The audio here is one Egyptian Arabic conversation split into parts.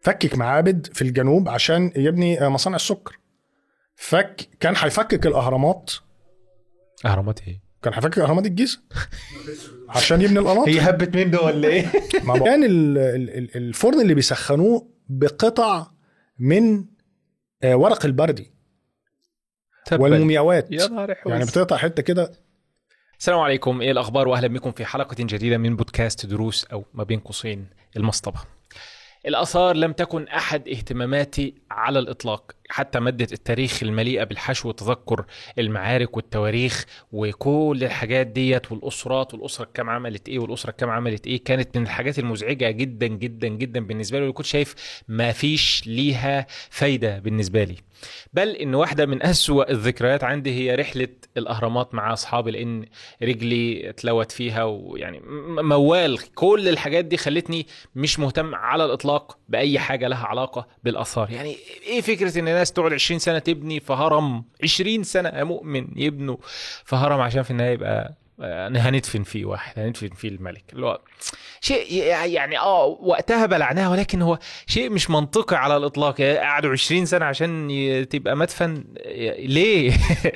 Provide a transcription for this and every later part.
فكك معابد في الجنوب عشان يبني آه، مصانع السكر فك كان هيفكك الاهرامات اهرامات ايه كان هيفكك اهرامات الجيزه عشان يبني القناطر هي هبت منه ولا ايه ما هو كان ال- ال- ال- الفرن اللي بيسخنوه بقطع من آه، ورق البردي والمومياوات يا نهار حوس. يعني بتقطع حته كده السلام عليكم ايه الاخبار واهلا بكم في حلقه جديده من بودكاست دروس او ما بين قوسين المصطبه الآثار لم تكن أحد اهتماماتي على الإطلاق حتى مادة التاريخ المليئة بالحشو وتذكر المعارك والتواريخ وكل الحاجات ديت والأسرات والأسرة كام عملت إيه والأسرة كام عملت إيه كانت من الحاجات المزعجة جدا جدا جدا بالنسبة لي وكنت شايف ما فيش ليها فايدة بالنسبة لي بل إن واحدة من أسوأ الذكريات عندي هي رحلة الأهرامات مع أصحابي لأن رجلي اتلوت فيها ويعني م- موال كل الحاجات دي خلتني مش مهتم على الاطلاق باي حاجه لها علاقه بالاثار يعني ايه فكره ان الناس تقعد 20 سنه تبني في هرم 20 سنه يا مؤمن يبنوا في هرم عشان في النهايه يبقى آه، هندفن فيه واحد هندفن فيه الملك اللي هو شيء يعني اه وقتها بلعناها ولكن هو شيء مش منطقي على الاطلاق يعني قعدوا 20 سنه عشان ي- تبقى مدفن ليه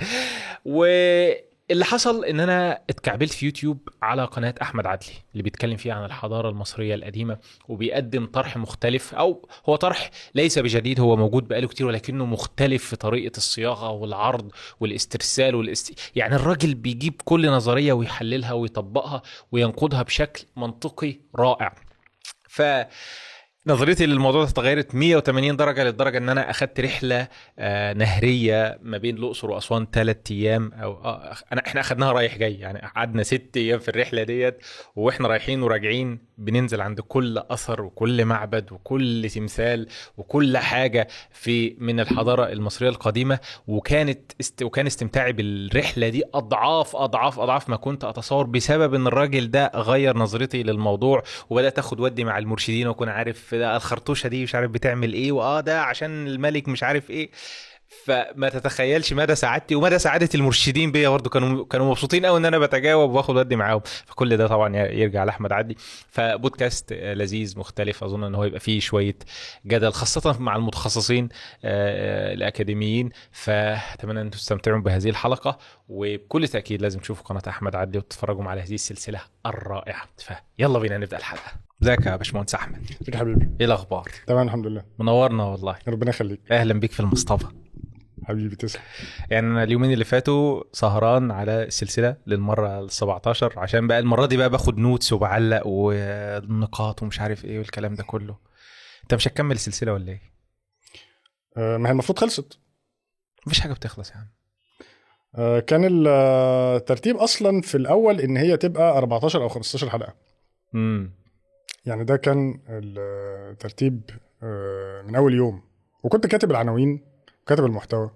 واللي حصل ان انا اتكعبلت في يوتيوب على قناه احمد عدلي اللي بيتكلم فيها عن الحضاره المصريه القديمه وبيقدم طرح مختلف او هو طرح ليس بجديد هو موجود بقاله كتير ولكنه مختلف في طريقه الصياغه والعرض والاسترسال والاست... يعني الراجل بيجيب كل نظريه ويحللها ويطبقها وينقدها بشكل منطقي رائع ف نظرتي للموضوع ده اتغيرت 180 درجه للدرجه ان انا اخدت رحله آه نهريه ما بين الاقصر واسوان ثلاث ايام او آه انا احنا اخدناها رايح جاي يعني قعدنا ست ايام في الرحله ديت واحنا رايحين وراجعين بننزل عند كل اثر وكل معبد وكل تمثال وكل حاجه في من الحضاره المصريه القديمه وكانت است وكان استمتاعي بالرحله دي اضعاف اضعاف اضعاف ما كنت اتصور بسبب ان الراجل ده غير نظرتي للموضوع وبدات اخد ودي مع المرشدين واكون عارف ده الخرطوشه دي مش عارف بتعمل ايه واه ده عشان الملك مش عارف ايه فما تتخيلش مدى سعادتي ومدى سعاده المرشدين بيا برضه كانوا كانوا مبسوطين قوي ان انا بتجاوب واخد ودي معاهم فكل ده طبعا يرجع لاحمد عدلي فبودكاست لذيذ مختلف اظن ان هو يبقى فيه شويه جدل خاصه مع المتخصصين آه، الاكاديميين فاتمنى ان تستمتعوا بهذه الحلقه وبكل تاكيد لازم تشوفوا قناه احمد عدلي وتتفرجوا على هذه السلسله الرائعه فيلا بينا نبدا الحلقه ازيك يا باشمهندس احمد ازيك يا حبيبي ايه الاخبار تمام الحمد لله منورنا والله ربنا يخليك اهلا بيك في المصطبه حبيبي تسلم يعني انا اليومين اللي فاتوا سهران على السلسله للمره ال 17 عشان بقى المره دي بقى باخد نوتس وبعلق ونقاط ومش عارف ايه والكلام ده كله انت مش هتكمل السلسله ولا ايه؟ آه، ما هي المفروض خلصت مفيش حاجه بتخلص يا عم آه، كان الترتيب اصلا في الاول ان هي تبقى 14 او 15 حلقه امم يعني ده كان الترتيب آه، من اول يوم وكنت كاتب العناوين كاتب المحتوى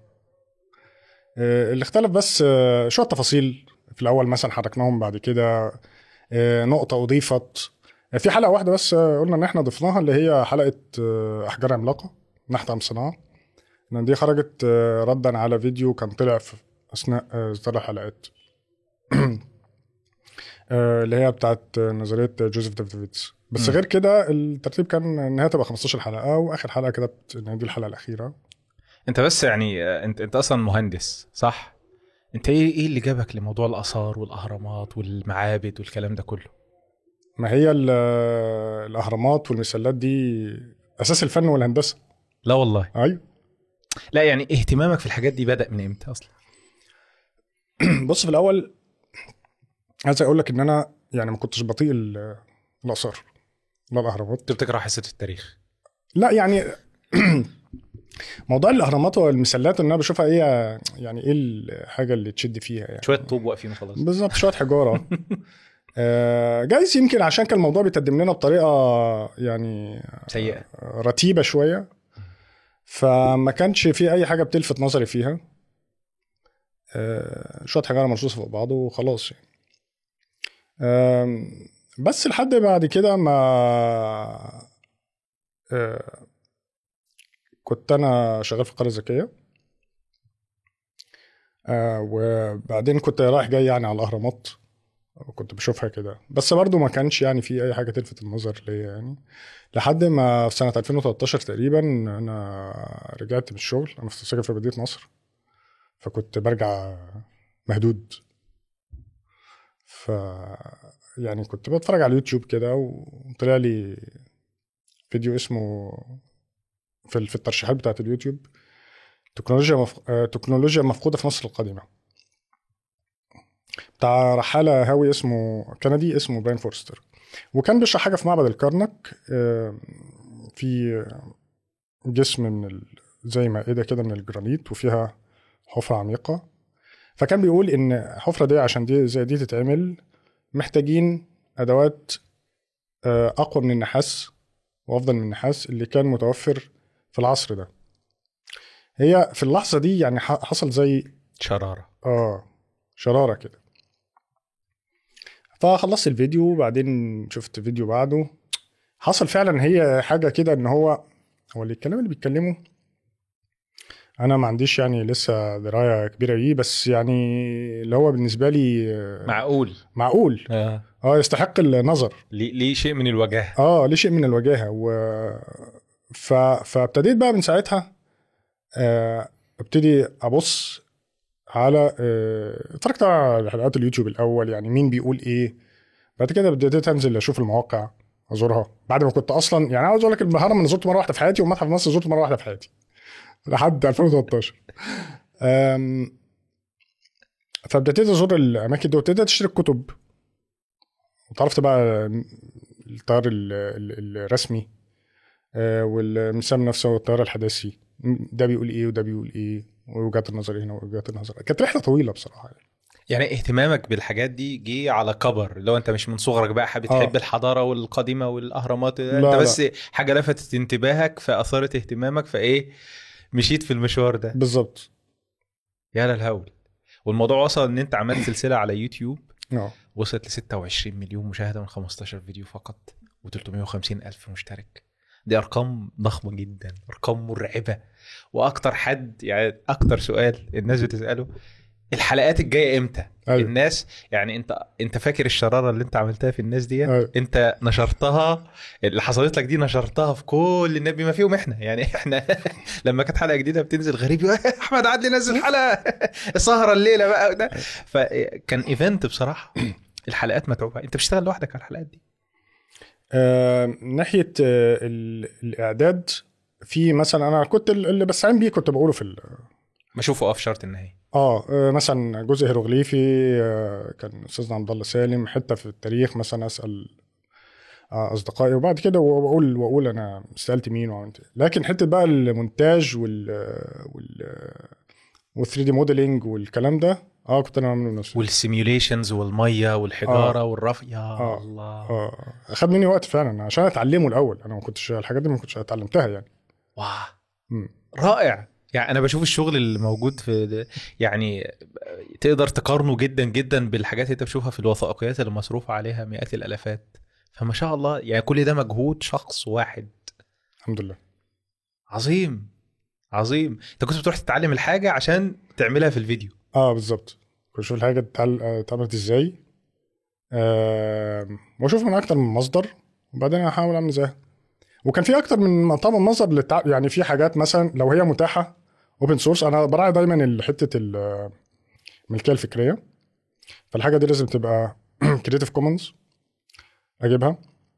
آه، اللي اختلف بس آه، شويه تفاصيل في الاول مثلا حركناهم بعد كده آه، نقطه اضيفت آه، في حلقه واحده بس آه، قلنا ان احنا ضفناها اللي هي حلقه آه، احجار عملاقه نحت ام صناعه لان دي خرجت آه، ردا على فيديو كان طلع في اثناء آه، اصدار الحلقات آه، اللي هي بتاعت آه، نظريه جوزيف دافيدز بس مم. غير كده الترتيب كان ان هي تبقى 15 حلقه واخر حلقه كده بت- ان هي دي الحلقه الاخيره انت بس يعني آه، انت انت اصلا مهندس صح؟ انت ايه ايه اللي جابك لموضوع الاثار والاهرامات والمعابد والكلام ده كله؟ ما هي ال- الاهرامات والمسلات دي اساس الفن والهندسه لا والله ايوه لا يعني اهتمامك في الحاجات دي بدا من امتى اصلا؟ بص في الاول عايز اقول لك ان انا يعني ما كنتش بطيء ال- الاثار لا الاهرامات انت بتقرا حصه التاريخ لا يعني موضوع الاهرامات والمسلات ان انا بشوفها ايه يعني ايه الحاجه اللي تشد فيها يعني شويه طوب واقفين وخلاص بالظبط شويه حجاره آه، جايز يمكن عشان كان الموضوع بيتقدم لنا بطريقه يعني سيئه رتيبه شويه فما كانش في اي حاجه بتلفت نظري فيها آه، شويه حجاره مرصوصه فوق بعض وخلاص يعني آم، بس لحد بعد كده ما آه، كنت انا شغال في القريه الذكيه آه، وبعدين كنت رايح جاي يعني على الاهرامات وكنت بشوفها كده بس برضو ما كانش يعني في اي حاجه تلفت النظر ليا يعني لحد ما في سنه 2013 تقريبا انا رجعت من الشغل انا في ساكن في مدينه نصر فكنت برجع مهدود ف يعني كنت بتفرج على اليوتيوب كده وطلع لي فيديو اسمه في في الترشيحات بتاعت اليوتيوب تكنولوجيا مف... آه، تكنولوجيا مفقوده في مصر القديمه بتاع رحاله هاوي اسمه كندي اسمه براين فورستر وكان بيشرح حاجه في معبد الكرنك آه، في جسم من ال... زي مائده كده من الجرانيت وفيها حفره عميقه فكان بيقول ان الحفره دي عشان دي زي دي تتعمل محتاجين ادوات آه، اقوى من النحاس وافضل من النحاس اللي كان متوفر في العصر ده هي في اللحظه دي يعني ح- حصل زي شراره اه شراره كده فخلصت الفيديو وبعدين شفت فيديو بعده حصل فعلا هي حاجه كده ان هو هو اللي الكلام اللي بيتكلمه انا ما عنديش يعني لسه درايه كبيره بيه بس يعني اللي هو بالنسبه لي آه، معقول معقول آه. اه يستحق النظر ليه ليه شيء من الوجاهه اه ليه شيء من الوجاهه و ف... فابتديت بقى من ساعتها آه، ابتدي ابص على آه، اتفرجت على حلقات اليوتيوب الاول يعني مين بيقول ايه بعد كده بديت انزل اشوف المواقع ازورها بعد ما كنت اصلا يعني عاوز اقول لك الهرم انا زرته مره واحده في حياتي والمتحف المصري زرته مره واحده في حياتي لحد 2013 أم، فابتديت ازور الاماكن دي وابتديت اشتري كتب وتعرفت بقى التيار ال- ال- الرسمي آه، والمسام نفسه والتيار الحداثي ده بيقول ايه وده بيقول ايه ووجهات النظر هنا ووجهات النظر كانت رحله طويله بصراحه يعني. يعني اهتمامك بالحاجات دي جه على كبر اللي هو انت مش من صغرك بقى حابب آه. تحب الحضاره والقديمه والاهرامات لا، انت لا. بس حاجه لفتت انتباهك فاثارت اهتمامك فايه مشيت في المشوار ده بالظبط يا للهول والموضوع وصل ان انت عملت سلسله على يوتيوب اه وصلت ل 26 مليون مشاهده من 15 فيديو فقط و350 الف مشترك دي ارقام ضخمه جدا ارقام مرعبه واكتر حد يعني اكتر سؤال الناس بتساله الحلقات الجايه امتى أيوة. الناس يعني انت انت فاكر الشراره اللي انت عملتها في الناس دي أيوة. انت نشرتها اللي حصلت لك دي نشرتها في كل الناس بما فيهم احنا يعني احنا لما كانت حلقه جديده بتنزل غريب يقول احمد عدلي نزل حلقه سهره الليله بقى ده فكان ايفنت بصراحه الحلقات متعوبه انت بتشتغل لوحدك على الحلقات دي آه، ناحيه آه، ال- الاعداد في مثلا انا كنت ال- اللي بستعين بيه كنت بقوله في ال- بشوفه اه في شرط النهائي اه آه، مثلا جزء هيروغليفي آه، كان استاذنا عبد الله سالم حته في التاريخ مثلا اسال آه، اصدقائي وبعد كده واقول واقول انا سالت مين وعملت إيه. لكن حته بقى المونتاج وال وال وال 3 دي موديلنج والكلام ده اه كنت انا عامله بنفسي والسيميوليشنز والميه والحجاره آه. والرف يا آه. الله اه اخد مني وقت فعلا عشان اتعلمه الاول انا ما كنتش الحاجات دي ما كنتش اتعلمتها يعني واه مم. رائع يعني انا بشوف الشغل اللي موجود في ده- يعني تقدر تقارنه جدا جدا بالحاجات اللي انت بتشوفها في الوثائقيات اللي مصروف عليها مئات الالافات فما شاء الله يعني كل ده مجهود شخص واحد الحمد لله عظيم عظيم انت كنت بتروح تتعلم الحاجه عشان تعملها في الفيديو اه بالظبط كنت اشوف الحاجه اتعل- آه، اتعملت ازاي آه واشوف من اكتر من مصدر وبعدين احاول اعمل زيها وكان في اكتر من طبعا مصدر للتع... يعني في حاجات مثلا لو هي متاحه اوبن سورس انا براعي دايما ال- حته ال- الملكيه الفكريه فالحاجه دي لازم تبقى كريتيف كومنز اجيبها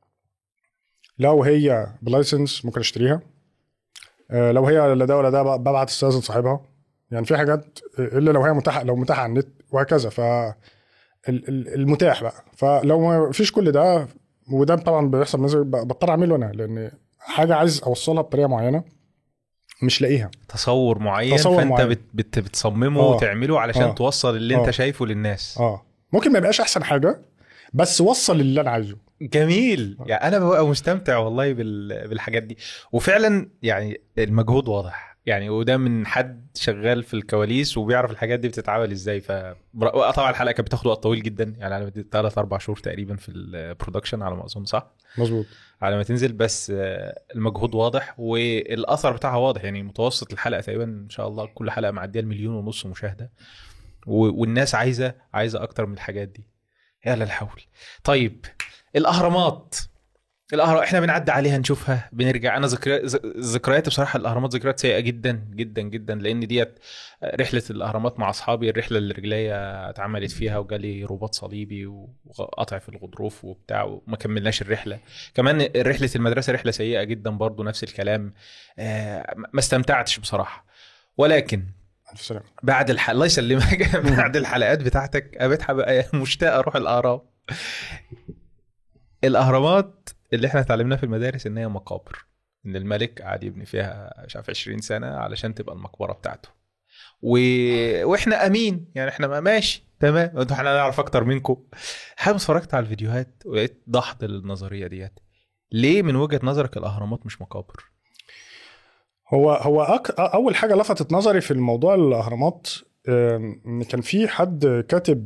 لو هي بلايسنس ممكن اشتريها آه، لو هي لا ده ولا ده ببعت استاذن صاحبها يعني في حاجات الا لو هي متاحه لو متاحه على النت وهكذا ف ال- ال- المتاح بقى فلو ما فيش كل ده وده طبعا بيحصل مثلا بضطر اعمله انا لان حاجه عايز اوصلها بطريقه معينه مش لاقيها تصور معين تصور فانت معين. بت بت بتصممه آه. وتعمله علشان آه. توصل اللي انت آه. شايفه للناس اه ممكن ما يبقاش احسن حاجه بس وصل اللي انا عايزه جميل يعني انا ببقى مستمتع والله بال- بالحاجات دي وفعلا يعني المجهود واضح يعني وده من حد شغال في الكواليس وبيعرف الحاجات دي بتتعمل ازاي ف طبعا الحلقه كانت بتاخد وقت طويل جدا يعني على ثلاث اربع شهور تقريبا في البرودكشن على ما اظن صح مظبوط على ما تنزل بس آه، المجهود واضح والاثر بتاعها واضح يعني متوسط الحلقه تقريبا ان شاء الله كل حلقه معديه المليون ونص مشاهده و- والناس عايزه عايزه اكتر من الحاجات دي يا للحول طيب الاهرامات الاهرام احنا بنعدي عليها نشوفها بنرجع انا ذكريات ذكرياتي بصراحه الاهرامات ذكريات سيئه جدا جدا جدا لان ديت رحله الاهرامات مع اصحابي الرحله اللي رجليا اتعملت فيها وجالي رباط صليبي وقطع في الغضروف وبتاع وما كملناش الرحله كمان رحله المدرسه رحله سيئه جدا برضو نفس الكلام آه، ما استمتعتش بصراحه ولكن الف سلامه بعد الح... الله يسلمك بعد الحلقات بتاعتك قابلت بقى مشتاق اروح الاهرام الاهرامات اللي احنا اتعلمناه في المدارس ان هي مقابر ان الملك قعد يبني فيها مش عارف 20 سنه علشان تبقى المقبره بتاعته و... واحنا امين يعني احنا ما ماشي تمام انتوا احنا نعرف اكتر منكم حابب اتفرجت على الفيديوهات ولقيت دحض للنظريه ديت ليه من وجهه نظرك الاهرامات مش مقابر هو هو أك... اول حاجه لفتت نظري في الموضوع الاهرامات ان كان في حد كاتب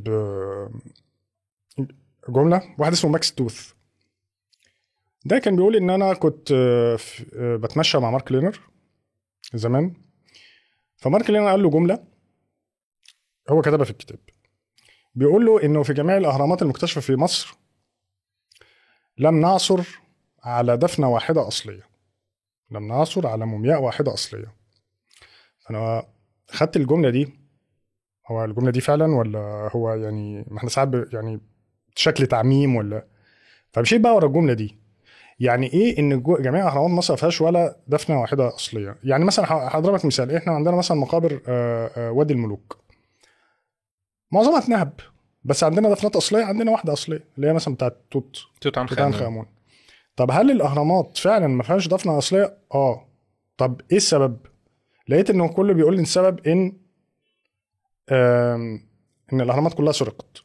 جمله واحد اسمه ماكس توث ده كان بيقول ان انا كنت بتمشى مع مارك لينر زمان فمارك لينر قال له جمله هو كتبها في الكتاب بيقول له انه في جميع الاهرامات المكتشفه في مصر لم نعثر على دفنه واحده اصليه لم نعثر على مومياء واحده اصليه فانا خدت الجمله دي هو الجمله دي فعلا ولا هو يعني ما احنا ساعات يعني شكل تعميم ولا فمشيت بقى ورا الجمله دي يعني ايه ان جميع اهرامات مصر ما فيهاش ولا دفنه واحده اصليه يعني مثلا هضربك مثال احنا عندنا مثلا مقابر وادي الملوك معظمها اتنهب بس عندنا دفنات اصليه عندنا واحده اصليه اللي هي مثلا بتاعت توت توت عنخ امون طب هل الاهرامات فعلا ما فيهاش دفنه اصليه اه طب ايه السبب لقيت انه كله بيقول لي السبب ان ان الاهرامات كلها سرقت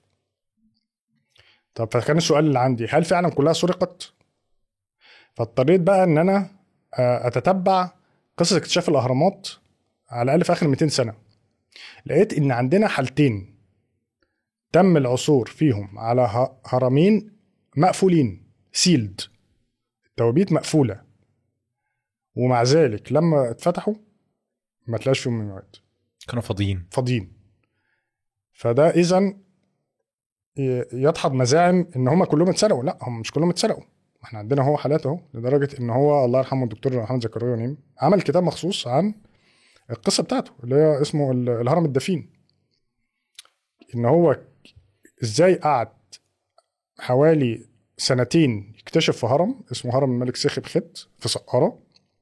طب فكان السؤال اللي عندي هل فعلا كلها سرقت فاضطريت بقى ان انا اتتبع قصص اكتشاف الاهرامات على الاقل في اخر 200 سنه لقيت ان عندنا حالتين تم العثور فيهم على هرمين مقفولين سيلد التوابيت مقفوله ومع ذلك لما اتفتحوا ما تلاقاش فيهم مواد كانوا فاضيين فاضيين فده اذا يدحض مزاعم ان هم كلهم اتسرقوا لا هم مش كلهم اتسرقوا احنا عندنا هو حالات اهو لدرجه ان هو الله يرحمه الدكتور محمد زكريا نيم عمل كتاب مخصوص عن القصه بتاعته اللي هي اسمه الهرم الدفين ان هو ازاي قعد حوالي سنتين يكتشف في هرم اسمه هرم الملك سيخي بخت في سقاره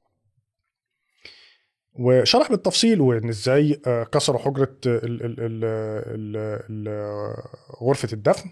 وشرح بالتفصيل وان ازاي كسروا حجره ال ال ال ال ال غرفه الدفن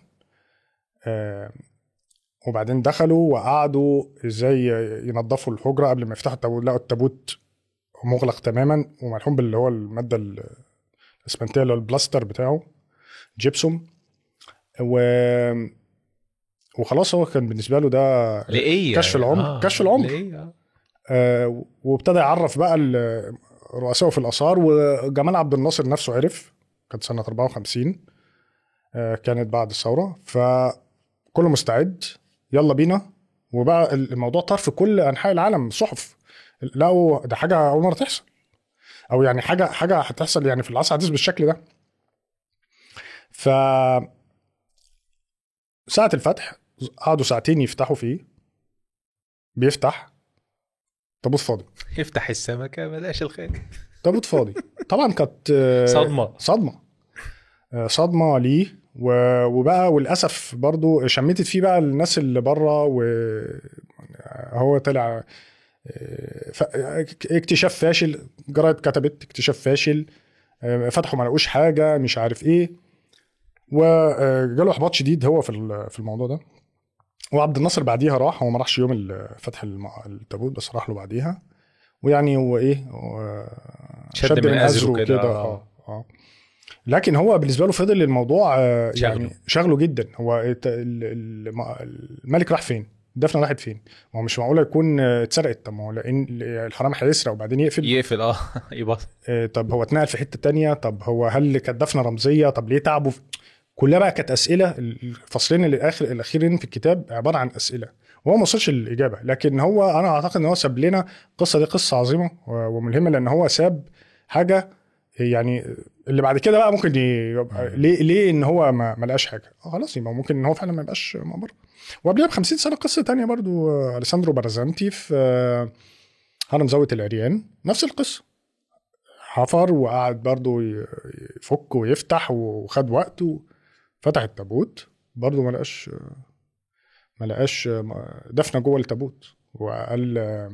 وبعدين دخلوا وقعدوا ازاي ينظفوا الحجره قبل ما يفتحوا التابوت لقوا التابوت مغلق تماما وملحوم باللي هو الماده الاسمنتيه اللي هو البلاستر بتاعه جيبسوم و وخلاص هو كان بالنسبه له ده لإيه كشف العمر آه كشف العمر لإيه؟ آه وابتدى يعرف بقى رؤسائه في الاثار وجمال عبد الناصر نفسه عرف كانت سنه 54 آه كانت بعد الثوره فكله مستعد يلا بينا وبقى الموضوع طار في كل انحاء العالم صحف لقوا ده حاجه اول مره تحصل او يعني حاجه حاجه هتحصل يعني في العصر الحديث بالشكل ده ف ساعة الفتح قعدوا ساعتين يفتحوا فيه بيفتح تابوت فاضي يفتح السمكة ملاش الخير تابوت فاضي طبعا كانت صدمة صدمة صدمة ليه وبقى وللاسف برضو شمتت فيه بقى الناس اللي بره وهو طلع اكتشاف فاشل جرايد كتبت اكتشاف فاشل فتحوا ما لقوش حاجه مش عارف ايه وجاله احباط شديد هو في في الموضوع ده وعبد الناصر بعديها راح هو ما راحش يوم فتح التابوت بس راح له بعديها ويعني هو ايه شد من ازره كده اه اه لكن هو بالنسبه له فضل الموضوع يعني شغله جدا هو الملك راح فين؟ الدفنه راحت فين؟ ما هو مش معقوله يكون اتسرقت طب ما هو لان الحرام هيسرق وبعدين يقفل يقفل اه يبقى طب هو اتنقل في حته تانية طب هو هل كانت دفنه رمزيه طب ليه تعبوا كلها بقى كانت اسئله الفصلين الاخر الاخيرين في الكتاب عباره عن اسئله وهو ما وصلش للاجابه لكن هو انا اعتقد ان هو ساب لنا القصه دي قصه عظيمه وملهمه لان هو ساب حاجه يعني اللي بعد كده بقى ممكن يبقى مم. ليه ليه ان هو ما, ما لقاش حاجه آه خلاص يبقى ممكن ان هو فعلا ما يبقاش مقبره وقبلها ب 50 سنه قصه تانية برضو آه، اليساندرو بارازانتي في آه، هرم زاويه العريان نفس القصه حفر وقعد برضو ي- يفك ويفتح وخد وقته فتح التابوت برضو ما لقاش ما لقاش دفنه جوه التابوت وقال آه،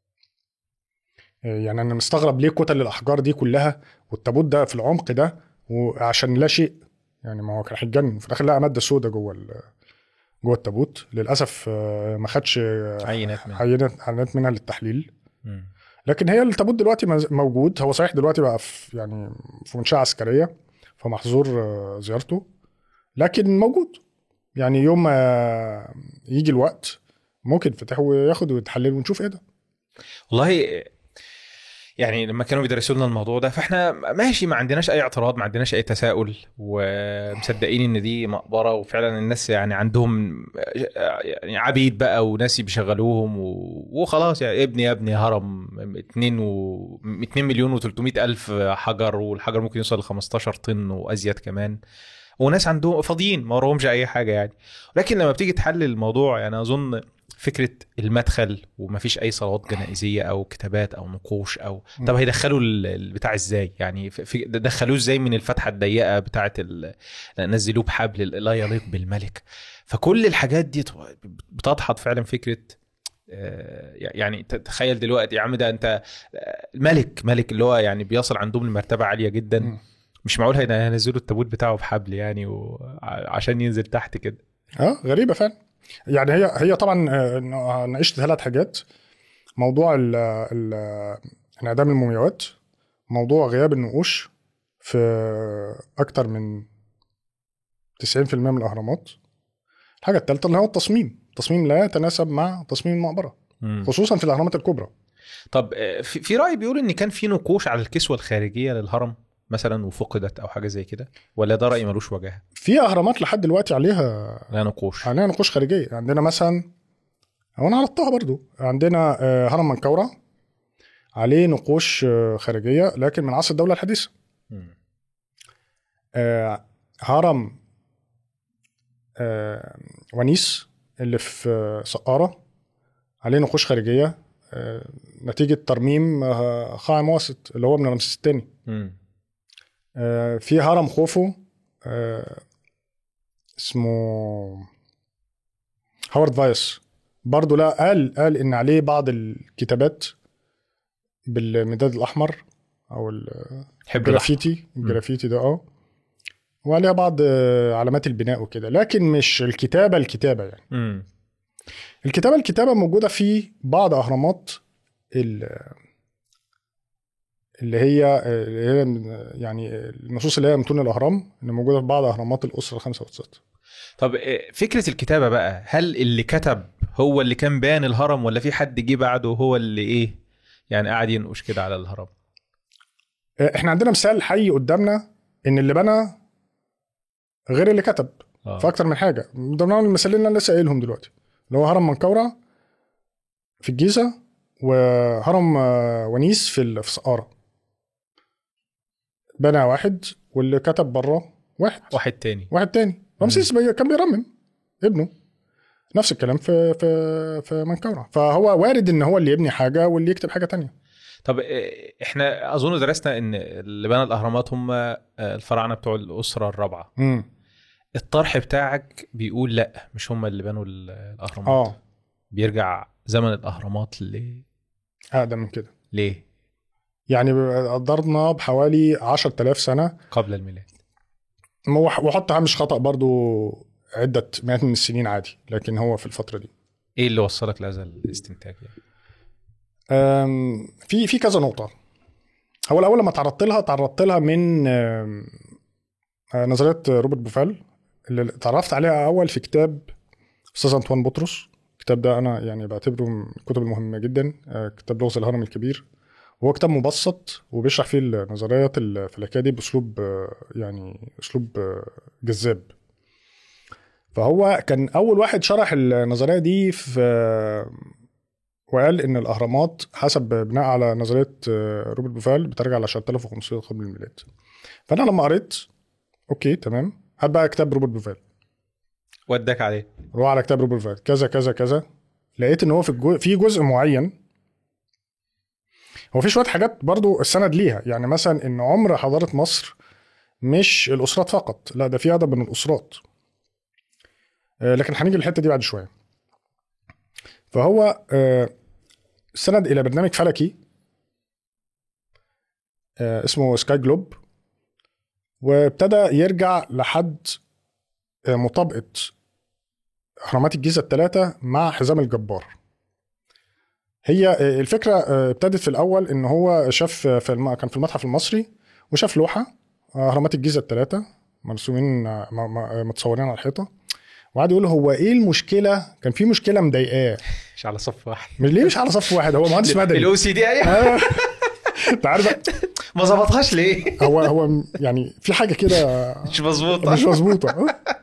يعني انا مستغرب ليه كتل الاحجار دي كلها والتابوت ده في العمق ده وعشان لا شيء يعني ما هو كان هيتجنن في الاخر لقى ماده سوداء جوه ال- جوه التابوت للاسف آه، ما خدش عينات منها عينات عينات منها للتحليل مم. لكن هي التابوت دلوقتي مز- موجود هو صحيح دلوقتي بقى في يعني في منشاه عسكريه فمحظور آه، زيارته لكن موجود يعني يوم ما يجي الوقت ممكن يفتحه وياخد ويتحلل ونشوف ايه ده والله يعني لما كانوا بيدرسوا لنا الموضوع ده فاحنا ماشي ما عندناش اي اعتراض ما عندناش اي تساؤل ومصدقين ان دي مقبره وفعلا الناس يعني عندهم يعني عبيد بقى وناس بيشغلوهم و- وخلاص يعني ابني يا ابني هرم 2 و 2 مليون و300 الف حجر والحجر ممكن يوصل ل 15 طن وازيد كمان وناس عندهم فاضيين ما وراهمش اي حاجه يعني ولكن لما بتيجي تحلل الموضوع يعني اظن فكره المدخل ومفيش اي صلوات جنائزيه او كتابات او نقوش او م. طب هيدخلوا ال- البتاع ازاي يعني في- في دخلوه ازاي من الفتحه الضيقه بتاعه ال- نزلوه بحبل لا يليق بالملك فكل الحاجات دي بتدحض فعلا فكره آه، يعني ت- تخيل دلوقتي يا عم ده انت آه، ملك ملك اللي هو يعني بيصل عندهم لمرتبه عاليه جدا م. مش معقول هين- هينزلوا التابوت بتاعه بحبل يعني و... ع- عشان ينزل تحت كده اه غريبه فعلا يعني هي هي طبعا آه، ناقشت ثلاث حاجات موضوع ال ال انعدام المومياوات موضوع غياب النقوش في اكتر من 90% من الاهرامات الحاجه الثالثه اللي هو التصميم التصميم لا يتناسب مع تصميم المقبره خصوصا في الاهرامات الكبرى طب آه، في في راي بيقول ان كان في نقوش على الكسوه الخارجيه للهرم مثلا وفقدت او حاجه زي كده ولا ده راي ملوش وجهه في اهرامات لحد دلوقتي عليها لا نقوش عليها نقوش خارجيه عندنا مثلا هو انا عرضتها برضو عندنا آه، هرم منكوره عليه نقوش آه، خارجيه لكن من عصر الدوله الحديثه مم. آه، هرم آه، ونيس اللي في آه، سقاره عليه نقوش خارجيه آه، نتيجه ترميم آه، قاع مواسط اللي هو من رمسيس الثاني مم. آه، في هرم خوفو آه، اسمه هوارد فايس برضه لا قال قال ان عليه بعض الكتابات بالمداد الاحمر او ال- حبر الأحمر. الجرافيتي الجرافيتي ده اه وعليها بعض آه، علامات البناء وكده لكن مش الكتابه الكتابه يعني مم. الكتابه الكتابه موجوده في بعض اهرامات ال- اللي هي اللي هي يعني النصوص اللي هي متون الاهرام اللي موجوده في بعض اهرامات الاسره الخمسه والسته طب آه، فكره الكتابه بقى هل اللي كتب هو اللي كان بان الهرم ولا في حد جه بعده هو اللي ايه يعني قاعد ينقش كده على الهرم احنا عندنا مثال حي قدامنا ان اللي بنى غير اللي كتب آه. في اكتر من حاجه من ضمنهم المثالين اللي انا لسه قايلهم دلوقتي اللي هو هرم منكوره في الجيزه وهرم آه، ونيس في ال- في سقاره بنى واحد واللي كتب بره واحد واحد تاني واحد تاني رمسيس بي- كان بيرمم ابنه نفس الكلام في في في منكوره فهو وارد ان هو اللي يبني حاجه واللي يكتب حاجه تانية طب آه، احنا اظن درسنا ان اللي بنى الاهرامات هم آه، الفراعنه بتوع الاسره الرابعه امم الطرح بتاعك بيقول لا مش هم اللي بنوا ال- الاهرامات اه بيرجع زمن الاهرامات ل... اقدم من كده ليه يعني قدرنا بحوالي 10000 سنه قبل الميلاد وح- وحط هامش خطا برضو عده مئات من السنين عادي لكن هو في الفتره دي ايه اللي وصلك لهذا الاستنتاج يعني أم، في في كذا نقطه هو الاول لما تعرضت لها تعرضت لها من أم، آه، نظريه روبرت بوفال اللي اتعرفت عليها اول في كتاب استاذ انطوان بطرس الكتاب ده انا يعني بعتبره من الكتب المهمه جدا آه، كتاب لغز الهرم الكبير وهو كتاب مبسط وبيشرح فيه النظريات الفلكيه دي باسلوب آه، يعني اسلوب آه، جذاب فهو كان اول واحد شرح النظريه دي في وقال ان الاهرامات حسب بناء على نظريه آه، روبرت بوفال بترجع ل 10500 قبل الميلاد فانا لما قريت اوكي تمام هات بقى كتاب روبرت بوفال وداك عليه روح على كتاب روبرت بوفال كذا كذا كذا لقيت ان هو في الجو... في جزء معين هو في شويه حاجات برضو السند ليها يعني مثلا ان عمر حضاره مصر مش الاسرات فقط لا ده في ادب من الاسرات آه، لكن هنيجي للحته دي بعد شويه فهو آه، سند الى برنامج فلكي آه، اسمه سكاي جلوب وابتدى يرجع لحد آه، مطابقه اهرامات الجيزه الثلاثه مع حزام الجبار هي آه، الفكره آه، ابتدت في الاول ان هو شاف في الم... كان في المتحف المصري وشاف لوحه آه، اهرامات الجيزه الثلاثه مرسومين آه، م- م- متصورين على الحيطه وقعد يقول هو ايه المشكله كان في مشكله مضايقاه مش على صف واحد مش ليه مش على صف واحد هو مهندس مدني الاو سي دي ايوه آه. انت عارف بقى، ما ظبطهاش ليه هو هو يعني في حاجه كده مش مظبوطه مش مظبوطه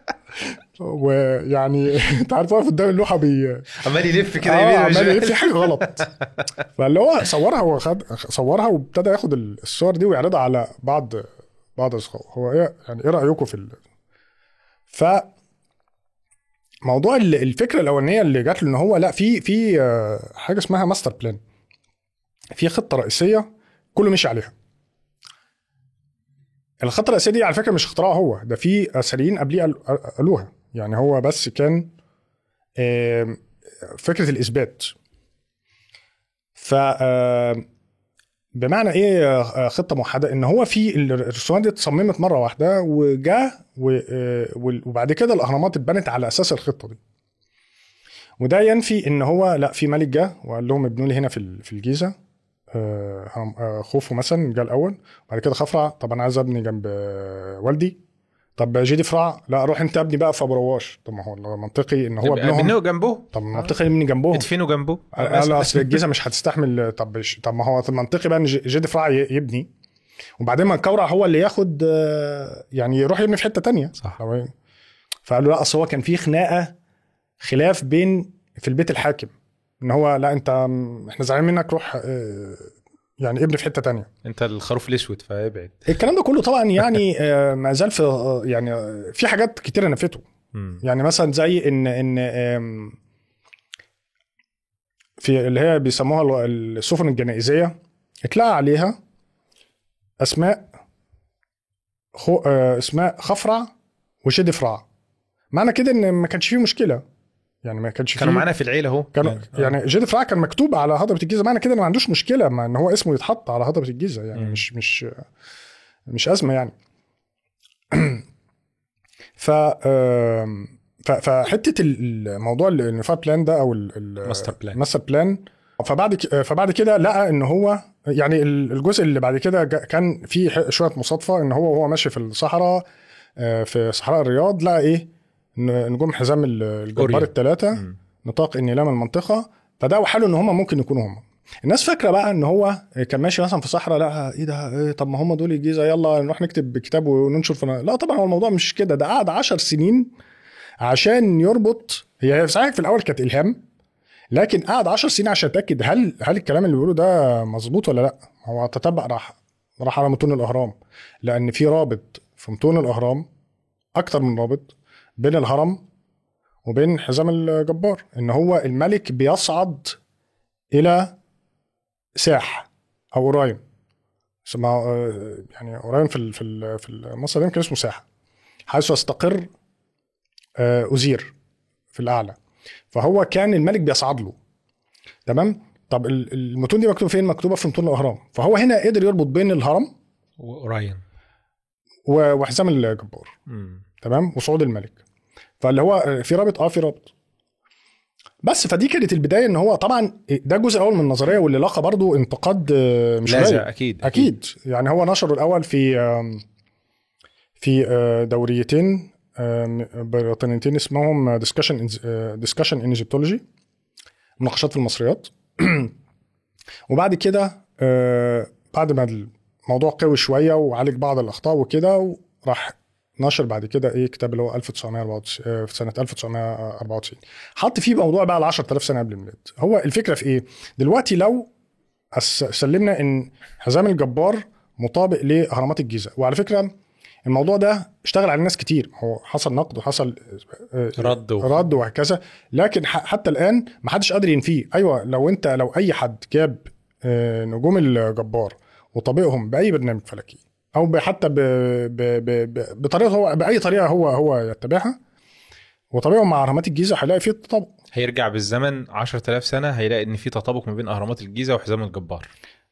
ويعني انت عارف واقف قدام اللوحه بي عمال يلف كده اه يمين عمال وشمال. يلف في حاجه غلط فاللي هو صورها هو خد صورها وابتدى ياخد الصور دي ويعرضها على بعض بعض اصحابه هو ايه يعني ايه رايكم في ال... ف موضوع ال- الفكره الاولانيه اللي جات له ان هو لا في في آه، حاجه اسمها ماستر بلان في خطه رئيسيه كله مشي عليها الخطه الرئيسيه دي على فكره مش اختراعه هو ده في اثريين قبليه قال- قالوها يعني هو بس كان آم، فكره الاثبات ف آم، بمعنى ايه آه، خطه موحده ان هو في الرسومات دي اتصممت مره واحده وجا و- آه، وال- وبعد كده الاهرامات اتبنت على اساس الخطه دي وده ينفي ان هو لا في ملك جه وقال لهم ابنوا لي هنا في ال- في الجيزه آه، هرم- آه، خوفو مثلا جه الاول بعد كده خفرع طب انا عايز ابني جنب آه، والدي طب جيدي فرع لا روح انت ابني بقى في ابو رواش طب ما هو منطقي ان هو ابنهم ابنه جنبه طب منطقي ابني جنبهم ادفنه جنبه قال له اصل الجيزه مش هتستحمل طب ش- طب ما هو المنطقي بقى ان ج- جيدي فرع ي- يبني وبعدين ما الكورع هو اللي ياخد آه، يعني يروح يبني في حته تانية صح لو إيه. فقالوا لا اصل هو كان في خناقه خلاف بين في البيت الحاكم ان هو لا انت م- احنا زعلانين منك روح آه، يعني ابني في حته تانية انت الخروف الاسود فابعد الكلام ده كله طبعا يعني آه، ما زال في آه، يعني آه، في حاجات كتيره نفته مم. يعني مثلا زي ان ان آم، في اللي هي بيسموها ال- السفن الجنائزيه اتلقى عليها اسماء خو آه، اسماء خفرع وشدفرع معنى كده ان ما كانش فيه مشكله يعني ما كانش فيه كانوا معانا في العيله اهو كانوا آه. يعني جدفرع كان مكتوب على هضبه الجيزه معنى كده إن ما عندوش مشكله مع ان هو اسمه يتحط على هضبه الجيزه يعني مم. مش مش مش ازمه يعني ف آم، ف- فحته ال- الموضوع ال- النفاق بلان ده او ال- ال- ماستر بلان. الماستر بلان فبعد ك- فبعد كده لقى ان هو يعني ال- الجزء اللي بعد كده جا- كان فيه ح- شويه مصادفه ان هو وهو ماشي في الصحراء آه، في صحراء الرياض لقى ايه ن- نجوم حزام ال- الجبار أوريون. الثلاثه مم. نطاق انيلام المنطقه فده وحاله ان هم ممكن يكونوا هم الناس فاكره بقى ان هو كان ماشي مثلا في صحراء لا ايه ده إيه طب ما هم دول الجيزه يلا نروح نكتب كتاب وننشر في لا طبعا هو الموضوع مش كده ده قعد عشر سنين عشان يربط هي صحيح في الاول كانت الهام لكن قعد عشر سنين عشان يتاكد هل هل الكلام اللي بيقوله ده مظبوط ولا لا هو تتبع راح راح على متون الاهرام لان في رابط في متون الاهرام اكتر من رابط بين الهرم وبين حزام الجبار ان هو الملك بيصعد الى ساح او اوراين اسمها آه، يعني اوراين في ال- في ال- في المصدر يمكن اسمه ساحه حيث يستقر آه، ازير في الاعلى فهو كان الملك بيصعد له تمام طب ال- المتون دي مكتوبه فين مكتوبه في متون الاهرام فهو هنا قدر يربط بين الهرم واوراين و- وحزام الجبار مم. تمام وصعود الملك فاللي هو في رابط اه في رابط بس فدي كانت البدايه ان هو طبعا ده الجزء الاول من النظريه واللي لاقى برضو انتقاد آه، مش لاذع قليل اكيد اكيد يعني هو نشره الاول في آم، في آه، دوريتين آم، بريطانيتين اسمهم ديسكشن ديسكشن ان ايجيبتولوجي مناقشات في المصريات وبعد كده آه، بعد ما الموضوع قوي شويه وعالج بعض الاخطاء وكده راح نشر بعد كده ايه كتاب اللي هو 1994 آه، في سنه 1994 حط فيه موضوع بقى ال 10000 سنه قبل الميلاد هو الفكره في ايه دلوقتي لو أس- سلمنا ان حزام الجبار مطابق لاهرامات الجيزه وعلى فكره الموضوع ده اشتغل على ناس كتير هو حصل نقد وحصل آه، رد و... رد وهكذا لكن ح- حتى الان ما حدش قادر ينفيه ايوه لو انت لو اي حد جاب آه، نجوم الجبار وطابقهم باي برنامج فلكي او ب- حتى ب... ب... ب... ب... بطريقه هو باي طريقه هو هو يتبعها وطابقهم مع اهرامات الجيزه هيلاقي فيه تطابق هيرجع بالزمن 10000 سنه هيلاقي ان في تطابق ما بين اهرامات الجيزه وحزام الجبار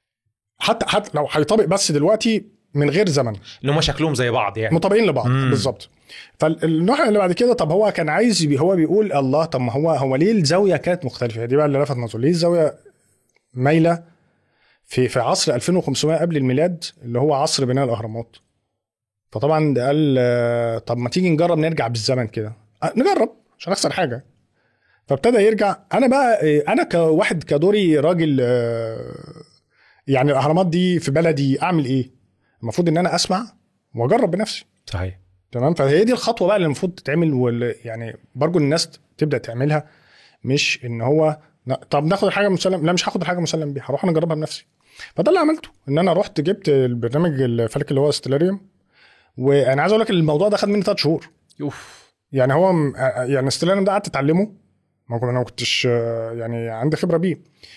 حتى حتى لو هيطابق بس دلوقتي من غير زمن اللي هم شكلهم زي بعض يعني مطابقين لبعض مم. بالظبط فالنوع اللي بعد كده طب هو كان عايز يبي- هو بيقول الله طب ما هو هو ليه الزاويه كانت مختلفه دي بقى اللي لفت نظره ليه الزاويه مايله في في عصر 2500 قبل الميلاد اللي هو عصر بناء الاهرامات فطبعا ده قال آه، طب ما تيجي نجرب نرجع بالزمن كده آه، نجرب مش هنخسر حاجه فابتدى يرجع انا بقى آه، انا كواحد كدوري راجل آه، يعني الاهرامات دي في بلدي اعمل ايه المفروض ان انا اسمع واجرب بنفسي صحيح تمام فهي دي الخطوه بقى اللي المفروض تتعمل وال... يعني برجو الناس تبدا تعملها مش ان هو لا طب ناخد الحاجه مسلم لا مش هاخد الحاجه مسلم بيها هروح انا اجربها بنفسي فده اللي عملته ان انا رحت جبت البرنامج الفلكي اللي هو ستيلاريوم وانا عايز اقول لك الموضوع ده خد مني ثلاث شهور اوف يعني هو م- يعني ستيلاريوم ده قعدت اتعلمه ما كنت- انا ما كنتش آه، يعني عندي خبره بيه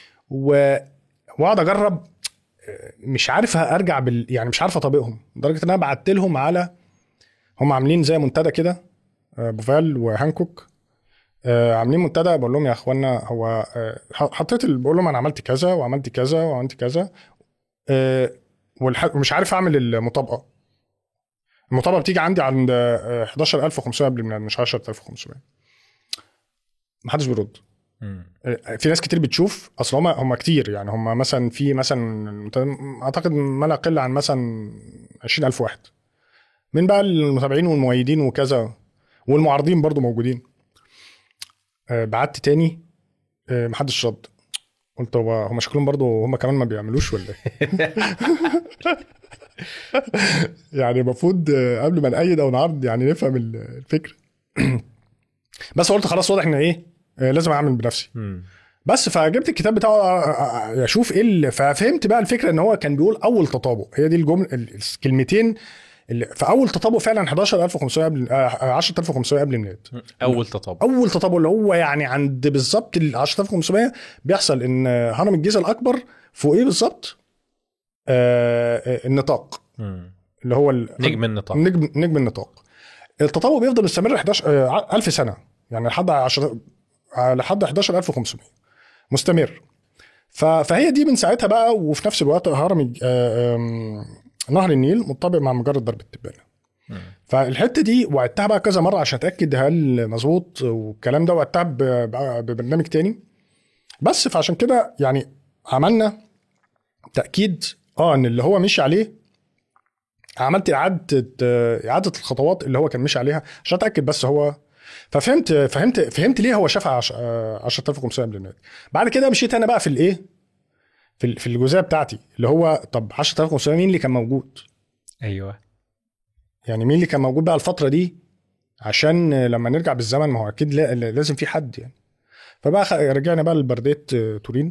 و واقعد اجرب آه، مش عارف ارجع بال يعني مش عارف اطبقهم لدرجه ان انا بعت لهم على هم عاملين زي منتدى كده آه، بوفال وهانكوك آه، عاملين منتدى بقول لهم يا اخوانا هو آه، ح- حطيت ال- بقول لهم انا عملت كذا وعملت كذا وعملت كذا آه، والح- ومش عارف اعمل المطابقه المطابقه بتيجي عندي عند آه، 11500 قبل الميلاد مش 10500 محدش بيرد مم. في ناس كتير بتشوف اصل هم هم كتير يعني هم مثلا في مثلا اعتقد ما لا يقل عن مثلا 20000 واحد من بقى المتابعين والمؤيدين وكذا والمعارضين برضو موجودين آه، بعت تاني آه، محدش رد قلت هو هم شكلهم برضو هم كمان ما بيعملوش ولا ايه يعني المفروض آه، قبل ما نأيد او نعرض يعني نفهم ال- الفكره بس قلت خلاص واضح ان ايه آه، لازم اعمل بنفسي مم. بس فجبت الكتاب بتاعه آه، آه، اشوف ايه اللي- ففهمت بقى الفكره ان هو كان بيقول اول تطابق هي دي الجمله ال- الكلمتين اللي في اول تطابق فعلا 11500 قبل آه، 10500 قبل الميلاد اول تطابق اول تطابق اللي هو يعني عند بالظبط ال 10500 بيحصل ان هرم الجيزه الاكبر فوقيه بالظبط آه، آه، النطاق مم. اللي هو ال- نجم النطاق نجم نجم النطاق التطابق بيفضل مستمر 11 آه، 1000 سنه يعني لحد 10 لحد 11500 مستمر ف- فهي دي من ساعتها بقى وفي نفس الوقت هرم الج- آه، آم، نهر النيل مطابق مع مجرة درب التبانه مم. فالحته دي وعدتها بقى كذا مره عشان اتاكد هل مظبوط والكلام ده وعدتها ب- ب- ببرنامج تاني بس فعشان كده يعني عملنا تاكيد اه ان اللي هو مشي عليه عملت اعاده اعاده الخطوات اللي هو كان مشي عليها عشان اتاكد بس هو ففهمت فهمت فهمت ليه هو شافها عش- آه، 10500 قبل الميلاد بعد كده مشيت انا بقى في الايه في ال- في الجزئيه بتاعتي اللي هو طب 10500 مين اللي كان موجود ايوه يعني مين اللي كان موجود بقى الفتره دي عشان لما نرجع بالزمن ما هو اكيد لا- لازم في حد يعني فبقى خ- رجعنا بقى لبرديه آه، تورين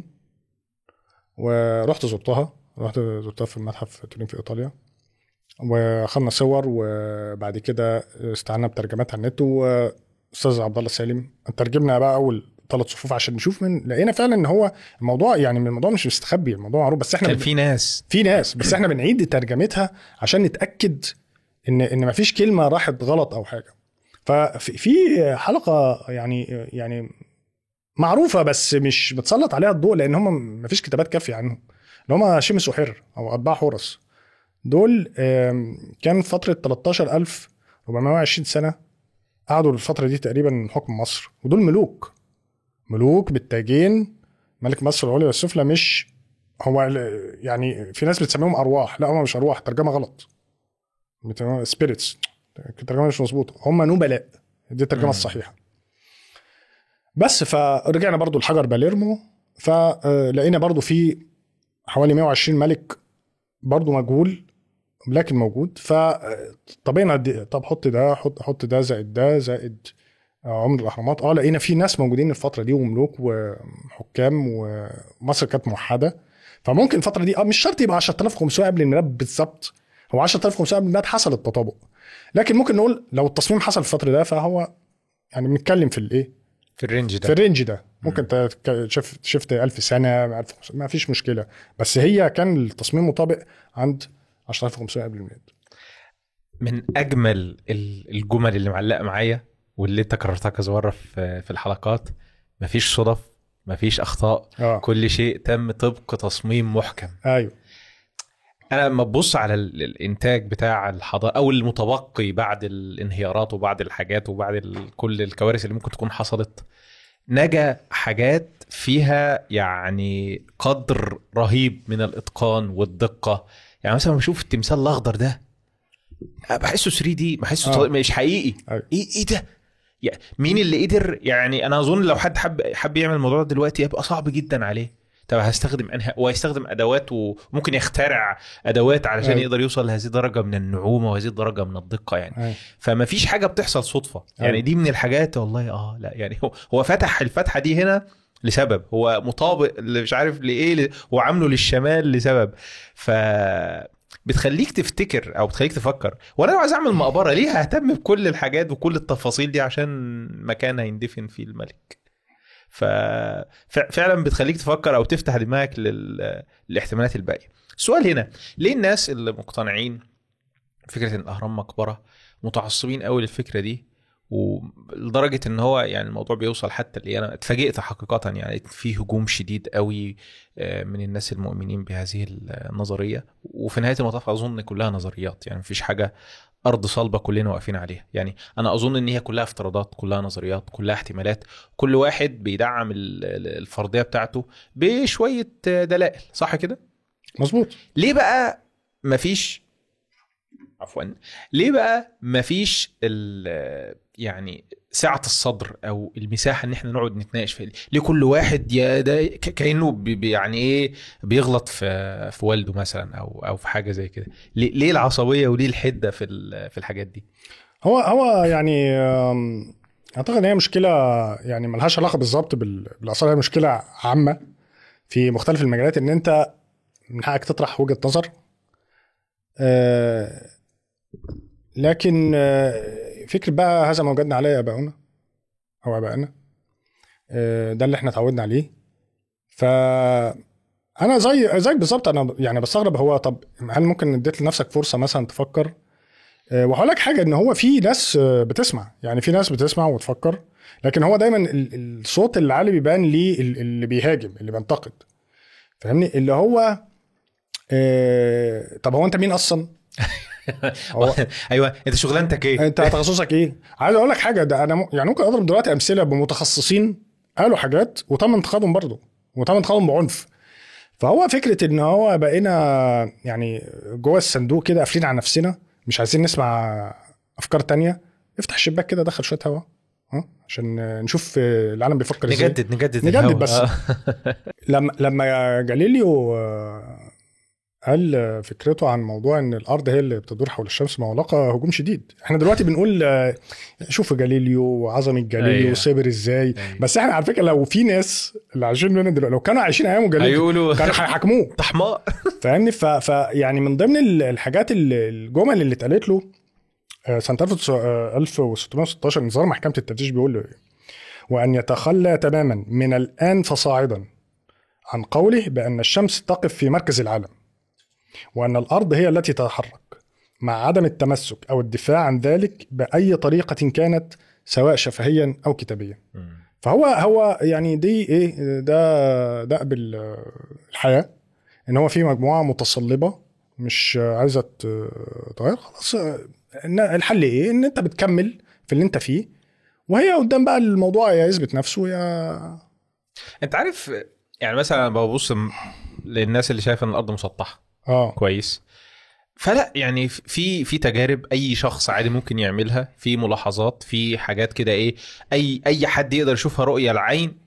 ورحت زرتها رحت زرتها في المتحف تورين في ايطاليا واخدنا صور وبعد كده استعنا بترجمات على النت واستاذ عبد الله سالم ترجمنا بقى اول ثلاث صفوف عشان نشوف من لقينا فعلا ان هو الموضوع يعني من الموضوع مش مستخبي الموضوع معروف بس احنا كان بن- في ناس في ناس بس احنا بنعيد ترجمتها عشان نتاكد ان ان مفيش كلمه راحت غلط او حاجه ففي في حلقه يعني يعني معروفه بس مش بتسلط عليها الضوء لان هم مفيش كتابات كافيه عنهم اللي هم شمس وحر او اتباع حورس دول آم، كان فتره 13420 سنه قعدوا الفتره دي تقريبا حكم مصر ودول ملوك ملوك بالتاجين ملك مصر العليا والسفلى مش هو ال- يعني في ناس بتسميهم ارواح لا هم مش ارواح ترجمه غلط سبيريتس الترجمه مش مظبوطه هم نبلاء دي الترجمه مم. الصحيحه بس فرجعنا برضو لحجر باليرمو فلقينا برضو في حوالي 120 ملك برضو مجهول لكن موجود فطبيعي نعدي- طب حط ده حط حط ده زائد ده زائد آه، عمر الاهرامات اه لقينا في ناس موجودين الفتره دي وملوك وحكام ومصر كانت موحده فممكن الفتره دي اه مش شرط يبقى 10500 قبل الميلاد بالظبط هو 10500 قبل الميلاد حصل التطابق لكن ممكن نقول لو التصميم حصل في الفتره ده فهو يعني بنتكلم في الايه في الرينج في ده الرينج ده ممكن تك- شفت شفت 1000 سنه 1500 ما فيش مشكله بس هي كان التصميم مطابق عند 10500 قبل الميلاد من اجمل ال- الجمل اللي معلقه معايا واللي انت كررتها كذا مره في في الحلقات مفيش صدف مفيش اخطاء اه كل شيء تم طبق تصميم محكم ايوه انا لما تبص على ال- الانتاج بتاع الحضاره او المتبقي بعد الانهيارات وبعد الحاجات وبعد ال- كل الكوارث اللي ممكن تكون حصلت نجا حاجات فيها يعني قدر رهيب من الاتقان والدقه يعني مثلا بشوف التمثال الاخضر ده بحسه 3 دي بحسه آه. طبيعي- مش حقيقي أيوة. ايه ايه ده يعني مين اللي قدر يعني انا اظن لو حد حب حب يعمل الموضوع ده دلوقتي يبقى صعب جدا عليه طب هستخدم انها وهيستخدم ادوات وممكن يخترع ادوات علشان أيوة. يقدر يوصل لهذه الدرجه من النعومه وهذه الدرجه من الدقه يعني أيوة. فما فيش حاجه بتحصل صدفه يعني أيوة. دي من الحاجات والله اه لا يعني هو هو فتح الفتحه دي هنا لسبب هو مطابق اللي مش عارف لايه ل- وعامله للشمال لسبب ف بتخليك تفتكر او بتخليك تفكر وانا لو عايز اعمل مقبره ليه ههتم بكل الحاجات وكل التفاصيل دي عشان مكان هيندفن فيه الملك ف ف- فعلا بتخليك تفكر او تفتح دماغك لل... للاحتمالات الباقيه السؤال هنا ليه الناس اللي مقتنعين فكره ان الاهرام مقبره متعصبين قوي للفكره دي ولدرجه ان هو يعني الموضوع بيوصل حتى اللي انا اتفاجئت حقيقه يعني في هجوم شديد قوي آه، من الناس المؤمنين بهذه النظريه وفي نهايه المطاف اظن كلها نظريات يعني مفيش حاجه ارض صلبه كلنا واقفين عليها يعني انا اظن ان هي كلها افتراضات كلها نظريات كلها احتمالات كل واحد بيدعم ال- ال- الفرضيه بتاعته بشويه آه، دلائل صح كده مظبوط ليه بقى مفيش عفوا ليه بقى مفيش ال- يعني سعة الصدر او المساحه ان احنا نقعد نتناقش فيها ليه كل واحد يا ده ك- كانه بي بي- يعني ايه بيغلط في في والده مثلا او او في حاجه زي كده ليه, ليه العصبيه وليه الحده في ال- في الحاجات دي هو هو يعني آم، اعتقد ان هي مشكله يعني ملهاش علاقه بالظبط بال- بالاثار هي مشكله عامه في مختلف المجالات ان انت من حقك تطرح وجهه نظر آه، لكن آه، فكره بقى هذا ما وجدنا عليه اباؤنا او ابائنا آه، ده اللي احنا اتعودنا عليه ف انا زي زيك بالظبط انا يعني بستغرب هو طب هل ممكن اديت لنفسك فرصه مثلا تفكر آه، وهقول لك حاجه ان هو في ناس آه، بتسمع يعني في ناس بتسمع وتفكر لكن هو دايما ال- الصوت العالي بيبان ليه ال- اللي بيهاجم اللي بينتقد فاهمني اللي هو آه، طب هو انت مين اصلا هو ايوه انت شغلانتك ايه انت تخصصك ايه عايز اقول لك حاجه ده انا م... يعني ممكن اضرب دلوقتي امثله بمتخصصين قالوا حاجات وتم انتقادهم برضه وتم انتقادهم بعنف فهو فكره ان هو بقينا يعني جوه الصندوق كده قافلين على نفسنا مش عايزين نسمع افكار تانية افتح الشباك كده دخل شويه هوا ها عشان نشوف العالم بيفكر ازاي نجدد نجدد نجدد الهوا. بس. آه. لما لما جاليليو آه، قال فكرته عن موضوع ان الارض هي اللي بتدور حول الشمس ما هو لقى هجوم شديد احنا دلوقتي بنقول آه، شوفوا جاليليو وعظمه جاليليو أيوة. صبر ازاي أيوة. بس احنا على فكره لو في ناس اللي عايشين مننا دلوقتي لو كانوا عايشين ايام جاليليو هيقولوا كانوا هيحاكموه انت حمار فاهمني ف... ف يعني من ضمن ال- الحاجات ال- الجمل اللي اتقالت له آه، سنه 1616 نظام محكمه التفتيش بيقول له إيه؟ وان يتخلى تماما من الان فصاعدا عن قوله بان الشمس تقف في مركز العالم وان الارض هي التي تتحرك مع عدم التمسك او الدفاع عن ذلك باي طريقه كانت سواء شفهيا او كتابيا فهو هو يعني دي ايه ده دأب ال- الحياه ان هو في مجموعه متصلبه مش عايزه ت- تغير خلاص إن الحل ايه ان انت بتكمل في اللي انت فيه وهي قدام بقى الموضوع يا يثبت نفسه يا انت عارف يعني مثلا أنا ببص م- للناس اللي شايفه ان الارض مسطحه اه كويس فلا يعني في في تجارب اي شخص عادي ممكن يعملها في ملاحظات في حاجات كده ايه اي اي حد يقدر يشوفها رؤيه العين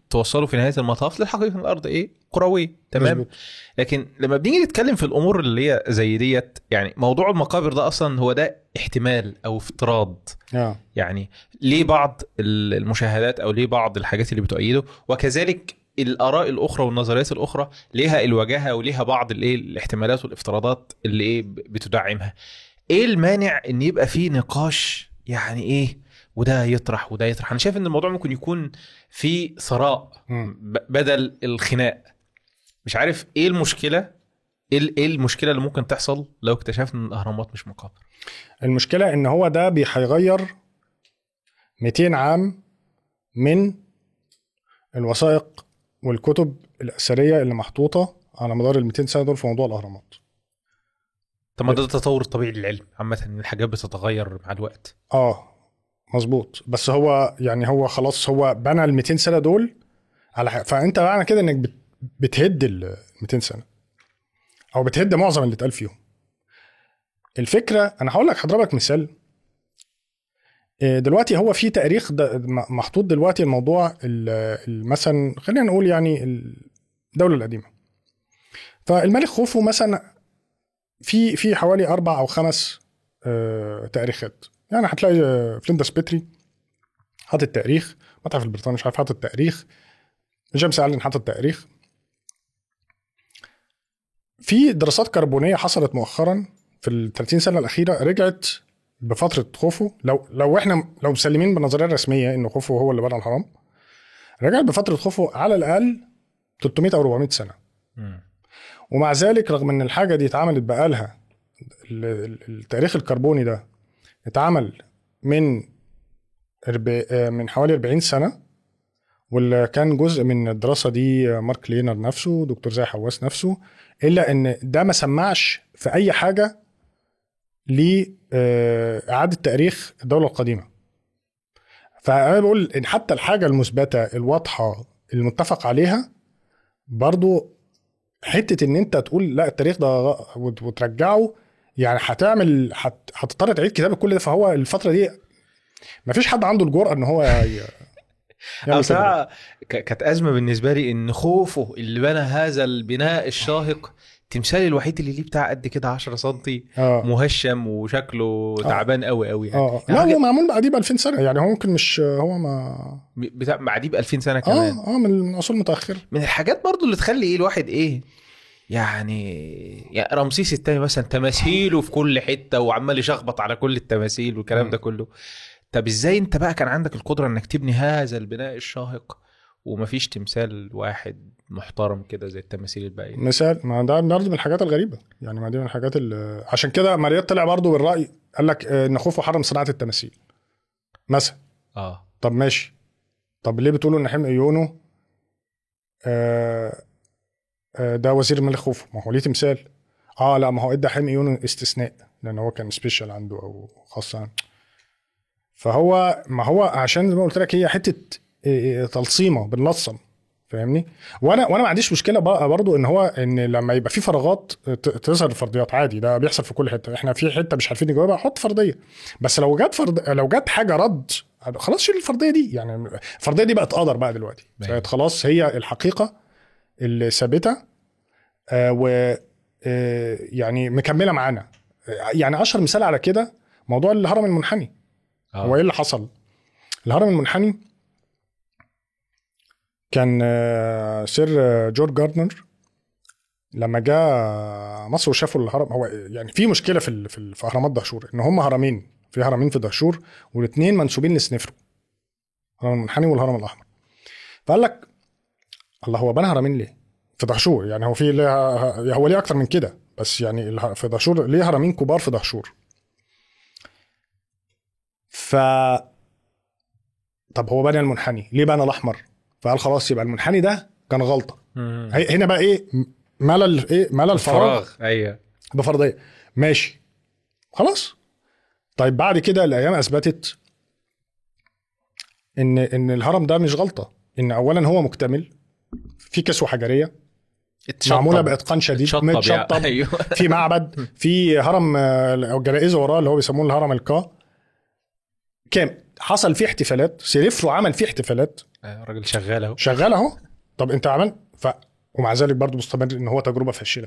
توصلوا في نهايه المطاف للحقيقه ان الارض ايه كرويه تمام مظبوط. لكن لما بنيجي نتكلم في الامور اللي هي زي ديت يعني موضوع المقابر ده اصلا هو ده احتمال او افتراض اه يعني ليه بعض ال- المشاهدات او ليه بعض الحاجات اللي بتؤيده وكذلك الاراء الاخرى والنظريات الاخرى ليها الوجاهه وليها بعض الايه الاحتمالات والافتراضات اللي ايه ب- بتدعمها ايه المانع ان يبقى فيه نقاش يعني ايه وده يطرح وده يطرح انا شايف ان الموضوع ممكن يكون في ثراء مم. ب- بدل الخناق مش عارف ايه المشكله ايه ال- ايه المشكله اللي ممكن تحصل لو اكتشفنا ان الاهرامات مش مقابر المشكله ان هو ده بي- هيغير 200 عام من الوثائق والكتب الاثريه اللي محطوطه على مدار ال 200 سنه دول في موضوع الاهرامات طب ما ده التطور الطبيعي للعلم عامه ان الحاجات بتتغير مع الوقت اه مظبوط بس هو يعني هو خلاص هو بنى ال 200 سنه دول على حاجة. فانت معنى كده انك بت- بتهد ال 200 سنه او بتهد معظم اللي اتقال فيهم الفكره انا هقول لك هضربك مثال إيه، دلوقتي هو في تاريخ ده- م- محطوط دلوقتي الموضوع ال- ال- مثلا خلينا نقول يعني الدوله القديمه فالملك خوفو مثلا في في حوالي اربع او خمس آه، تاريخات يعني هتلاقي آه، فليندرز بيتري حاطط تاريخ المتحف البريطاني مش عارف حاطط تاريخ جيمس الين حاطط تاريخ في دراسات كربونيه حصلت مؤخرا في ال 30 سنه الاخيره رجعت بفتره خوفو لو لو احنا لو مسلمين بالنظريه الرسميه ان خوفو هو اللي بنى الهرم رجعت بفتره خوفو على الاقل 300 او 400 سنه ومع ذلك رغم ان الحاجه دي اتعملت بقالها ال- ال- التاريخ الكربوني ده اتعمل من أرب- آه، من حوالي 40 سنه واللي كان جزء من الدراسه دي آه، مارك لينر نفسه دكتور زاهي حواس نفسه الا ان ده ما سمعش في اي حاجه لاعاده تاريخ الدوله القديمه فانا بقول ان حتى الحاجه المثبته الواضحه المتفق عليها برضو حته ان انت تقول لا التاريخ ده غ- وت- وترجعه يعني هتعمل هت- هتضطر تعيد كتابه كل ده فهو الفتره دي ما فيش حد عنده الجرأه ان هو ي- أنا يعمل كده. بصراحة ك- كانت أزمة بالنسبة لي إن خوفه اللي بنى هذا البناء الشاهق تمثالي الوحيد اللي ليه بتاع قد كده 10 سنتي اه مهشم وشكله تعبان قوي قوي يعني, اه يعني لا حاجة- هو معمول بعديه ب 2000 سنه يعني هو ممكن مش هو ما بتاع معديه ب 2000 سنة كمان اه اه من اصول متاخره من الحاجات برضو اللي تخلي ايه الواحد ايه يعني يعني رمسيس الثاني مثلا تماثيله في كل حته وعمال يشخبط على كل التماثيل والكلام مم. ده كله طب ازاي انت بقى كان عندك القدره انك تبني هذا البناء الشاهق ومفيش تمثال واحد محترم كده زي التماثيل الباقيه مثال ما ده برضه من الحاجات الغريبه يعني ما دي من الحاجات اللي عشان كده ماريات طلع برضه بالراي قال لك آه، ان خوفو حرم صناعه التماثيل مثلا اه طب ماشي طب ليه بتقولوا ان حلم ايونو آه آه ده وزير الملك خوفو ما هو ليه تمثال اه لا ما هو ادى حلم ايونو استثناء لان هو كان سبيشال عنده او خاص عنه فهو ما هو عشان زي ما قلت لك هي حته آه، آه، تلصيمه بنلصم فاهمني وانا وانا ما عنديش مشكله بقى برضو ان هو ان لما يبقى في فراغات ت- تظهر فرضيات عادي ده بيحصل في كل حته احنا في حته مش عارفين نجاوبها حط فرضيه بس لو جت فرض لو جت حاجه رد خلاص شيل الفرضيه دي يعني الفرضيه دي بقت قدر بقى دلوقتي أيوة. بقت خلاص هي الحقيقه اللي ثابته آه و آه يعني مكمله معانا آه، يعني اشهر مثال على كده موضوع الهرم المنحني هو ايه اللي حصل؟ الهرم المنحني كان آه، سير آه، جورج جاردنر لما جاء مصر وشافوا الهرم هو يعني في مشكله في ال- في, ال- في اهرامات دهشور ان هم هرمين في هرمين في دهشور والاثنين منسوبين لسنفرو الهرم المنحني والهرم الاحمر فقال لك الله هو بنى هرمين ليه؟ في دهشور يعني هو في ليه هو ليه اكتر من كده بس يعني اله- في دهشور ليه هرمين كبار في دهشور ف طب هو بنى المنحني ليه بنى الاحمر فقال خلاص يبقى المنحني ده كان غلطه مم. هي- هنا بقى ايه ملى ال- ايه ملى الفراغ فراغ ايوه بفرضيه ماشي خلاص طيب بعد كده الايام اثبتت ان ان الهرم ده مش غلطه ان اولا هو مكتمل في كسوه حجريه اتشطب. معموله باتقان شديد اتشطب متشطب يعني. ايوه في معبد في هرم آه، او جنائزه وراه اللي هو بيسموه الهرم الكا كام حصل فيه احتفالات سيريفرو عمل فيه احتفالات آه، راجل شغال اهو شغال اهو طب انت عمل ف ومع ذلك برضه مستمر ان هو تجربه فاشله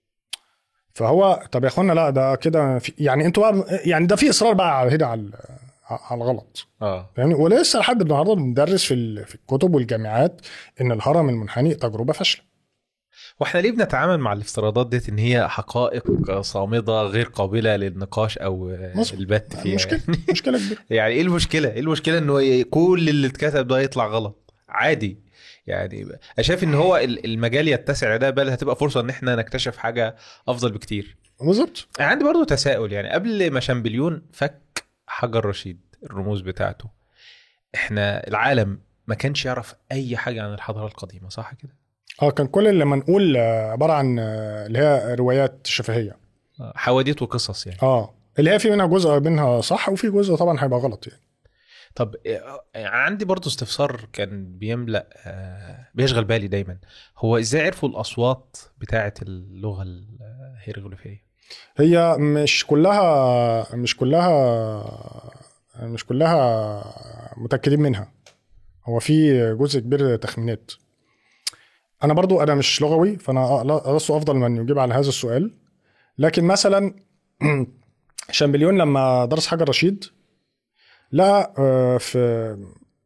فهو طب يا اخوانا لا ده كده في- يعني انتوا بقى يعني ده في اصرار بقى على هنا على على الغلط اه فاهمني ولسه لحد النهارده بندرس في ال- في الكتب والجامعات ان الهرم المنحني تجربه فاشله واحنا ليه بنتعامل مع الافتراضات ديت ان هي حقائق صامده غير قابله للنقاش او مظبوط. البت فيها مشكله مشكله كبيره يعني ايه المشكله؟ ايه المشكله انه ي- كل اللي اتكتب ده يطلع غلط؟ عادي يعني انا شايف ان هو ال- المجال يتسع ده بل هتبقى فرصه ان احنا نكتشف حاجه افضل بكتير. بالظبط انا عندي برضو تساؤل يعني قبل ما شامبليون فك حجر رشيد الرموز بتاعته احنا العالم ما كانش يعرف اي حاجه عن الحضاره القديمه صح كده؟ اه كان كل اللي لما نقول آه، عباره عن آه، اللي هي روايات شفهيه آه، حواديت وقصص يعني اه اللي هي في منها جزء منها صح وفي جزء طبعا هيبقى غلط يعني طب آه، عندي برضو استفسار كان بيملأ آه، بيشغل بالي دايما هو ازاي عرفوا الاصوات بتاعه اللغه الهيروغليفيه هي مش كلها مش كلها مش كلها متاكدين منها هو في جزء كبير تخمينات انا برضو انا مش لغوي فانا لست افضل من يجيب على هذا السؤال لكن مثلا شامبليون لما درس حجر رشيد لقى آه، في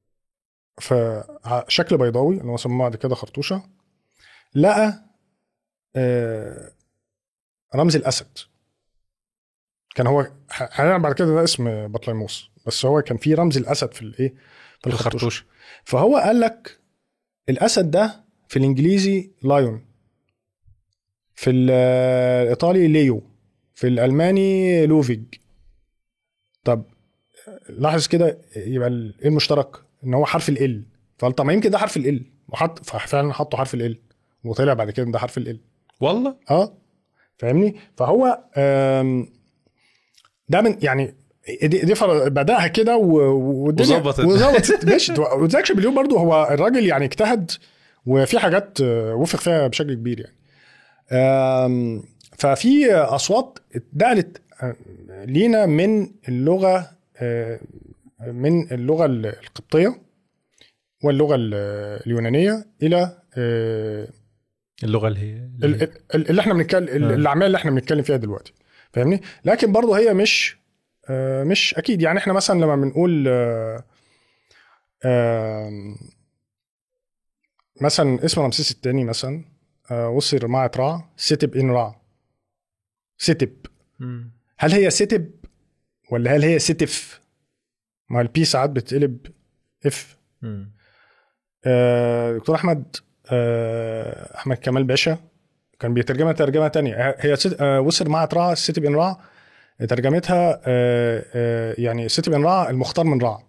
في ع- شكل بيضاوي اللي هو سموه بعد كده خرطوشه لقى آه، رمز الاسد كان هو هنعرف بعد كده ده اسم بطليموس بس هو كان في رمز الاسد في الايه في الخرطوش الخرطوش فهو قال لك الاسد ده في الانجليزي لايون في ال- الايطالي ليو في الالماني لوفيج طب لاحظ كده يبقى ال- ايه المشترك ان هو حرف ال فقال طب ما يمكن ده حرف ال وحط ففعلا حطوا حرف ال وطلع بعد كده إن ده حرف ال والله اه فاهمني فهو آم، ده من يعني دي, دي فر- بداها كده و- والدنيا وظبطت. وظبطت ماشي وزاك شامبليون برضو هو الراجل يعني اجتهد وفي حاجات آه، وفق فيها بشكل كبير يعني آم، ففي اصوات اتنقلت آه، لينا من اللغه آه، من اللغه القبطيه واللغه ال- اليونانيه الى آه، اللغه اللي هي ال- ال- اللي احنا بنتكلم آه. الاعمال اللي احنا بنتكلم فيها دلوقتي فاهمني لكن برضه هي مش آه، مش اكيد يعني احنا مثلا لما بنقول آه، آم، مثلا اسم رمسيس الثاني مثلا آه، وصل مع رع ستب ان رع ستب مم. هل هي ستب ولا هل هي ستف ما البي ساعات بتقلب اف مم. آه، دكتور احمد آه، احمد كمال باشا كان بيترجمها ترجمه تانية هي ست- آه، وصل مع رع الست بن رع ترجمتها آه، آه، يعني الست بن رع المختار من رع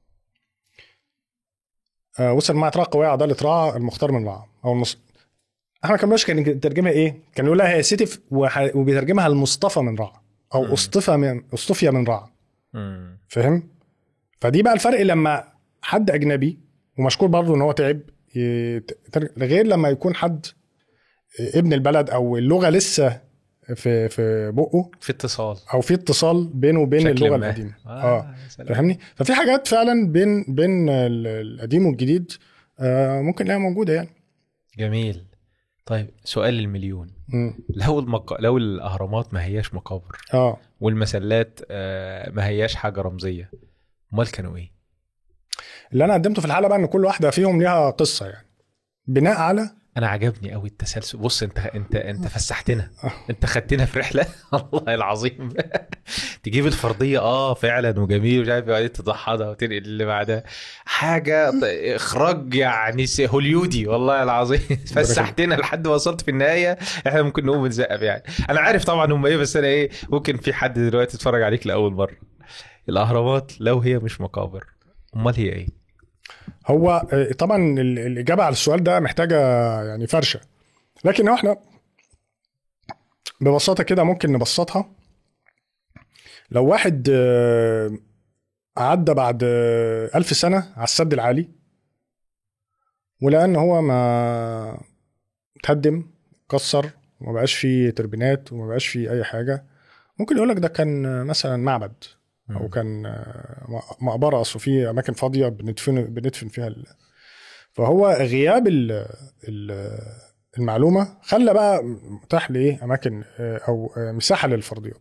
آه، وصل مع رع قوية عضلة رع المختار من رع او المص... احمد كمال باشا كان يترجمها ايه؟ كان يقول لها هي ستف وح- وبيترجمها المصطفى من رع او مم. اصطفى من اصطفي من رع مم. فاهم فدي بقى الفرق لما حد اجنبي ومشكور برضه ان هو تعب يت- تر- غير لما يكون حد ابن البلد او اللغه لسه في في بقه في اتصال او في اتصال بينه وبين بشكل اللغه ما. القديمه اه, اه يا سلام. فاهمني ففي حاجات فعلا بين بين ال- القديم والجديد آه ممكن نلاقيها موجوده يعني جميل طيب سؤال المليون مم. لو المق... لو الاهرامات ما هياش مقابر اه والمسلات آه، ما هياش حاجه رمزيه امال كانوا ايه اللي انا قدمته في الحلقه بقى ان كل واحده فيهم ليها قصه يعني بناء على انا عجبني قوي التسلسل بص انت انت انت فسحتنا انت خدتنا في رحله والله العظيم تجيب الفرضيه اه فعلا وجميل مش عارف بعدين تضحضها وتنقل اللي بعدها حاجه ط- اخراج يعني س- هوليودي والله العظيم فسحتنا لحد ما وصلت في النهايه احنا ممكن نقوم نزقف يعني انا عارف طبعا هم ايه بس انا ايه ممكن في حد دلوقتي يتفرج عليك لاول مره الاهرامات لو هي مش مقابر امال هي ايه هو آه، طبعا ال- الاجابه على السؤال ده محتاجه يعني فرشه لكن احنا ببساطه كده ممكن نبسطها لو واحد آه، عدى بعد آه، ألف سنة على السد العالي ولقى إن هو ما تهدم كسر وما بقاش فيه تربينات وما بقاش فيه أي حاجة ممكن يقولك ده كان آه، مثلا معبد او مم. كان آه، م- مقبره اصل في اماكن فاضيه بندفن بندفن فيها ال... فهو غياب ال... ال... المعلومه خلى بقى متاح لايه اماكن آه، او آه، مساحه للفرضيات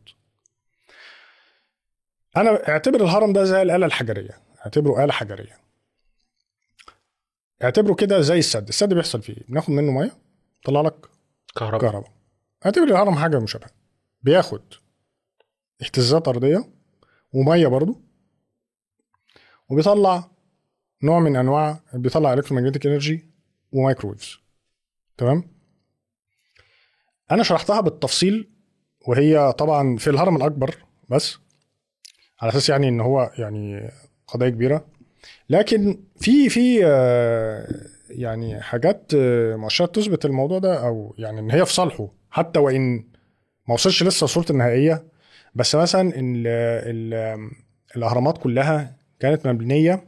انا اعتبر الهرم ده زي الاله الحجريه اعتبره اله حجريه اعتبره كده زي السد السد بيحصل فيه إيه؟ بناخد منه ميه طلع لك كهرباء كهرباء اعتبر الهرم حاجه مشابهه بياخد اهتزازات ارضيه وميه برضو وبيطلع نوع من انواع بيطلع الكترومagnetic انرجي ومايكرويفز تمام انا شرحتها بالتفصيل وهي طبعا في الهرم الاكبر بس على اساس يعني ان هو يعني قضيه كبيره لكن في في آه، يعني حاجات آه، مؤشرات تثبت الموضوع ده او يعني ان هي في صالحه حتى وان ما وصلش لسه صورته النهائيه بس مثلا ان ال ال الاهرامات كلها كانت مبنيه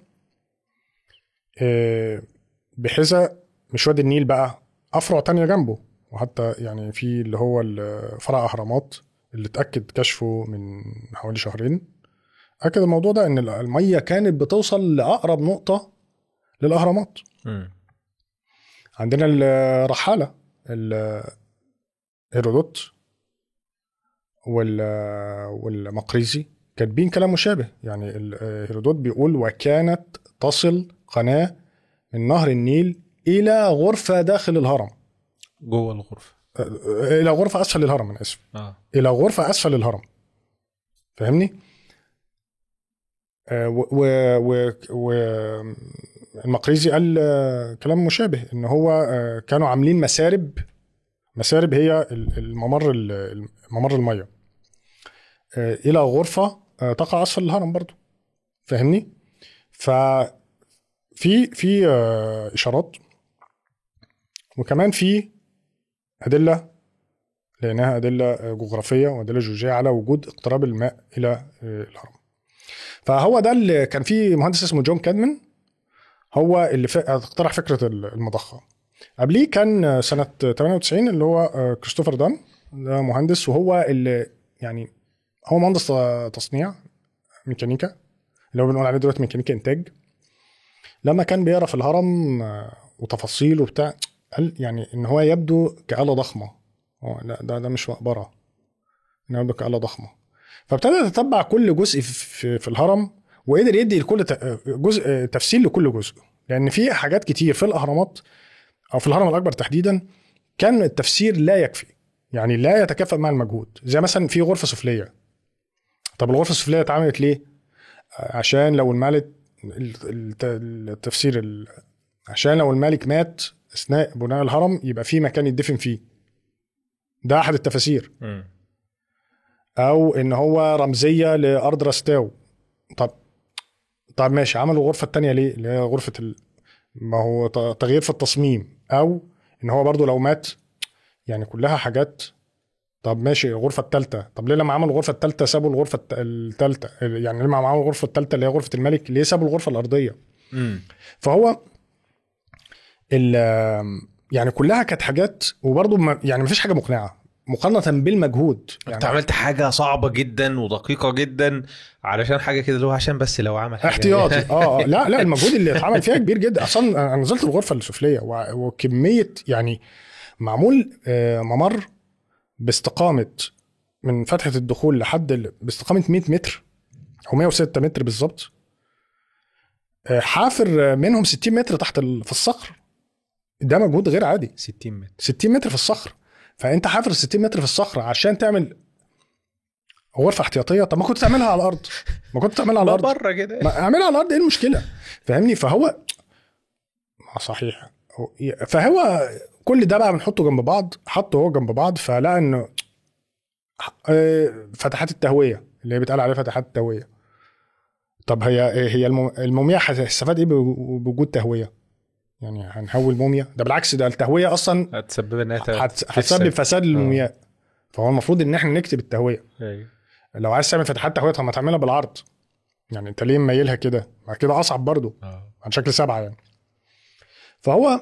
آه، بحذاء مش وادي النيل بقى افرع تانية جنبه وحتى يعني في اللي هو ال- فرع اهرامات اللي اتاكد كشفه من حوالي شهرين اكد الموضوع ده ان الميه كانت بتوصل لاقرب نقطه للاهرامات مم. عندنا الرحاله ال- هيرودوت وال والمقريزي كاتبين كلام مشابه يعني ال- هيرودوت بيقول وكانت تصل قناه من نهر النيل الى غرفه داخل الهرم جوه الغرفه الى غرفه اسفل الهرم انا اسف اه الى غرفه اسفل الهرم فاهمني آه، و و و المقريزي قال آه، كلام مشابه ان هو آه، كانوا عاملين مسارب مسارب هي ال- الممر ال- ممر الميه آه، الى غرفه آه، تقع اسفل الهرم برضو فاهمني ف في في آه، اشارات وكمان في ادله لانها ادله جغرافيه وادله جيولوجيه على وجود اقتراب الماء الى آه، الهرم فهو ده اللي كان في مهندس اسمه جون كادمان هو اللي ف- اقترح فكره المضخه قبليه كان سنه 98 اللي هو آه، كريستوفر دان ده مهندس وهو اللي يعني هو مهندس ت- تصنيع ميكانيكا اللي هو بنقول عليه دلوقتي ميكانيكا انتاج لما كان بيقرا في الهرم آه، وتفاصيل وبتاع قال يعني ان هو يبدو كآلة ضخمه هو لا ده ده مش مقبره انه يبدو كآلة ضخمه فابتدى يتتبع كل جزء في, في الهرم وقدر يدي لكل ت- جزء تفسير لكل جزء لان في حاجات كتير في الاهرامات او في الهرم الاكبر تحديدا كان التفسير لا يكفي يعني لا يتكافئ مع المجهود زي مثلا في غرفه سفليه طب الغرفه السفليه اتعملت ليه عشان لو الملك الت- التفسير ال- عشان لو الملك مات اثناء بناء الهرم يبقى في مكان يدفن فيه ده احد التفاسير مم. او ان هو رمزيه لارض راستاو طب طب ماشي عملوا الغرفه الثانيه ليه اللي هي غرفه ال... ما هو ت- تغيير في التصميم او ان هو برضو لو مات يعني كلها حاجات طب ماشي الغرفه الثالثه طب ليه لما عملوا الغرفه الثالثه سابوا الغرفه الثالثه يعني لما عملوا الغرفه الثالثه اللي هي غرفه الملك ليه سابوا الغرفه الارضيه مم. فهو ال يعني كلها كانت حاجات وبرضه ما يعني مفيش حاجه مقنعه مقارنه بالمجهود انت عملت حاجه صعبه جدا ودقيقه جدا علشان حاجه كده اللي هو عشان بس لو عمل حاجه احتياطي اه آه، لا لا المجهود اللي اتعمل فيها كبير جدا اصلا انا نزلت الغرفه السفليه و- وكميه يعني معمول آه، ممر باستقامه من فتحه الدخول لحد ال- باستقامه 100 متر او 106 متر بالظبط آه، حافر منهم 60 متر تحت ال- في الصخر ده مجهود غير عادي 60 متر 60 متر في الصخر فانت حافر 60 متر في الصخر عشان تعمل غرفه احتياطيه طب ما كنت تعملها على الارض ما كنت تعملها على ما الارض بره كده ما اعملها على الارض ايه المشكله فاهمني فهو ما صحيح هو- فهو كل ده بقى بنحطه جنب بعض حطه هو جنب بعض فلقى انه آه، فتحات التهويه اللي هي بيتقال عليها فتحات التهويه طب هي هي المم- الموميا هتستفاد ايه بوجود تهويه؟ يعني هنهوي الموميا ده بالعكس ده التهويه اصلا هتسبب انها ت- هت- تفسد. هتسبب فساد للمومياء فهو المفروض ان احنا نكتب التهويه أيوة. لو عايز تعمل فتحات تهويه طب ما تعملها بالعرض يعني انت ليه مميلها كده؟ ما كده اصعب برضه اه عن شكل سبعه يعني فهو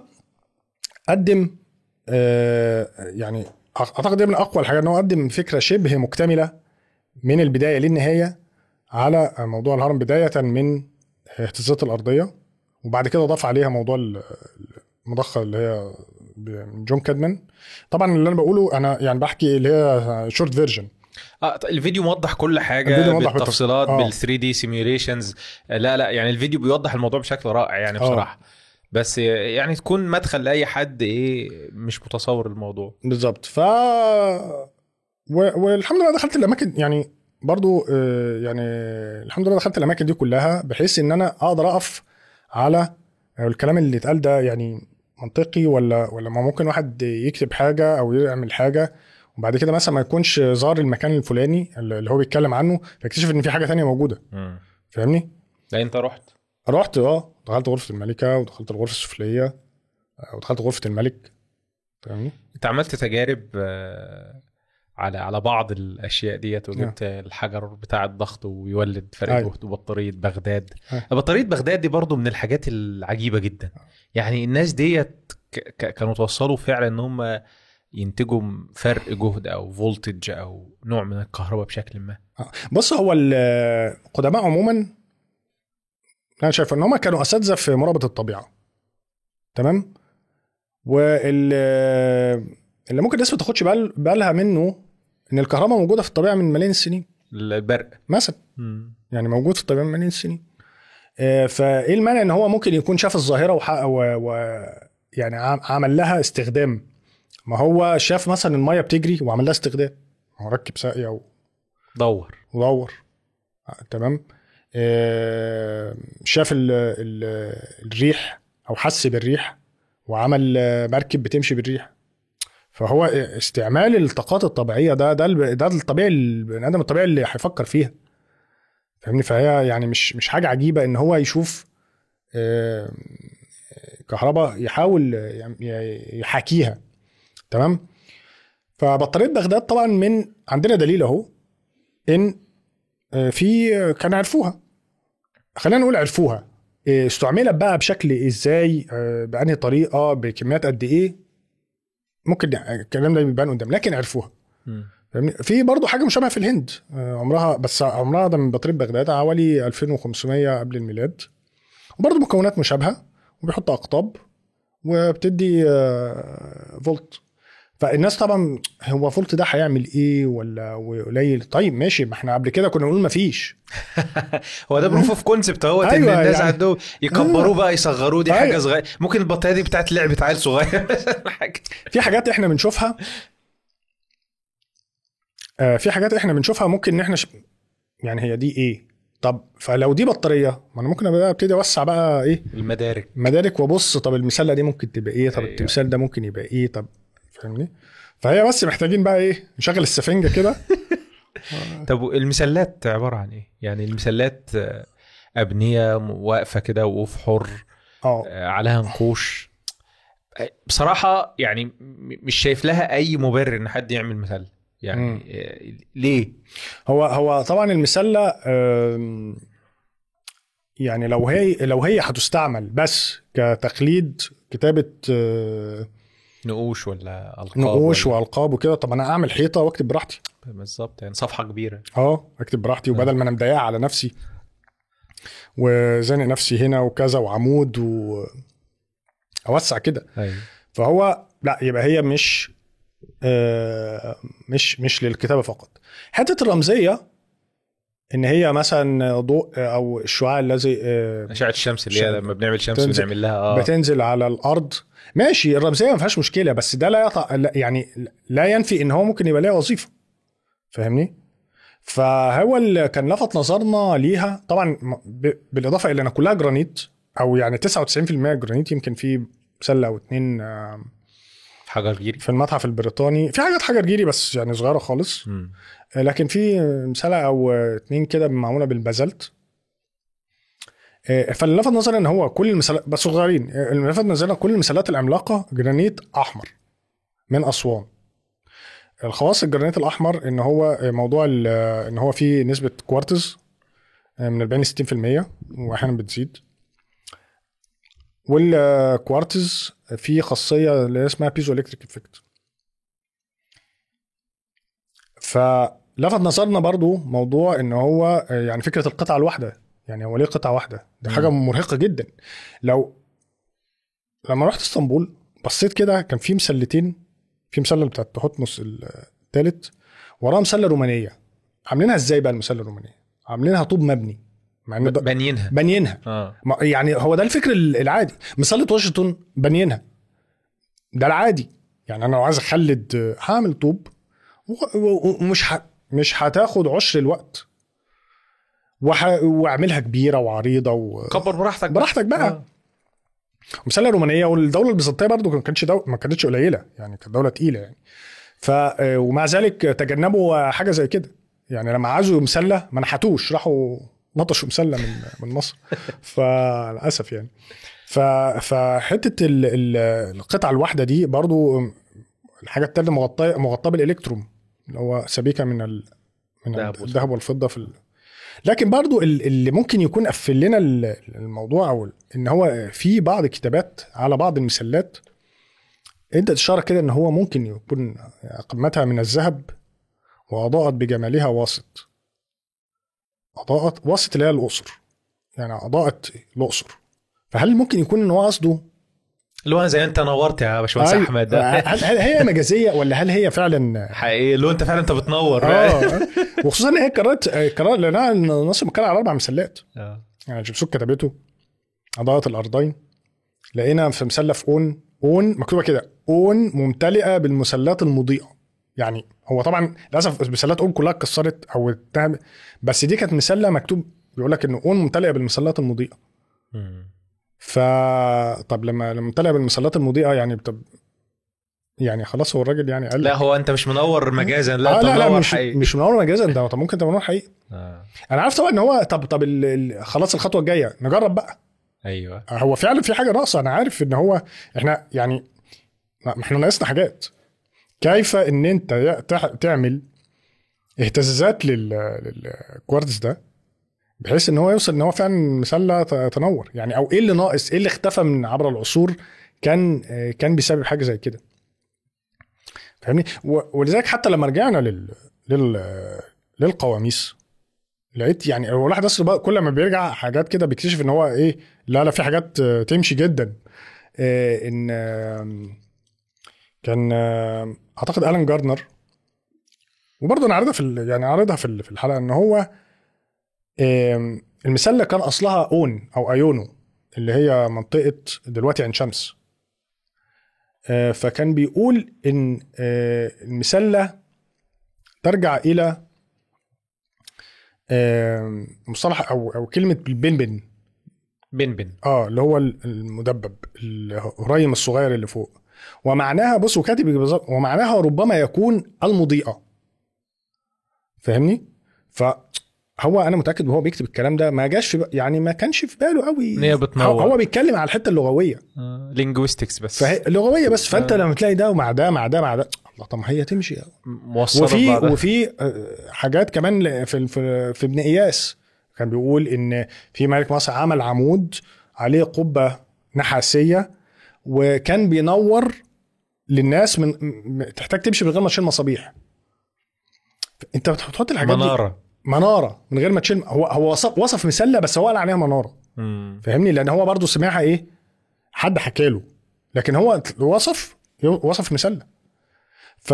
قدم آه يعني اعتقد دي من اقوى الحاجات ان هو قدم فكره شبه مكتمله من البدايه للنهايه على موضوع الهرم بدايه من اهتزازات الارضيه وبعد كده ضاف عليها موضوع ال- المضخه اللي هي ب- جون كادمان طبعا اللي انا بقوله انا يعني بحكي اللي هي شورت فيرجن اه ط- الفيديو موضح كل حاجه الفيديو موضح بالتفصيلات بالتف- آه. بال 3 دي سيميوليشنز لا لا يعني الفيديو بيوضح الموضوع بشكل رائع يعني آه. بصراحه بس يعني تكون مدخل لاي حد ايه مش متصور الموضوع بالظبط ف و... والحمد لله دخلت الاماكن يعني برضو آه، يعني الحمد لله دخلت الاماكن دي كلها بحيث ان انا اقدر اقف على الكلام اللي اتقال ده يعني منطقي ولا ولا ما ممكن واحد يكتب حاجه او يعمل حاجه وبعد كده مثلا ما يكونش زار المكان الفلاني اللي هو بيتكلم عنه فيكتشف ان في حاجه تانية موجوده مم. فاهمني لا انت رحت رحت اه دخلت غرفه الملكه ودخلت الغرفه السفليه آه، ودخلت غرفه الملك فاهمني انت عملت تجارب آه، على على بعض الاشياء ديت وجبت الحجر بتاع الضغط ويولد فرق أيوة. جهد وبطاريه بغداد أيوة. بطاريه بغداد دي برضو من الحاجات العجيبه جدا يعني الناس ديت ك- ك- كانوا توصلوا فعلا ان هم ينتجوا فرق جهد او فولتج او نوع من الكهرباء بشكل ما بص هو القدماء عموما انا شايف ان هم كانوا اساتذه في مراقبه الطبيعه تمام وال اللي ممكن الناس ما تاخدش بال- بالها منه ان الكهرباء موجوده في الطبيعه من ملايين السنين البرق مثلا مم. يعني موجود في الطبيعه من ملايين السنين آه، فايه المانع ان هو ممكن يكون شاف الظاهره وح... و... و... يعني عم- عمل لها استخدام ما هو شاف مثلا الميه بتجري وعمل لها استخدام هو ركب ساقيه و... دور ودور آه، تمام آه، شاف ال ال الريح او حس بالريح وعمل آه، مركب بتمشي بالريح فهو استعمال الطاقات الطبيعيه ده ده الب- ده الطبيعي البني ادم الطبيعي اللي هيفكر فيها فاهمني فهي يعني مش مش حاجه عجيبه ان هو يشوف آه، كهرباء يحاول ي- يحاكيها تمام فبطاريه بغداد طبعا من عندنا دليل اهو ان آه، في آه، كانوا عرفوها خلينا نقول عرفوها آه، استعملت بقى بشكل ازاي آه، بانهي طريقه بكميات قد ايه ممكن الكلام ده بيبان قدام لكن عرفوها مم. فاهمني في برضه حاجه مشابهه في الهند آه، عمرها بس عمرها ده من بطاريه بغداد حوالي 2500 قبل الميلاد وبرضه مكونات مشابهه وبيحط اقطاب وبتدي آه، فولت فالناس طبعا هو فولت ده هيعمل ايه ولا قليل طيب ماشي ما احنا قبل كده كنا نقول ما فيش هو ده بروف اوف كونسبت اهوت ان أيوة، الناس يعني- عندهم يكبروه بقى يصغروه دي حاجه أيوة. صغيره ممكن البطاريه دي بتاعت لعبه عيل صغير مثلا حاجه في حاجات احنا بنشوفها آه، في حاجات احنا بنشوفها ممكن ان احنا ش... يعني هي دي ايه طب فلو دي بطاريه ما انا ممكن بقى ابتدي اوسع بقى ايه المدارك مدارك وابص طب المسله دي ممكن تبقى ايه طب أيوة. التمثال ده ممكن يبقى ايه طب فاهمني فهي بس محتاجين بقى ايه نشغل السفنجه كده طب المسلات عباره عن ايه؟ يعني المسلات آه، ابنيه م- واقفه كده وقوف حر اه آه، عليها نقوش آه، بصراحه يعني م- مش شايف لها اي مبرر ان حد يعمل مسله يعني مم. آه، ليه؟ هو هو طبعا المسله آم، يعني لو هي لو هي هتستعمل بس كتقليد كتابه آه، نقوش ولا القاب نقوش ولا- والقاب وكده طب انا اعمل حيطه واكتب براحتي بالظبط يعني صفحه كبيره اه اكتب براحتي وبدل ما انا مضايقها على نفسي وزانق نفسي هنا وكذا وعمود و اوسع كده ايوه فهو لا يبقى هي مش آه مش مش للكتابه فقط حته الرمزيه ان هي مثلا ضوء او الشعاع الذي آه اشعه الشمس اللي هي شمس. لما بنعمل شمس تنزل- بنعمل لها اه بتنزل على الارض ماشي الرمزيه ما فيهاش مشكله بس ده لا, يطع... لا يعني لا ينفي ان هو ممكن يبقى ليها وظيفه فاهمني فهو اللي كان لفت نظرنا ليها طبعا ب... بالاضافه الى ان كلها جرانيت او يعني 99% جرانيت يمكن في سله او اتنين آه، حجر جيري في المتحف البريطاني في حاجات حجر جيري بس يعني صغيره خالص مم. آه، لكن في مساله او اتنين كده معموله بالبازلت آه، فاللي لفت نظري ان هو كل المسلات بس صغيرين آه، اللي لفت نظري كل المسلات العملاقه جرانيت احمر من اسوان الخواص الجرانيت الاحمر ان هو آه، موضوع ال- آه، ان هو فيه نسبه كوارتز آه، من 40 ل 60% واحيانا بتزيد والكوارتز فيه خاصيه اللي اسمها بيزو الكتريك افكت ف لفت نظرنا برضو موضوع ان هو آه، يعني فكره القطعه الواحده يعني هو ليه قطعه واحده دي حاجه مرهقه جدا لو لما رحت اسطنبول بصيت كده كان في مسلتين في مسله بتاعت تحتمس الثالث وراه مسله رومانيه عاملينها ازاي بقى المسله الرومانيه عاملينها طوب مبني مع ان ده- بانيينها بانيينها اه ما- يعني هو ده الفكر العادي مسله واشنطن بانيينها ده العادي يعني انا لو عايز اخلد هعمل طوب و- و- ومش ه... مش هتاخد عشر الوقت وح... واعملها كبيره وعريضه و... كبر براحتك براحتك بقى آه. المسله الرومانيه والدوله البيزنطيه برضو ما كانتش دو... ما كانتش قليله يعني كانت دوله تقيله يعني ف آه، ومع ذلك تجنبوا حاجه زي كده يعني لما عايزوا مسله ما نحتوش راحوا نطشوا مسله من من مصر فللاسف يعني ف فحته ال... ال... القطعه الواحده دي برضو الحاجه الثالثه مغطاه مغطاه بالالكتروم اللي هو سبيكه من ال... من دهب والفضة. الذهب والفضه في ال... لكن برضو ال- اللي ممكن يكون قفل لنا ال- الموضوع او ان هو في بعض الكتابات على بعض المسلات انت اشاره كده ان هو ممكن يكون قمتها من الذهب واضاءت بجمالها واسط اضاءت واسط اللي هي الاقصر يعني اضاءت الاقصر فهل ممكن يكون ان هو قصده اللي هو زي انت نورت يا باشمهندس أيوة. احمد ده هل, هل هي مجازيه ولا هل هي فعلا حقيقي اللي هو انت فعلا انت بتنور اه وخصوصا ان هي قررت قرار لانها نصر مكان على اربع مسلات آه. يعني جبسوك كتبته أضاءت الأرضين لقينا في مسلف أون أون مكتوبة كده أون ممتلئة بالمسلات المضيئة يعني هو طبعا للأسف مسلات أون كلها اتكسرت أو اتهم بس دي كانت مسلة مكتوب بيقول لك إن أون ممتلئة بالمسلات المضيئة مم. ف طب لما لما ممتلئة بالمسلات المضيئة يعني طب يعني خلاص هو الراجل يعني قال لا هو انت مش منور مجازا لا آه انت لا لا منور مش حقيقي مش منور مجازا ده طب ممكن تبقى منور حقيقي آه. انا عارف طبعا ان هو طب طب ال- ال- خلاص الخطوه الجايه نجرب بقى ايوه هو فعلا في حاجه ناقصه انا عارف ان هو احنا يعني ما احنا ناقصنا حاجات كيف ان انت ي- تح- تعمل اهتزازات لل- للكوارتز ده بحيث ان هو يوصل ان هو فعلا مسله ت- تنور يعني او ايه اللي ناقص ايه اللي اختفى من عبر العصور كان آه، كان بسبب حاجه زي كده فاهمني و- ولذلك حتى لما رجعنا لل لل للقواميس لقيت يعني هو الواحد اصلا بقى كل ما بيرجع حاجات كده بيكتشف ان هو ايه لا لا في حاجات آه، تمشي جدا آه، ان آم، كان آم، اعتقد الان جاردنر وبرضه انا عارضها في ال- يعني عارضها في ال- في الحلقه ان هو آم، المسله كان اصلها اون او ايونو اللي هي منطقه دلوقتي عين شمس آه، فكان بيقول ان آه، المسله ترجع الى آم، مصطلح او او كلمه البنبن بن بن اه اللي هو المدبب الهريم الصغير اللي فوق ومعناها بص وكاتب بالظبط ومعناها ربما يكون المضيئه فاهمني فهو انا متاكد وهو بيكتب الكلام ده ما جاش في ب... يعني ما كانش في باله قوي إن هي بتنور. هو هو بيتكلم على الحته اللغويه لينجويستكس بس فهي لغويه بس فانت لما تلاقي ده ومع ده مع ده مع ده الله طب ما هي تمشي موصله وفي ببعضها. وفي آه، حاجات كمان في في, في ابن اياس كان بيقول ان في ملك مصر عمل عمود عليه قبه نحاسيه وكان بينور للناس من م- تحتاج تمشي من غير ما تشيل مصابيح انت بتحط الحاجات دي مناره مناره من غير ما تشيل هو هو وصف, وصف مسله بس هو قال عليها مناره مم. فاهمني لان هو برضو سمعها ايه حد حكى له لكن هو وصف وصف مسله ف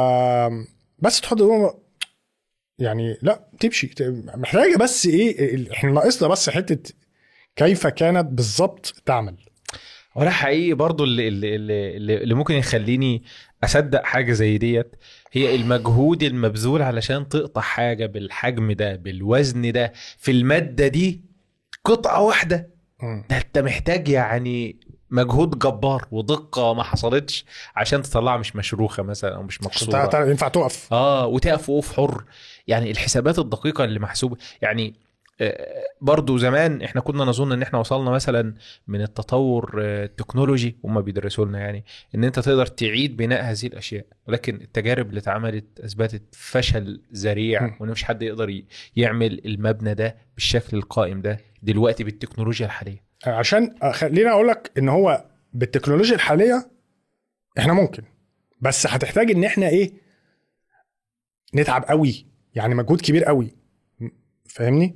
بس تحط جوه يعني لا تمشي محتاجه بس ايه ال- احنا ناقصنا بس حته كيف كانت بالظبط تعمل ولا حقيقي برضو اللي, اللي, اللي, اللي اللي ممكن يخليني اصدق حاجه زي ديت هي المجهود المبذول علشان تقطع حاجه بالحجم ده بالوزن ده في الماده دي قطعه واحده مم. ده انت محتاج يعني مجهود جبار ودقه ما حصلتش عشان تطلعها مش مشروخه مثلا او مش عشان مكسوره تع- تع- ينفع تقف اه وتقف وقوف حر يعني الحسابات الدقيقه اللي محسوبه يعني آه، برضو زمان احنا كنا نظن ان احنا وصلنا مثلا من التطور آه، التكنولوجي وما بيدرسوا لنا يعني ان انت تقدر تعيد بناء هذه الاشياء ولكن التجارب اللي اتعملت اثبتت فشل ذريع م. وان مفيش حد يقدر ي- يعمل المبنى ده بالشكل القائم ده دلوقتي بالتكنولوجيا الحاليه عشان خليني اقول لك ان هو بالتكنولوجيا الحاليه احنا ممكن بس هتحتاج ان احنا ايه نتعب قوي يعني مجهود كبير قوي فاهمني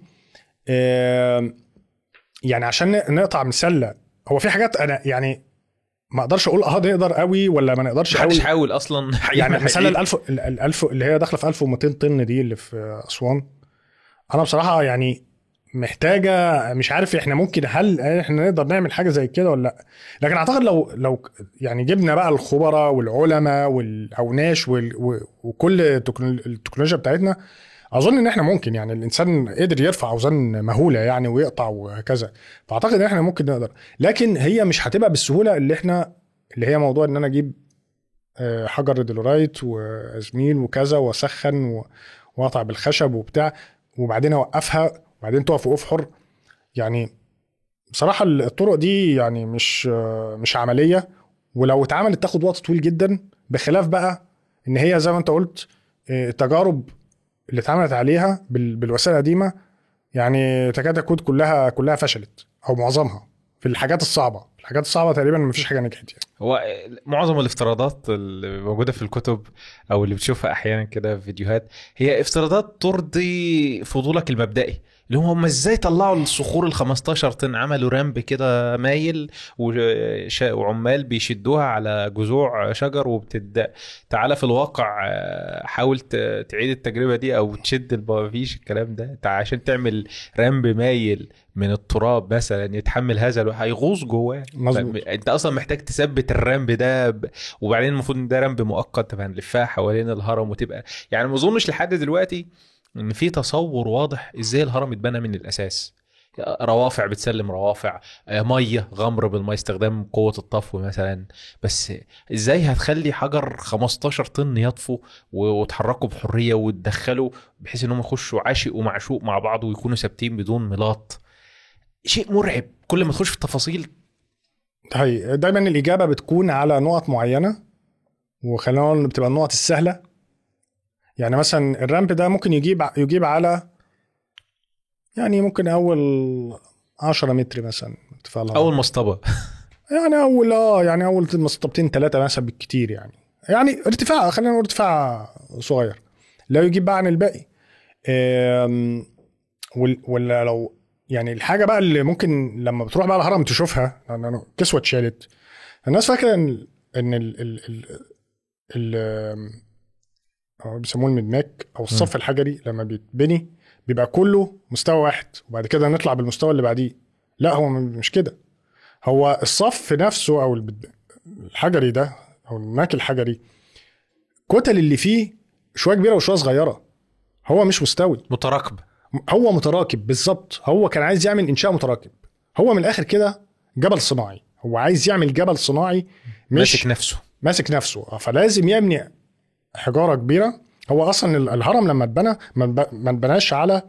آم، يعني عشان ن- نقطع مسله هو في حاجات انا يعني ما اقدرش اقول اه نقدر قوي ولا ما نقدرش محدش قوي حاول اصلا يعني مثلا حقيقي. ال1000 ال 1000 اللي هي داخله في 1200 طن دي اللي في اسوان انا بصراحه يعني محتاجه مش عارف احنا ممكن هل احنا نقدر نعمل حاجه زي كده ولا لا لكن اعتقد لو لو يعني جبنا بقى الخبراء والعلماء والاوناش وال- و- وكل التكنو- التكنولوجيا بتاعتنا اظن ان احنا ممكن يعني الانسان قدر يرفع اوزان مهوله يعني ويقطع وهكذا فاعتقد ان احنا ممكن نقدر لكن هي مش هتبقى بالسهوله اللي احنا اللي هي موضوع ان انا اجيب آه، حجر دلورايت وازميل وكذا واسخن و- واقطع بالخشب وبتاع وبعدين اوقفها وبعدين تقف وقوف حر يعني بصراحه الطرق دي يعني مش آه، مش عمليه ولو اتعملت تاخد وقت طويل جدا بخلاف بقى ان هي زي ما انت قلت آه، التجارب اللي اتعملت عليها بال- بالوسائل القديمه يعني تكاد تكون كلها كلها فشلت او معظمها في الحاجات الصعبه الحاجات الصعبه تقريبا مفيش حاجه نجحت يعني هو معظم الافتراضات اللي موجوده في الكتب او اللي بتشوفها احيانا كده في فيديوهات هي افتراضات ترضي فضولك المبدئي اللي هم هم ازاي طلعوا الصخور ال 15 طن عملوا رامب كده مايل وش- وعمال بيشدوها على جذوع شجر وبتد تعالى في الواقع آه، حاول ت- تعيد التجربه دي او تشد الب- مفيش الكلام ده انت عشان تعمل رامب مايل من التراب مثلا يتحمل هذا الو- هيغوص جواه مظبوط. ف- انت اصلا محتاج تثبت الرامب ده ب... وبعدين المفروض ان ده رامب مؤقت فهنلفها حوالين الهرم وتبقى يعني ما اظنش لحد دلوقتي ان في تصور واضح ازاي الهرم اتبنى من الاساس روافع بتسلم روافع آه، ميه غمر بالميه استخدام قوه الطفو مثلا بس ازاي هتخلي حجر 15 طن يطفو و- وتحركوا بحريه وتدخلوا بحيث انهم يخشوا عاشق ومعشوق مع بعض ويكونوا ثابتين بدون ملاط شيء مرعب كل ما تخش في التفاصيل هي دايما الاجابه بتكون على نقط معينه وخلينا نقول إن بتبقى النقط السهله يعني مثلا الرامب ده ممكن يجيب يجيب على يعني ممكن اول 10 متر مثلا ارتفاع الهرم. اول مصطبه يعني اول اه يعني اول مسطبتين ثلاثه مثلا بالكتير يعني يعني ارتفاع خلينا نقول ارتفاع صغير لا يجيب بقى عن الباقي آم، وال- ولا لو يعني الحاجه بقى اللي ممكن لما بتروح بقى الهرم تشوفها لان أنا كسوه اتشالت الناس فاكره ان ان ال ال ال ال آم، أو بيسموه المدماك او الصف الحجري لما بيتبني بيبقى كله مستوى واحد وبعد كده نطلع بالمستوى اللي بعديه لا هو م- مش كده هو الصف نفسه او البد- الحجري ده او الماك الحجري الكتل اللي فيه شويه كبيره وشويه صغيره هو مش مستوي متراكبه هو متراكب بالظبط هو كان عايز يعمل انشاء متراكب هو من الاخر كده جبل صناعي هو عايز يعمل جبل صناعي مش ماسك نفسه ماسك نفسه فلازم يبني حجاره كبيره هو اصلا ال- الهرم لما اتبنى ما اتب- ما اتبناش على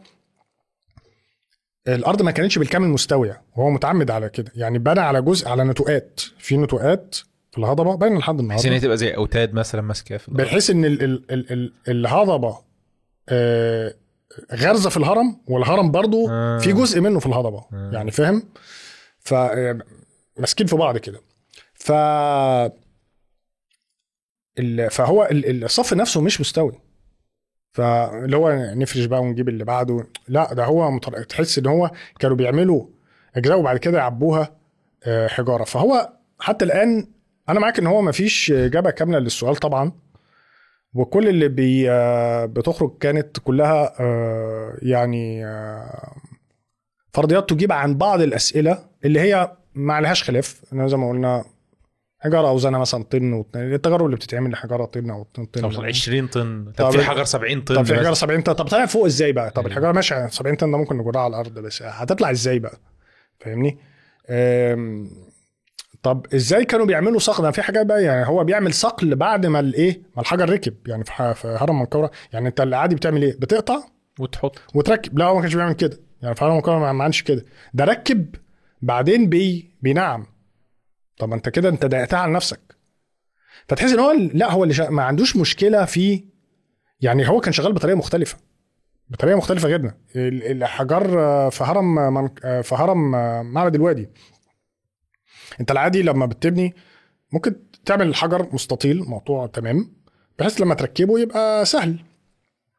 الارض ما كانتش بالكامل مستويه وهو متعمد على كده يعني بنى على جزء على نتوءات في نتوءات في الهضبه باينه لحد بحيث ان هي النهارده تبقى زي اوتاد مثلا ماسكه في الأرض. بحيث ان ال ال ال ال الهضبه آه، غارزه في الهرم والهرم برضو آه. في جزء منه في الهضبه آه. يعني فاهم ف آه، ماسكين في بعض كده ف ال- فهو ال- ال- الصف نفسه مش مستوي فاللي هو نفرش بقى ونجيب اللي بعده لا ده هو متر... تحس ان هو كانوا بيعملوا اجزاء وبعد كده يعبوها آه، حجاره فهو حتى الان انا معاك ان هو ما فيش اجابه كامله للسؤال طبعا وكل اللي بي آه، بتخرج كانت كلها آه، يعني آه، فرضيات تجيب عن بعض الاسئله اللي هي ما عليهاش خلاف إن زي ما قلنا حجاره اوزانها مثلا طن واتنين التجارب اللي بتتعمل لحجاره طن او 2 طن طب 20 طن طب طب- في حجر 70 طن طب في حجاره مثلاً. 70 طن طب طلع فوق ازاي بقى طب أيوة. الحجاره ماشي 70 طن ده ممكن نجرها على الارض بس هتطلع ازاي بقى فاهمني أم، طب ازاي كانوا بيعملوا صقل ده في حاجات بقى يعني هو بيعمل صقل بعد ما الايه ما الحجر ركب يعني في ح- في هرم منكوره يعني انت العادي بتعمل ايه بتقطع وتحط وتركب لا هو ما كانش بيعمل كده يعني في هرم منكوره ما ما عندش كده ده ركب بعدين بي بينعم طب ما انت كده انت ضايقتها على نفسك فتحس ان هو لا هو اللي شا... ما عندوش مشكله في يعني هو كان شغال بطريقه مختلفه بطريقه مختلفه جدا ال- الحجار آه، في هرم آه، من... آه، في هرم آه، معبد الوادي انت العادي لما بتبني ممكن تعمل الحجر مستطيل مقطوع تمام بحيث لما تركبه يبقى سهل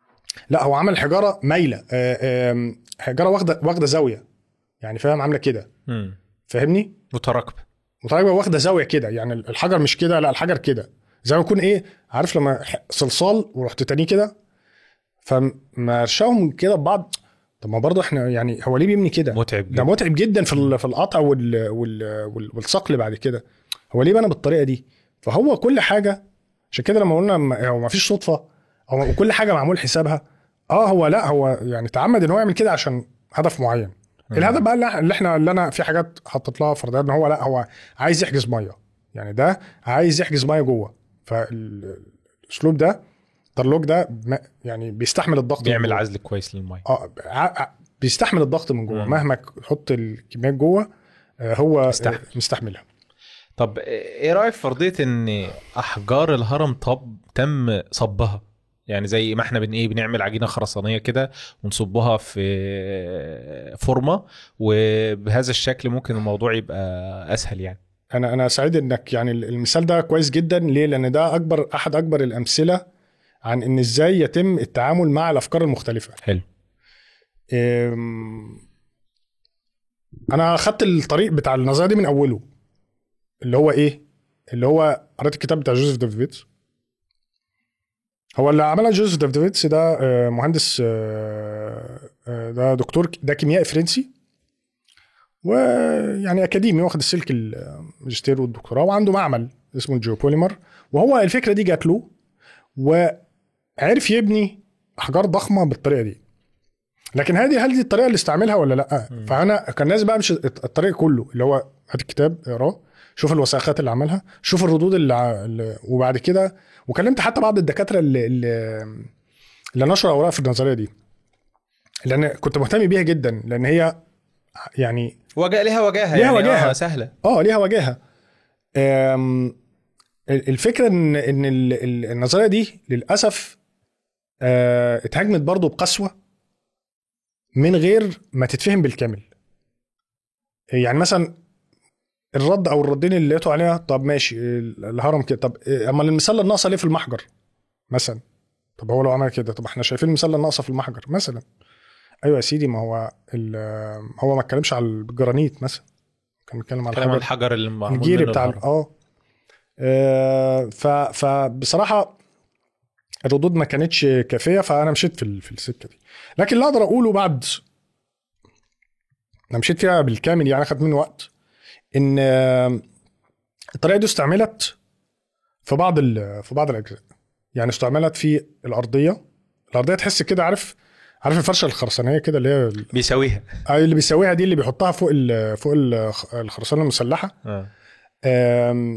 لا هو عمل حجاره مايله آه، آم، حجاره واخده واخده زاويه يعني فاهم عامله كده مم. فاهمني متراكبه متراكبه واخده زاويه كده يعني الحجر مش كده لا الحجر كده زي ما يكون ايه عارف لما ح- صلصال ورحت تاني كده فمرشاهم كده ببعض طب ما برضه احنا يعني هو ليه بيبني كده؟ متعب ده جدا متعب جدا في ال- في القطع وال وال وال والصقل بعد كده هو ليه بنى بالطريقه دي فهو كل حاجه عشان كده لما قلنا ما- هو ما فيش صدفه هو كل حاجه معمول حسابها اه هو لا هو يعني تعمد ان هو يعمل كده عشان هدف معين مم. الهدف بقى اللي إح- اللي احنا اللي انا في حاجات حطيت لها فرضيات ان هو لا هو عايز يحجز ميه يعني ده عايز يحجز ميه جوه فالاسلوب ده الترلوج ده ما- يعني بيستحمل الضغط من بيعمل جوه. عزل كويس للميه اه ع- ع- بيستحمل الضغط من جوه مم. مهما تحط الكميات جوه آه، هو يستحمل. آه، مستحملها طب ايه رايك في فرضيه ان احجار الهرم طب تم صبها يعني زي ما احنا بن ايه بنعمل عجينه خرسانيه كده ونصبها في فورمه وبهذا الشكل ممكن الموضوع يبقى اسهل يعني انا انا سعيد انك يعني المثال ده كويس جدا ليه لان ده اكبر احد اكبر الامثله عن ان ازاي يتم التعامل مع الافكار المختلفه حلو أم، انا خدت الطريق بتاع النظريه دي من اوله اللي هو ايه اللي هو قريت الكتاب بتاع جوزيف دافيدز هو اللي عملها جوزيف دافيدز ده آه، مهندس آه، آه، ده دكتور ده كيميائي فرنسي ويعني اكاديمي واخد السلك الماجستير والدكتوراه وعنده معمل اسمه الجيوبوليمر وهو الفكره دي جات له وعرف يبني احجار ضخمه بالطريقه دي لكن هذه هل دي الطريقه اللي استعملها ولا لا مم. فانا كان لازم بقى امشي الطريق كله اللي هو هات الكتاب اقراه شوف الوثائقات اللي عملها شوف الردود اللي, ع- اللي وبعد كده وكلمت حتى بعض الدكاتره اللي اللي, اللي نشروا اوراق في النظريه دي لان كنت مهتم بيها جدا لان هي يعني وجه ليها وجاهه ليها يعني وجاهة. آه سهله اه ليها وجاهه أم، ال- الفكره ان ان ال- ال- النظريه دي للاسف آه، اتهاجمت برضو بقسوه من غير ما تتفهم بالكامل يعني مثلا الرد او الردين اللي لقيته عليها طب ماشي ال- الهرم كده طب إيه، اما المثال الناقصه ليه في المحجر مثلا طب هو لو عمل كده طب احنا شايفين المثال الناقصه في المحجر مثلا ايوه يا سيدي ما هو ال- هو ما اتكلمش على الجرانيت مثلا كان بيتكلم على كلام عن الحجر الحجر اللي معمول الجيري منه بتاع ال- الهرم. اه آه، ف فبصراحه الردود ما كانتش كافيه فانا مشيت في ال- في السكه دي لكن اللي اقدر اقوله بعد انا مشيت فيها بالكامل يعني اخذت مني وقت ان آه، الطريقه دي استعملت في بعض ال- في بعض الاجزاء يعني استعملت في الارضيه الارضيه تحس كده عارف عارف الفرشه الخرسانيه كده اللي هي ال- بيساويها آه، اللي بيسويها دي اللي بيحطها فوق ال فوق ال- الخرسانه المسلحه آه. آم،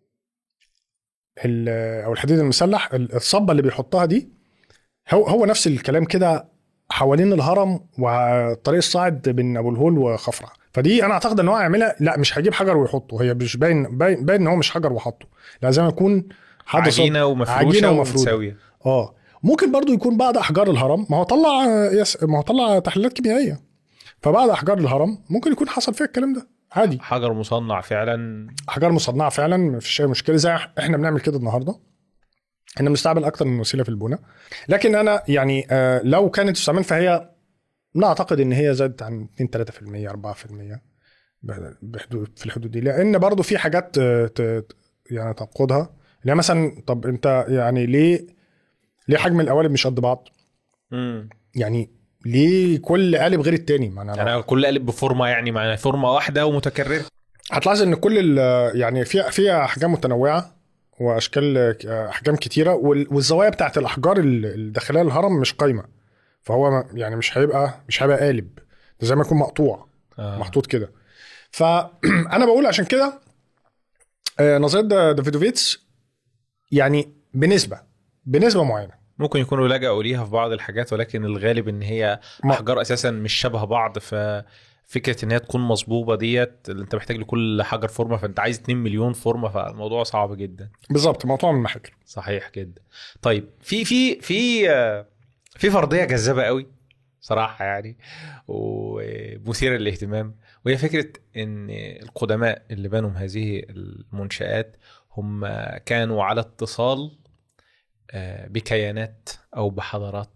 ال- او الحديد المسلح ال- الصبه اللي بيحطها دي هو هو نفس الكلام كده حوالين الهرم والطريق الصاعد بين ابو الهول وخفرع فدي انا اعتقد ان هو هيعملها لا مش هيجيب حجر ويحطه هي مش باين باين, باين ان هو مش حجر وحطه لازم يكون حد صب- عجينه ومفروشه عجينة ومفرودة. ومتساويه اه ممكن برضو يكون بعد احجار الهرم ما هو طلع يس ما هو طلع تحليلات كيميائيه فبعد احجار الهرم ممكن يكون حصل فيها الكلام ده عادي حجر مصنع فعلا احجار مصنعه فعلا مفيش اي مشكله زي احنا بنعمل كده النهارده احنا بنستعمل اكتر من وسيله في البناء لكن انا يعني آه لو كانت تستعمل فهي لا اعتقد ان هي زادت عن 2 3% 4% ب- بحدود في الحدود دي لان برضو في حاجات آه، ت- يعني تنقضها اللي هي مثلا طب انت يعني ليه ليه حجم القوالب مش قد بعض امم يعني ليه كل قالب غير التاني ما انا يعني كل قالب بفورمه يعني مع فورمه واحده ومتكرره هتلاحظ ان كل ال- يعني في في احجام متنوعه واشكال احجام كتيره وال- والزوايا بتاعت الاحجار ال- الداخليه للهرم مش قايمه فهو ما- يعني مش هيبقى مش هيبقى قالب ده زي ما يكون مقطوع آه. محطوط كده فانا بقول عشان كده آه، نظريه دا- دافيدوفيتس يعني بنسبه بنسبه معينه ممكن يكونوا لجأوا ليها في بعض الحاجات ولكن الغالب ان هي ما- احجار اساسا مش شبه بعض ففكره ان هي تكون مصبوبه ديت اللي انت محتاج لكل حجر فورمه فانت عايز 2 مليون فورمه فالموضوع صعب جدا بالظبط مقطوع من المحاجر صحيح جدا طيب في في في آه، في فرضيه جذابه قوي صراحه يعني ومثيره للاهتمام وهي فكره ان القدماء اللي بنوا هذه المنشات هم كانوا على اتصال آه، بكيانات او بحضارات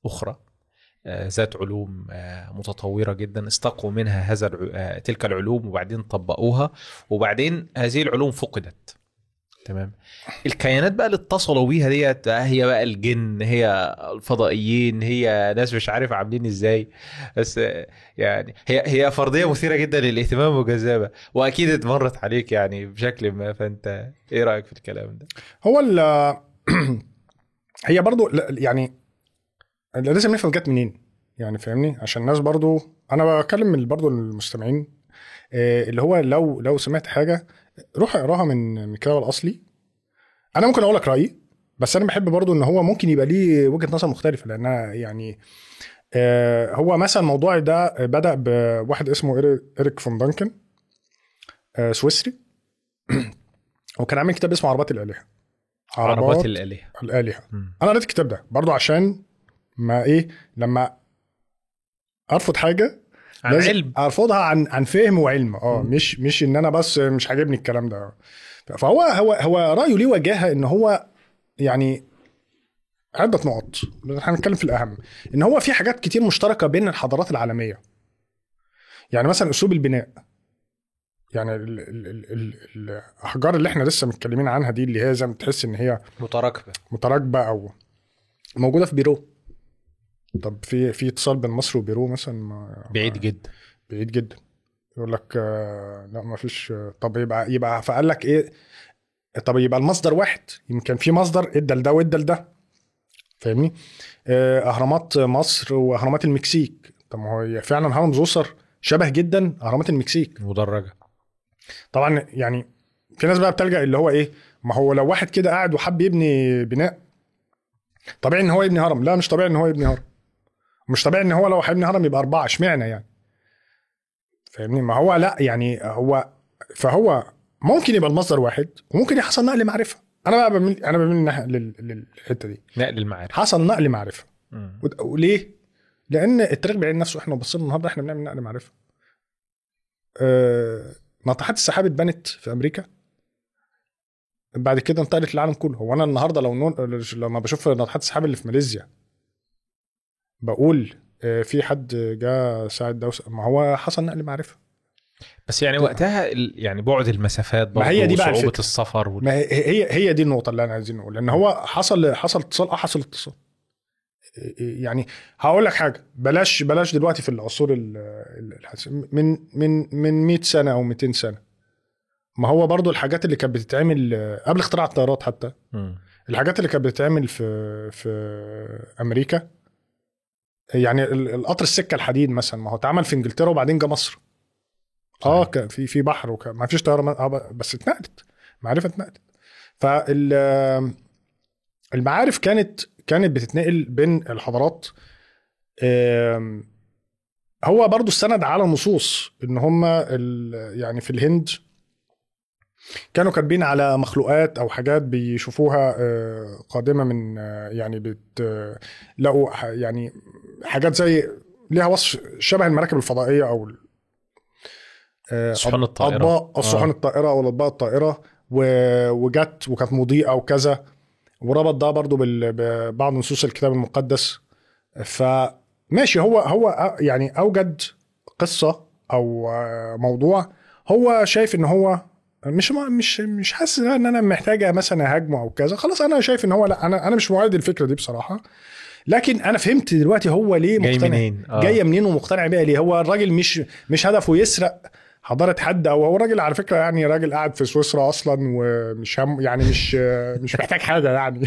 اخرى آه، ذات علوم آه، متطوره جدا استقوا منها هذا الع- آه، تلك العلوم وبعدين طبقوها وبعدين هذه العلوم فقدت تمام الكيانات بقى اللي اتصلوا بيها ديت آه، هي بقى الجن هي الفضائيين هي ناس مش عارف عاملين ازاي بس آه، يعني هي هي فرضيه مثيره جدا للاهتمام وجذابه واكيد اتمرت عليك يعني بشكل ما فانت ايه رايك في الكلام ده؟ هو ال هي برضو لا- يعني لازم نفهم جت منين يعني فاهمني عشان الناس برضو انا بكلم من برضو المستمعين آه، اللي هو لو لو سمعت حاجه روح اقراها من من الكتاب الاصلي انا ممكن اقول لك رايي بس انا بحب برضو ان هو ممكن يبقى ليه وجهه نظر مختلفه لان أنا يعني آه، هو مثلا الموضوع ده بدا بواحد اسمه إيري- ايريك فون دانكن آه، سويسري وكان عامل كتاب اسمه عربات الالهه عربات الالهه الالهه مم. انا قريت الكتاب ده برضو عشان ما ايه لما ارفض حاجه عن لازم علم ارفضها عن عن فهم وعلم اه مم. مش مش ان انا بس مش عاجبني الكلام ده فهو هو هو رايه ليه وجاهه ان هو يعني عده نقط هنتكلم في الاهم ان هو في حاجات كتير مشتركه بين الحضارات العالميه يعني مثلا اسلوب البناء يعني ال ال ال ال الاحجار اللي احنا لسه متكلمين عنها دي اللي هي زي ما تحس ان هي متراكبه متراكبه او موجوده في بيرو طب في في اتصال بين مصر وبيرو مثلا ما بعيد جدا بعيد جدا يقول لك آه، لا ما فيش آه، طب يبقى يبقى فقال لك ايه طب يبقى المصدر واحد يمكن في مصدر ادى لده وادى لده فاهمني آه، اهرامات مصر واهرامات المكسيك طب ما هو هي فعلا هرم زوسر شبه جدا اهرامات المكسيك مدرجه طبعا يعني في ناس بقى بتلجا اللي هو ايه ما هو لو واحد كده قاعد وحب يبني بناء طبيعي ان هو يبني هرم لا مش طبيعي ان هو يبني هرم مش طبيعي ان هو لو هيبني هرم يبقى اربعه اشمعنى يعني فاهمني ما هو لا يعني هو فهو ممكن يبقى المصدر واحد وممكن يحصل نقل معرفه انا بقى بميل انا بميل الناحية- لل- للحته دي نقل المعارف حصل نقل معرفه مم. ود- وليه؟ لان التاريخ بيعين نفسه احنا بصينا النهارده احنا بنعمل نقل معرفه. آه، ناطحات السحاب اتبنت في امريكا بعد كده انتقلت للعالم كله هو انا النهارده لو نون... لما بشوف ناطحات السحاب اللي في ماليزيا بقول آه، في حد جه ساعد ده وس- ما هو حصل نقل معرفه بس يعني وقتها ال- يعني بعد المسافات برضه ما هي دي بقى وصعوبه الفكرة. السفر وال... ما هي هي هي دي النقطه اللي انا عايزين نقول لان هو حصل حصل اتصال اه حصل اتصال يعني هقول لك حاجه بلاش بلاش دلوقتي في العصور ال- ال- الحديثة. من من من 100 سنه او 200 سنه ما هو برضو الحاجات اللي كانت بتتعمل آه، قبل اختراع الطيارات حتى مم. الحاجات اللي كانت بتتعمل في في امريكا يعني ال- القطر السكه الحديد مثلا ما هو اتعمل في انجلترا وبعدين جه مصر اه كان في في بحر وكان ما فيش طياره آه بس اتنقلت معرفه اتنقلت فال المعارف كانت كانت بتتنقل بين الحضارات آم، هو برضو استند على نصوص ان هم ال- يعني في الهند كانوا كاتبين على مخلوقات او حاجات بيشوفوها آه، قادمه من آه، يعني بت آه، لقوا ح- يعني حاجات زي ليها وصف شبه المراكب الفضائيه او ال- آه، صحن الطائرة. اطباق الصحن آه. الطائره او الاطباق الطائره و- وجت وكانت مضيئه وكذا وربط ده برضو بال- ببعض نصوص الكتاب المقدس فماشي هو هو يعني اوجد قصه او آه، موضوع هو شايف ان هو مش مش مش حاسس ان انا محتاجه مثلا اهاجمه او كذا خلاص انا شايف ان هو لا انا انا مش معارض الفكره دي بصراحه لكن انا فهمت دلوقتي هو ليه جاي مقتنع منين؟ آه. جايه منين ومقتنع بيها ليه هو الراجل مش مش هدفه يسرق حضاره حد او هو راجل على فكره يعني راجل قاعد في سويسرا اصلا ومش هم يعني مش مش محتاج حاجه يعني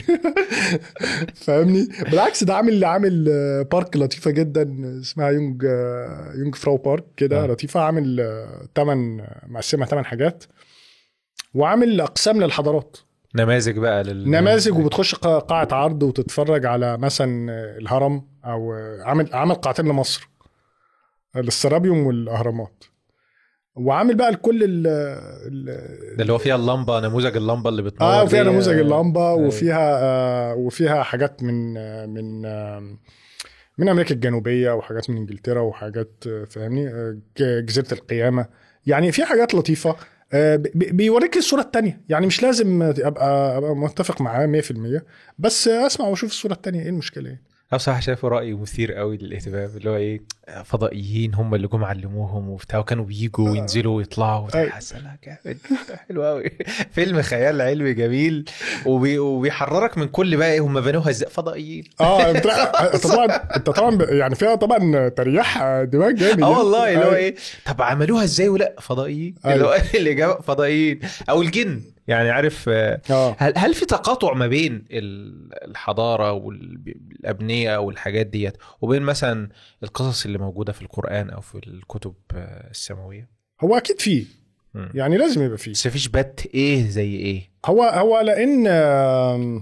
فاهمني بالعكس ده عامل عامل بارك لطيفه جدا اسمها يونج يونج فراو بارك كده آه. لطيفه عامل ثمان مقسمها ثمان حاجات وعامل اقسام للحضارات نماذج بقى لل نماذج وبتخش قا- قاعه عرض وتتفرج على مثلا الهرم او عامل عامل قاعتين لمصر السرابيوم والاهرامات وعامل بقى لكل ال ال- ده اللي هو فيها اللمبه نموذج اللمبه اللي بتنور اه وفيها دي. نموذج اللمبه أيوة. وفيها آه وفيها حاجات من آه من آه من امريكا الجنوبيه وحاجات من انجلترا وحاجات آه، فاهمني آه، ج- جزيره القيامه يعني في حاجات لطيفه آه، بي- بيوريك الصوره الثانيه يعني مش لازم ابقى ابقى متفق معاه 100% بس اسمع واشوف الصوره الثانيه ايه المشكله يعني انا بصراحه شايفه راي مثير قوي للاهتمام اللي هو ايه فضائيين هم اللي جم علموهم وبتاع وكانوا بيجوا وينزلوا ويطلعوا أيوة. حاسس لا جامد حلو قوي فيلم خيال علمي جميل وبي... وبيحررك من كل بقى ايه هم بنوها ازاي فضائيين اه انت أنت طبعا انت طبعا ب- يعني فيها طبعا تريح دماغ جامد اه يعني. والله اللي هو أيوة. ايه طب عملوها ازاي ولا فضائيين أيوة. اللي هو الاجابه فضائيين او الجن يعني عارف آه، اه هل هل في تقاطع ما بين ال- الحضاره والابنيه والحاجات ديت وبين مثلا القصص اللي موجوده في القران او في الكتب آه، السماويه هو اكيد فيه مم. يعني لازم يبقى فيه بس مفيش بت ايه زي ايه هو هو لان آم،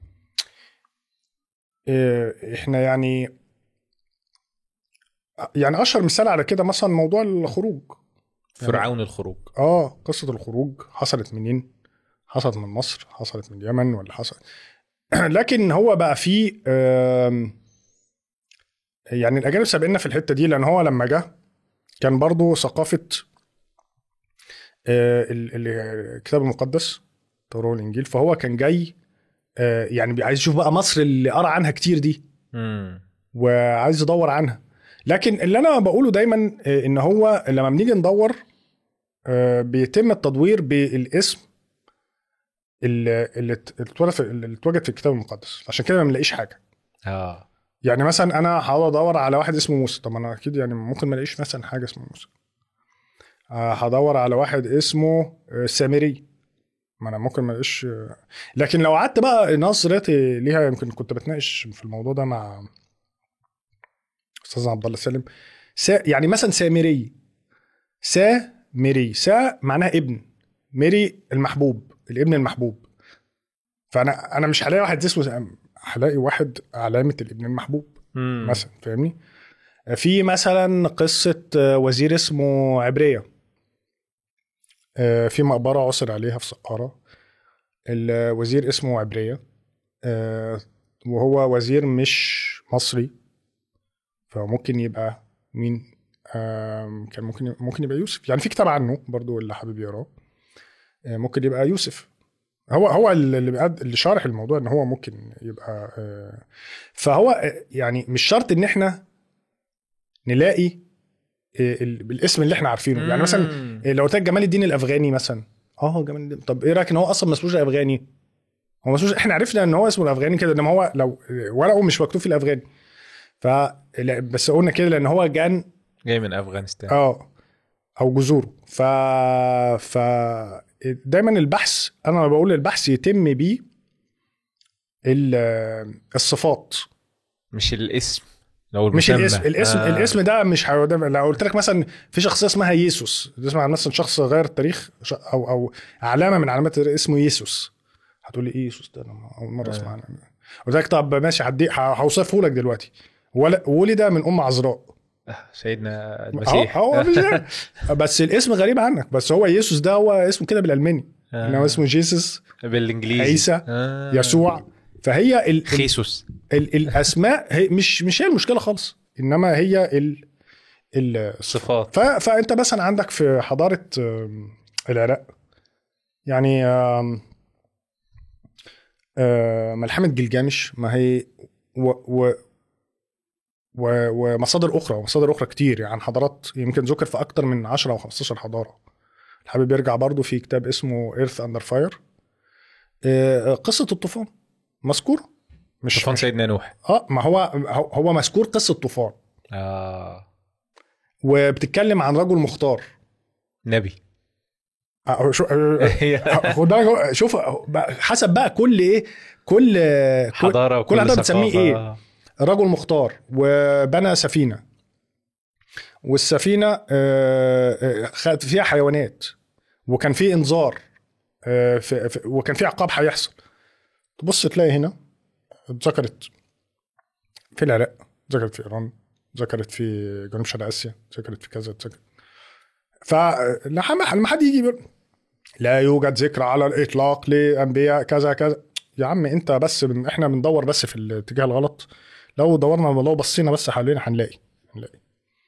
إيه، احنا يعني يعني اشهر مثال على كده مثلا موضوع الخروج فرعون الخروج اه قصه الخروج حصلت منين حصلت من مصر حصلت من اليمن ولا حصلت لكن هو بقى فيه آم، يعني الاجانب سابقنا في الحته دي لان هو لما جه كان برضو ثقافه آه، ال- ال- الكتاب المقدس التوراه والانجيل فهو كان جاي آه، يعني عايز يشوف بقى مصر اللي قرا عنها كتير دي امم وعايز يدور عنها لكن اللي انا بقوله دايما آه، ان هو لما بنيجي ندور آه، بيتم التدوير بالاسم اللي اللي ات- اللي اتوجد في- اللي اتوجد في الكتاب المقدس عشان كده ما بنلاقيش حاجه اه يعني مثلا انا هقعد ادور على واحد اسمه موسى طب انا اكيد يعني ممكن ما الاقيش مثلا حاجه اسمه موسى آه، هدور على واحد اسمه آه، سامري ما انا ممكن ما الاقيش آه، لكن لو قعدت بقى نظرتي ليها يمكن كنت بتناقش في الموضوع ده مع استاذ عبد الله سالم سا يعني مثلا سامري سامري سا معناها ابن ميري المحبوب الابن المحبوب فانا انا مش هلاقي واحد اسمه سام- هلاقي واحد علامه الابن المحبوب مم. مثلا فاهمني في مثلا قصه آه، وزير اسمه عبريه آه، في مقبره عثر عليها في سقاره الوزير اسمه عبريه آه، وهو وزير مش مصري فممكن يبقى مين آم، كان ممكن ممكن يبقى يوسف يعني في كتاب عنه برضو اللي حابب يقراه آه، ممكن يبقى يوسف هو هو اللي بيقد- اللي شارح الموضوع ان هو ممكن يبقى آه، فهو آه، يعني مش شرط ان احنا نلاقي آه، ال- بالاسم اللي احنا عارفينه يعني مثلا مم. آه، لو قلت لك جمال الدين الافغاني مثلا اه جمال الدين طب ايه رايك ان هو اصلا ما اسموش افغاني هو ما اسموش احنا عرفنا ان هو اسمه الافغاني كده انما هو لو ورقه مش مكتوب فيه الافغاني ف لا، بس قلنا كده لان هو كان جاي من افغانستان اه او جذوره ف ف دايما البحث انا لما بقول البحث يتم بيه ال- الصفات مش الاسم لو مش المسمى. الاسم الاسم آه. آه. الاسم ده مش هو ده لو قلت لك مثلا في شخصيه اسمها ييسوس تسمع عن مثلا شخص غير التاريخ ش- او او علامه من علامات اسمه ييسوس هتقول لي ايه ييسوس ده انا اول مره آه. اسمع عنه قلت لك طب ماشي هدي ه- هوصفه لك دلوقتي ول- ولد من ام عذراء آه، سيدنا هو المسيح هو مش بس الاسم غريب عنك بس هو ييسوس ده هو اسمه كده بالالماني آه. انما اسمه جيسوس بالانجليزي عيسى، آه. يسوع فهي ال ال خيسوس ال الاسماء هي مش مش هي المشكله خالص انما هي ال ال صفات ف فانت مثلا عندك في حضاره آم، العراق يعني آم، آه، ملحمه جلجامش ما هي و و و ومصادر اخرى ومصادر اخرى كتير يعني حضارات يمكن ذكر في اكتر من 10 او 15 حضاره حابب يرجع برضو في كتاب اسمه ايرث اندر فاير قصه الطوفان مذكور مش طوفان مش- سيدنا نوح اه ما هو هو- هو مذكور قصه طوفان اه وبتتكلم عن رجل مختار نبي آه، شو- آه، خد بالك شوف بقى- حسب بقى كل ايه كل كل, حضاره كل وكل حضارة بتسميه ثقافة. إيه؟ رجل مختار وبنى سفينه والسفينه آه، آه، خد فيها حيوانات وكان في انذار آه، في في- وكان في عقاب هيحصل تبص تلاقي هنا اتذكرت في العراق ذكرت في ايران ذكرت في جنوب شرق اسيا ذكرت في كذا ذكرت فلما لما حد يجي يقول لا يوجد ذكر على الاطلاق لانبياء كذا كذا يا عم انت بس من احنا بندور بس في الاتجاه الغلط لو دورنا لو بصينا بس حوالينا هنلاقي هنلاقي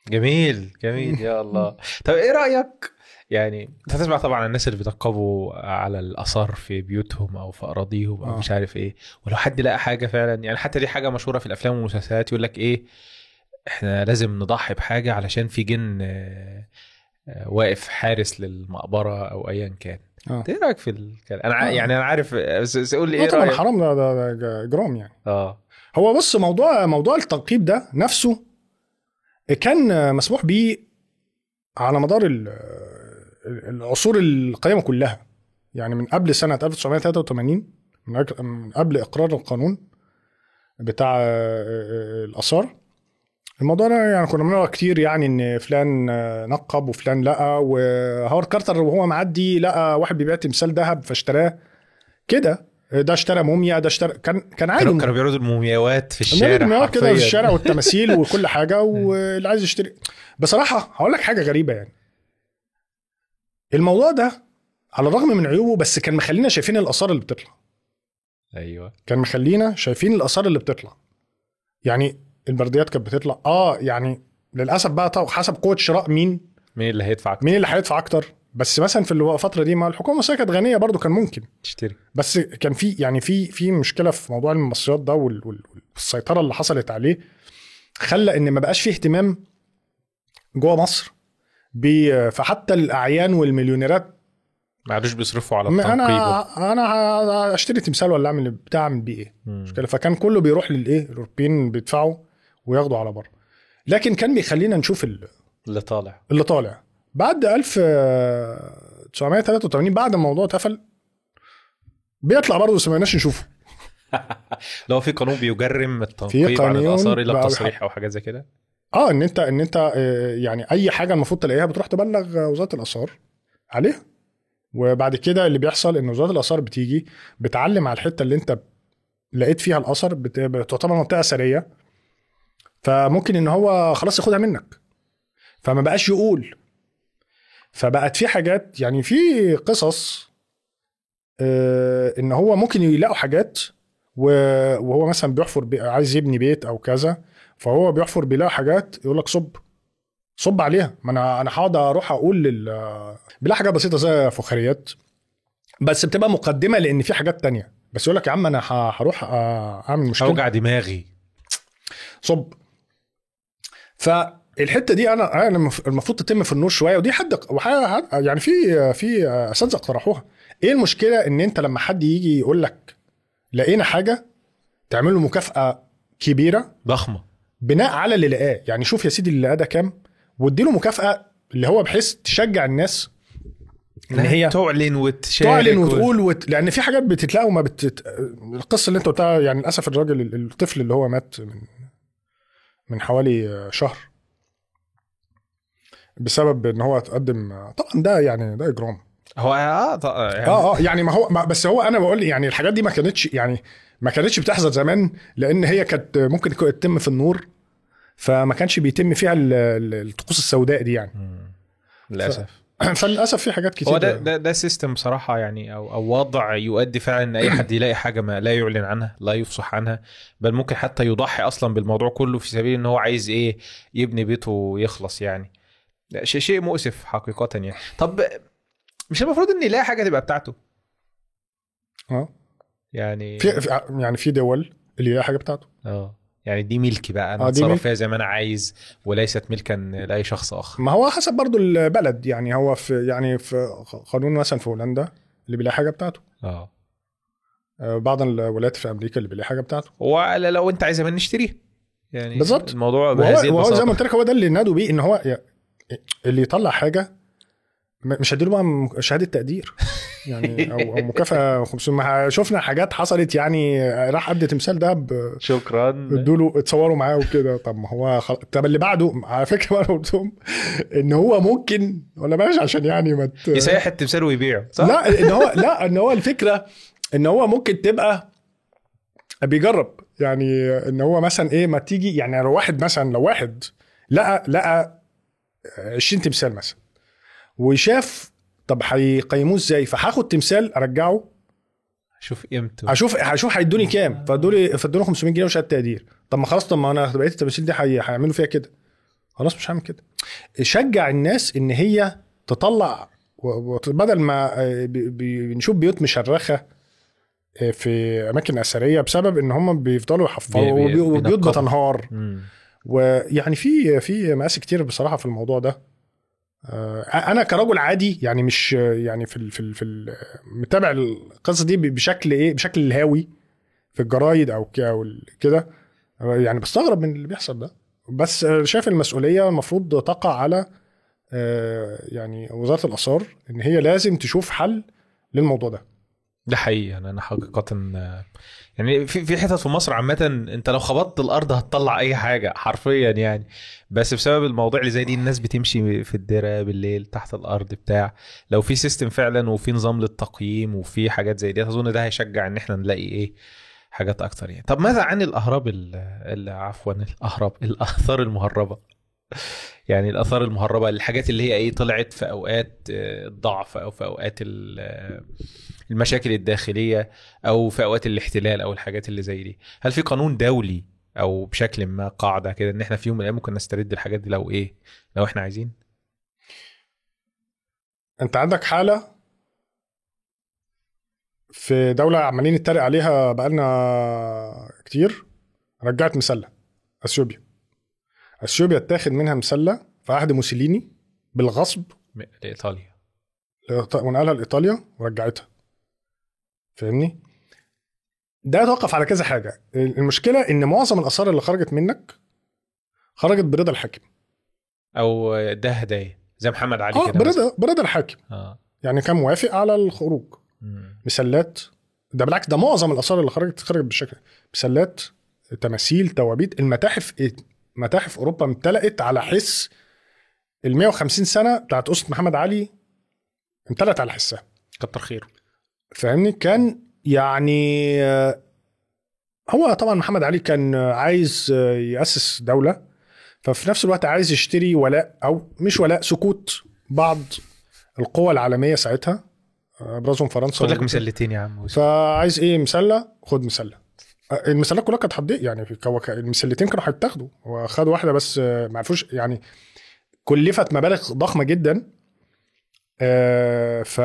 جميل جميل يا الله طب ايه رايك يعني انت هتسمع طبعا الناس اللي بيتقبوا على الاثار في بيوتهم او في اراضيهم او آه. مش عارف ايه ولو حد لقى حاجه فعلا يعني حتى دي حاجه مشهوره في الافلام والمسلسلات يقول لك ايه احنا لازم نضحي بحاجه علشان في جن آه، آه، واقف حارس للمقبره او ايا كان اه انت ايه رايك في الكلام انا ع- آه. يعني انا عارف بس بس قول لي آه ايه طبعا رايك حرام ده, ده, ده اجرام يعني اه هو بص موضوع موضوع التنقيب ده نفسه كان مسموح به على مدار ال- العصور القيمه كلها يعني من قبل سنه 1983 من أج- من قبل اقرار القانون بتاع الاثار الموضوع ده يعني كنا بنقرا كتير يعني ان فلان نقب وفلان لقى وهاورد كارتر وهو معدي لقى واحد بيبيع تمثال ذهب فاشتراه كده ده اشترى موميا ده اشترى كان كان عادي كانوا كانوا بيعرضوا المومياوات في الشارع الشارع كده في حرفياً. الشارع والتماثيل وكل حاجه واللي عايز يشتري بصراحه هقول لك حاجه غريبه يعني الموضوع ده على الرغم من عيوبه بس كان مخلينا شايفين الاثار اللي بتطلع ايوه كان مخلينا شايفين الاثار اللي بتطلع يعني البرديات كانت بتطلع اه يعني للاسف بقى طبعا حسب قوه شراء مين مين اللي هيدفع أكتر؟ مين اللي هيدفع اكتر بس مثلا في الفتره دي ما الحكومه المصريه كانت غنيه برضو كان ممكن تشتري بس كان في يعني في في مشكله في موضوع المصريات ده وال- وال- والسيطره اللي حصلت عليه خلى ان ما بقاش فيه اهتمام جوه مصر ب- فحتى الاعيان والمليونيرات ما عادوش بيصرفوا على ما التنقيب انا انا ه- اشتري تمثال ولا اعمل بتاع اعمل بيه ايه مم. مشكله فكان كله بيروح للايه الاوروبيين بيدفعوا وياخدوا على بره لكن كان بيخلينا نشوف ال- اللي طالع اللي طالع بعد 1983 بعد ما الموضوع اتقفل بيطلع برضه بس ما بقيناش نشوفه لو في قانون بيجرم التنقيب عن قانون الاثار الى بقى التصريح او حاجه زي كده اه ان انت ان انت آه، يعني اي حاجه المفروض تلاقيها بتروح تبلغ وزاره الاثار عليها وبعد كده اللي بيحصل ان وزاره الاثار بتيجي بتعلم على الحته اللي انت لقيت فيها الاثر بت- بتعتبر منطقه اثريه فممكن ان هو خلاص ياخدها منك فما بقاش يقول فبقت في حاجات يعني في قصص آه، ان هو ممكن يلاقوا حاجات و- وهو مثلا بيحفر بي- عايز يبني بيت او كذا فهو بيحفر بيلاقي حاجات يقول لك صب صب عليها ما انا انا هقعد اروح اقول لل بيلاقي حاجات بسيطه زي فخاريات بس بتبقى مقدمه لان في حاجات تانية بس يقول لك يا عم انا ه- هروح أ- اعمل مشكله اوجع دماغي صب فالحته دي انا انا المفروض تتم في النور شويه ودي حد وح- يعني في في اساتذه اقترحوها ايه المشكله ان انت لما حد يجي يقول لك لقينا حاجه تعمل له مكافاه كبيره ضخمه بناء على اللي لقاه يعني شوف يا سيدي اللي لقاه ده كام واديله مكافاه اللي هو بحيث تشجع الناس ان هي تعلن وتشارك تعلن و- وتقول وت... لان في حاجات بتتلاقي وما بتت... القصه اللي انت قلتها يعني للاسف الراجل الطفل اللي هو مات من من حوالي شهر بسبب ان هو تقدم طبعا ده يعني ده اجرام هو اه ط- يعني اه اه يعني ما هو ما بس هو انا بقول يعني الحاجات دي ما كانتش يعني ما كانتش بتحصل زمان لان هي كانت ممكن تكون- تتم في النور فما كانش بيتم فيها ال- ال- الطقوس السوداء دي يعني مم. للاسف فللاسف في حاجات كتير هو ده ده, ده سيستم بصراحه يعني او او وضع يؤدي فعلا ان اي حد يلاقي حاجه ما لا يعلن عنها لا يفصح عنها بل ممكن حتى يضحي اصلا بالموضوع كله في سبيل ان هو عايز ايه يبني بيته ويخلص يعني لا، شيء شيء مؤسف حقيقه يعني طب مش المفروض ان يلاقي حاجه تبقى بتاعته اه يعني في في- يعني في دول اللي هي حاجه بتاعته اه يعني دي ملكي بقى انا آه، دي اتصرف ملك. فيها زي ما انا عايز وليست ملكا لاي شخص اخر ما هو حسب برضو البلد يعني هو في يعني في قانون مثلا في هولندا اللي بيلاقي حاجه بتاعته اه آه، بعض الولايات في امريكا اللي بيلاقي حاجه بتاعته ولا لو انت عايز من نشتريها يعني بالظبط. الموضوع وهو, بهذه وهو زي البساطه ما قلت لك هو ده اللي نادوا بيه ان هو ي- اللي يطلع حاجه م- مش هديله بقى م- شهاده تقدير يعني او او مكافاه 500 ما شفنا حاجات حصلت يعني راح قد تمثال ده ب- شكرا ادوا له اتصوروا معاه وكده طب ما هو خل... طب اللي بعده على فكره بقى أنا قلت لهم ان هو ممكن ولا بلاش عشان يعني ما ت... يسيح التمثال ويبيعه صح؟ لا ان هو لا ان هو الفكره ان هو ممكن تبقى بيجرب يعني ان هو مثلا ايه ما تيجي يعني لو واحد مثلا لو واحد لقى لقى 20 تمثال مثلا وشاف طب هيقيموه ازاي فهاخد تمثال ارجعه شوف قيمته هشوف هشوف هيدوني كام فادوني فادوني 500 جنيه وشهاده تقدير طب ما خلاص طب ما انا بقيه التماثيل دي هي- هيعملوا فيها كده خلاص مش هعمل كده شجع الناس ان هي تطلع و- و- بدل ما آه، بي- بي- بنشوف بيوت مشرخه آه، في اماكن اثريه بسبب ان هم بيفضلوا يحفروا بي- بي- وبي- وبيوت بينقبوا. بتنهار مم. ويعني في في مقاس كتير بصراحه في الموضوع ده آه، انا كرجل عادي يعني مش يعني في ال في ال في ال متابع القصه دي بشكل ايه بشكل الهاوي في الجرايد او ك- او ال- كده آه، يعني بستغرب من اللي بيحصل ده بس آه، شايف المسؤوليه المفروض تقع على آه، يعني وزاره الاثار ان هي لازم تشوف حل للموضوع ده ده حقيقي يعني انا حقيقه آه، يعني في في حتت في مصر عامه انت لو خبطت الارض هتطلع اي حاجه حرفيا يعني بس بسبب المواضيع اللي زي دي الناس بتمشي في الدره بالليل تحت الارض بتاع لو في سيستم فعلا وفي نظام للتقييم وفي حاجات زي دي اظن ده هيشجع ان احنا نلاقي ايه حاجات اكتر يعني طب ماذا عن الاهراب ال- ال- عفوا الاهراب الاثار المهربه يعني الاثار المهربه الحاجات اللي هي ايه طلعت في اوقات آه، الضعف او في اوقات ال- آه، المشاكل الداخليه او في اوقات الاحتلال او الحاجات اللي زي دي هل في قانون دولي او بشكل ما قاعده كده ان احنا في يوم من الايام ممكن نسترد الحاجات دي لو ايه لو احنا عايزين انت عندك حاله في دوله عمالين نتريق عليها بقالنا كتير رجعت مسله اثيوبيا اثيوبيا اتاخد منها مسله في عهد موسوليني بالغصب م- لايطاليا لإيط- ونقلها لايطاليا ورجعتها فاهمني ده يتوقف على كذا حاجه المشكله ان معظم الاثار اللي خرجت منك خرجت برضا الحاكم او ده هدايا زي محمد علي اه كده مثلا. برضا برضا الحاكم اه يعني كان موافق على الخروج مم. مسلات ده بالعكس ده معظم الاثار اللي خرجت خرجت بالشكل مسلات تماثيل توابيت المتاحف متاحف اوروبا امتلأت على حس ال 150 سنه بتاعت اسره محمد علي امتلأت على حسها كتر خيره فاهمني كان يعني آه، هو طبعا محمد علي كان عايز آه، يأسس دولة ففي نفس الوقت عايز يشتري ولاء أو مش ولاء سكوت بعض القوى العالمية ساعتها آه، أبرزهم فرنسا خد لك و- مسلتين يا عم فعايز إيه مسلة خد مسلة آه، المسلات كلها كانت هتضيق يعني في كو- ك- المسلتين كانوا هيتاخدوا وخدوا واحدة بس آه، ما عرفوش يعني كلفت مبالغ ضخمة جدا آه، ف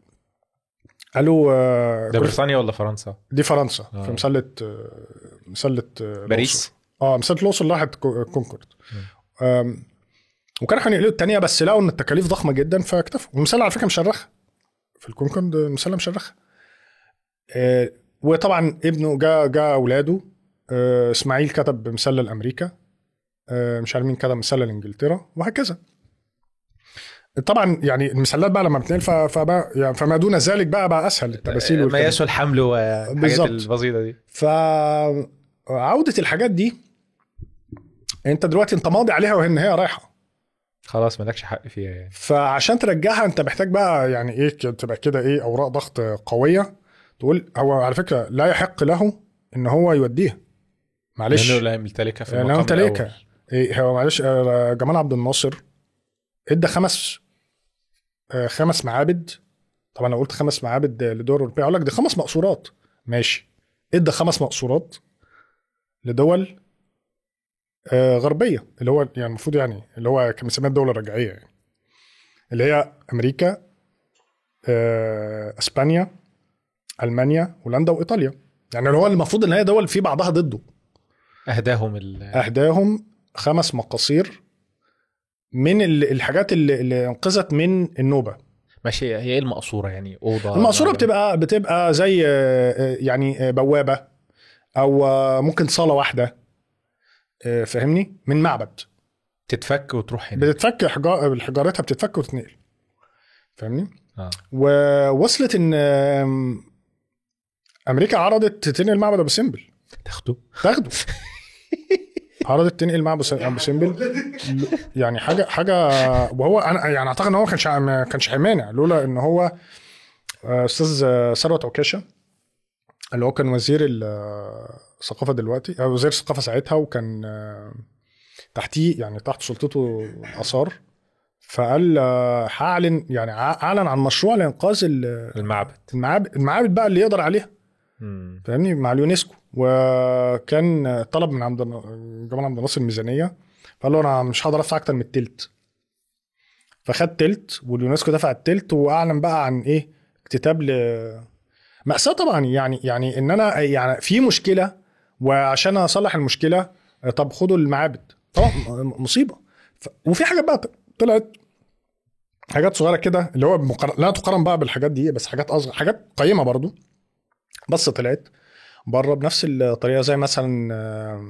قالوا آه، ده كل- بريطانيا ولا فرنسا؟ دي فرنسا آه. في مسله آه، مسله آه، باريس؟ الأقصر. اه مسله الاقصر راحت كو- كونكورد آم، وكانوا هينقلوا الثانيه بس لقوا ان التكاليف ضخمه جدا فاكتفوا والمسله على فكره مشرخه في الكونكورد مسله مشرخه آه، وطبعا ابنه جاء جاء اولاده آه، اسماعيل كتب مسله لامريكا آه، مش عارف مين كتب مسله لانجلترا وهكذا طبعا يعني المسلات بقى لما بتنقل ف- فبقى يعني فما دون ذلك بقى بقى اسهل التماثيل ما والكلام. يسوى الحمل والحاجات بالظبط. البسيطه دي فعودة الحاجات دي انت دلوقتي انت ماضي عليها وان هي رايحه خلاص مالكش حق فيها يعني فعشان ترجعها انت محتاج بقى يعني ايه ك- تبقى كده ايه اوراق ضغط قويه تقول هو على فكره لا يحق له ان هو يوديها معلش لانه لا يمتلكها في لو المقام امتلكها الأول. إيه هو معلش آه، جمال عبد الناصر ادى خمس آه، خمس معابد طبعا لو قلت خمس معابد لدول اوروبيه اقول لك دي خمس مقصورات ماشي ادى خمس مقصورات لدول آه، غربيه اللي هو يعني المفروض يعني اللي هو كان مسميها الدوله الرجعيه يعني اللي هي امريكا آه، اسبانيا المانيا هولندا وايطاليا يعني اللي هو المفروض ان هي دول في بعضها ضده اهداهم ال- اهداهم خمس مقاصير من ال- الحاجات اللي, اللي انقذت من النوبه ماشي هي ايه المقصوره يعني اوضه المقصوره معجم. بتبقى بتبقى زي آه، آه، يعني آه، بوابه او آه، ممكن صاله واحده آه، فاهمني من معبد تتفك وتروح هنا بتتفك حجا- حجارتها بتتفك وتتنقل فاهمني اه ووصلت ان آم، امريكا عرضت تنقل معبد ابو سمبل تاخده تاخده عرضت تنقل معبد ابو سمبل يعني حاجه حاجه وهو انا يعني اعتقد ان هو ما كانش ما كانش هيمانع لولا ان هو آه، استاذ آه، ثروت عكاشه اللي هو كان وزير ال- آه، الثقافه دلوقتي او وزير الثقافه ساعتها وكان آه، تحتيه يعني تحت سلطته الاثار فقال آه، هعلن يعني ع- اعلن عن مشروع لانقاذ ال- المعبد المعابد المعابد بقى اللي يقدر عليها مم. فاهمني مع اليونسكو وكان طلب من عبد جمال عبد الناصر ميزانيه فقال له انا مش هقدر ادفع اكتر من التلت فخد تلت واليونسكو دفع التلت واعلن بقى عن ايه اكتتاب ل مأساة طبعا يعني يعني ان انا يعني في مشكله وعشان اصلح المشكله طب خدوا المعابد طبعا مصيبه ف... وفي حاجات بقى طلعت حاجات صغيره كده اللي هو مقار... لا تقارن بقى بالحاجات دي بس حاجات اصغر حاجات قيمه برضو بس طلعت بره بنفس الطريقه زي مثلا آه،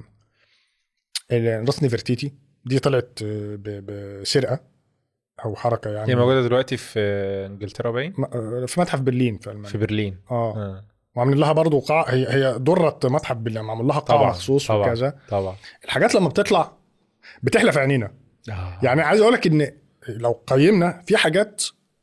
راس نفرتيتي دي طلعت آه، ب- بسرقه او حركه يعني هي موجوده دلوقتي في انجلترا باين م- آه، في متحف برلين في المانيا في برلين اه آه. وعاملين لها برضو قاعه هي هي دره متحف برلين معمول لها قاعه طبعا مخصوص طبعا وكذا طبعا الحاجات لما بتطلع بتحلى في عينينا آه. يعني عايز اقول لك ان لو قيمنا في حاجات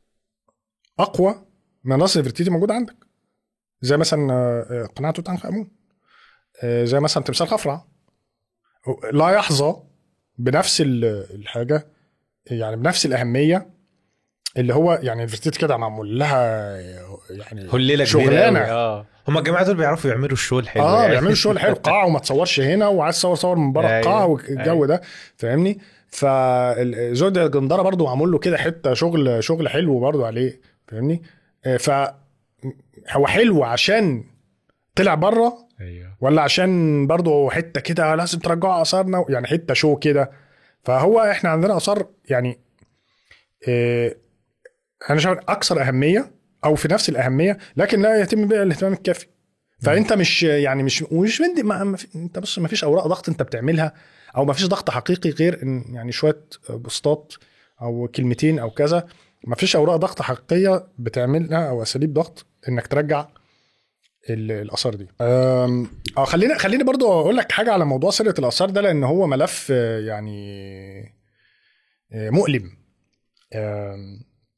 اقوى من راس نفرتيتي موجوده عندك زي مثلا آه، قناع توت عنخ امون آه، زي مثلا تمثال خفرع لا يحظى بنفس ال- الحاجه يعني بنفس الاهميه اللي هو يعني نفرتيتي كده معمول لها يعني هليله كبيره شغلانة. أوي. اه هم الجماعه دول بيعرفوا يعملوا الشو الحلو اه يعني. بيعملوا شغل حلو قاعه وما تصورش هنا وعايز تصور صور من بره أيوة، القاعه والجو أيوة. ده فاهمني فزود الجندره برضو معمول له كده حته شغل شغل حلو برضو عليه فاهمني آه، ف هو حلو عشان طلع بره ايوه ولا عشان برضو حته كده لازم ترجعوا اثارنا يعني حته شو كده فهو احنا عندنا اثار يعني آه، انا شايف اكثر اهميه او في نفس الاهميه لكن لا يتم بها الاهتمام الكافي فانت مش يعني مش ومش من ما ما في انت بص ما فيش اوراق ضغط انت بتعملها او ما فيش ضغط حقيقي غير ان يعني شويه بوستات او كلمتين او كذا ما فيش اوراق ضغط حقيقيه بتعملها او اساليب ضغط انك ترجع ال- الاثار دي أم، اه خلينا خليني برضو اقول لك حاجه على موضوع سرقه الاثار ده لان هو ملف آه، يعني آه، مؤلم أم،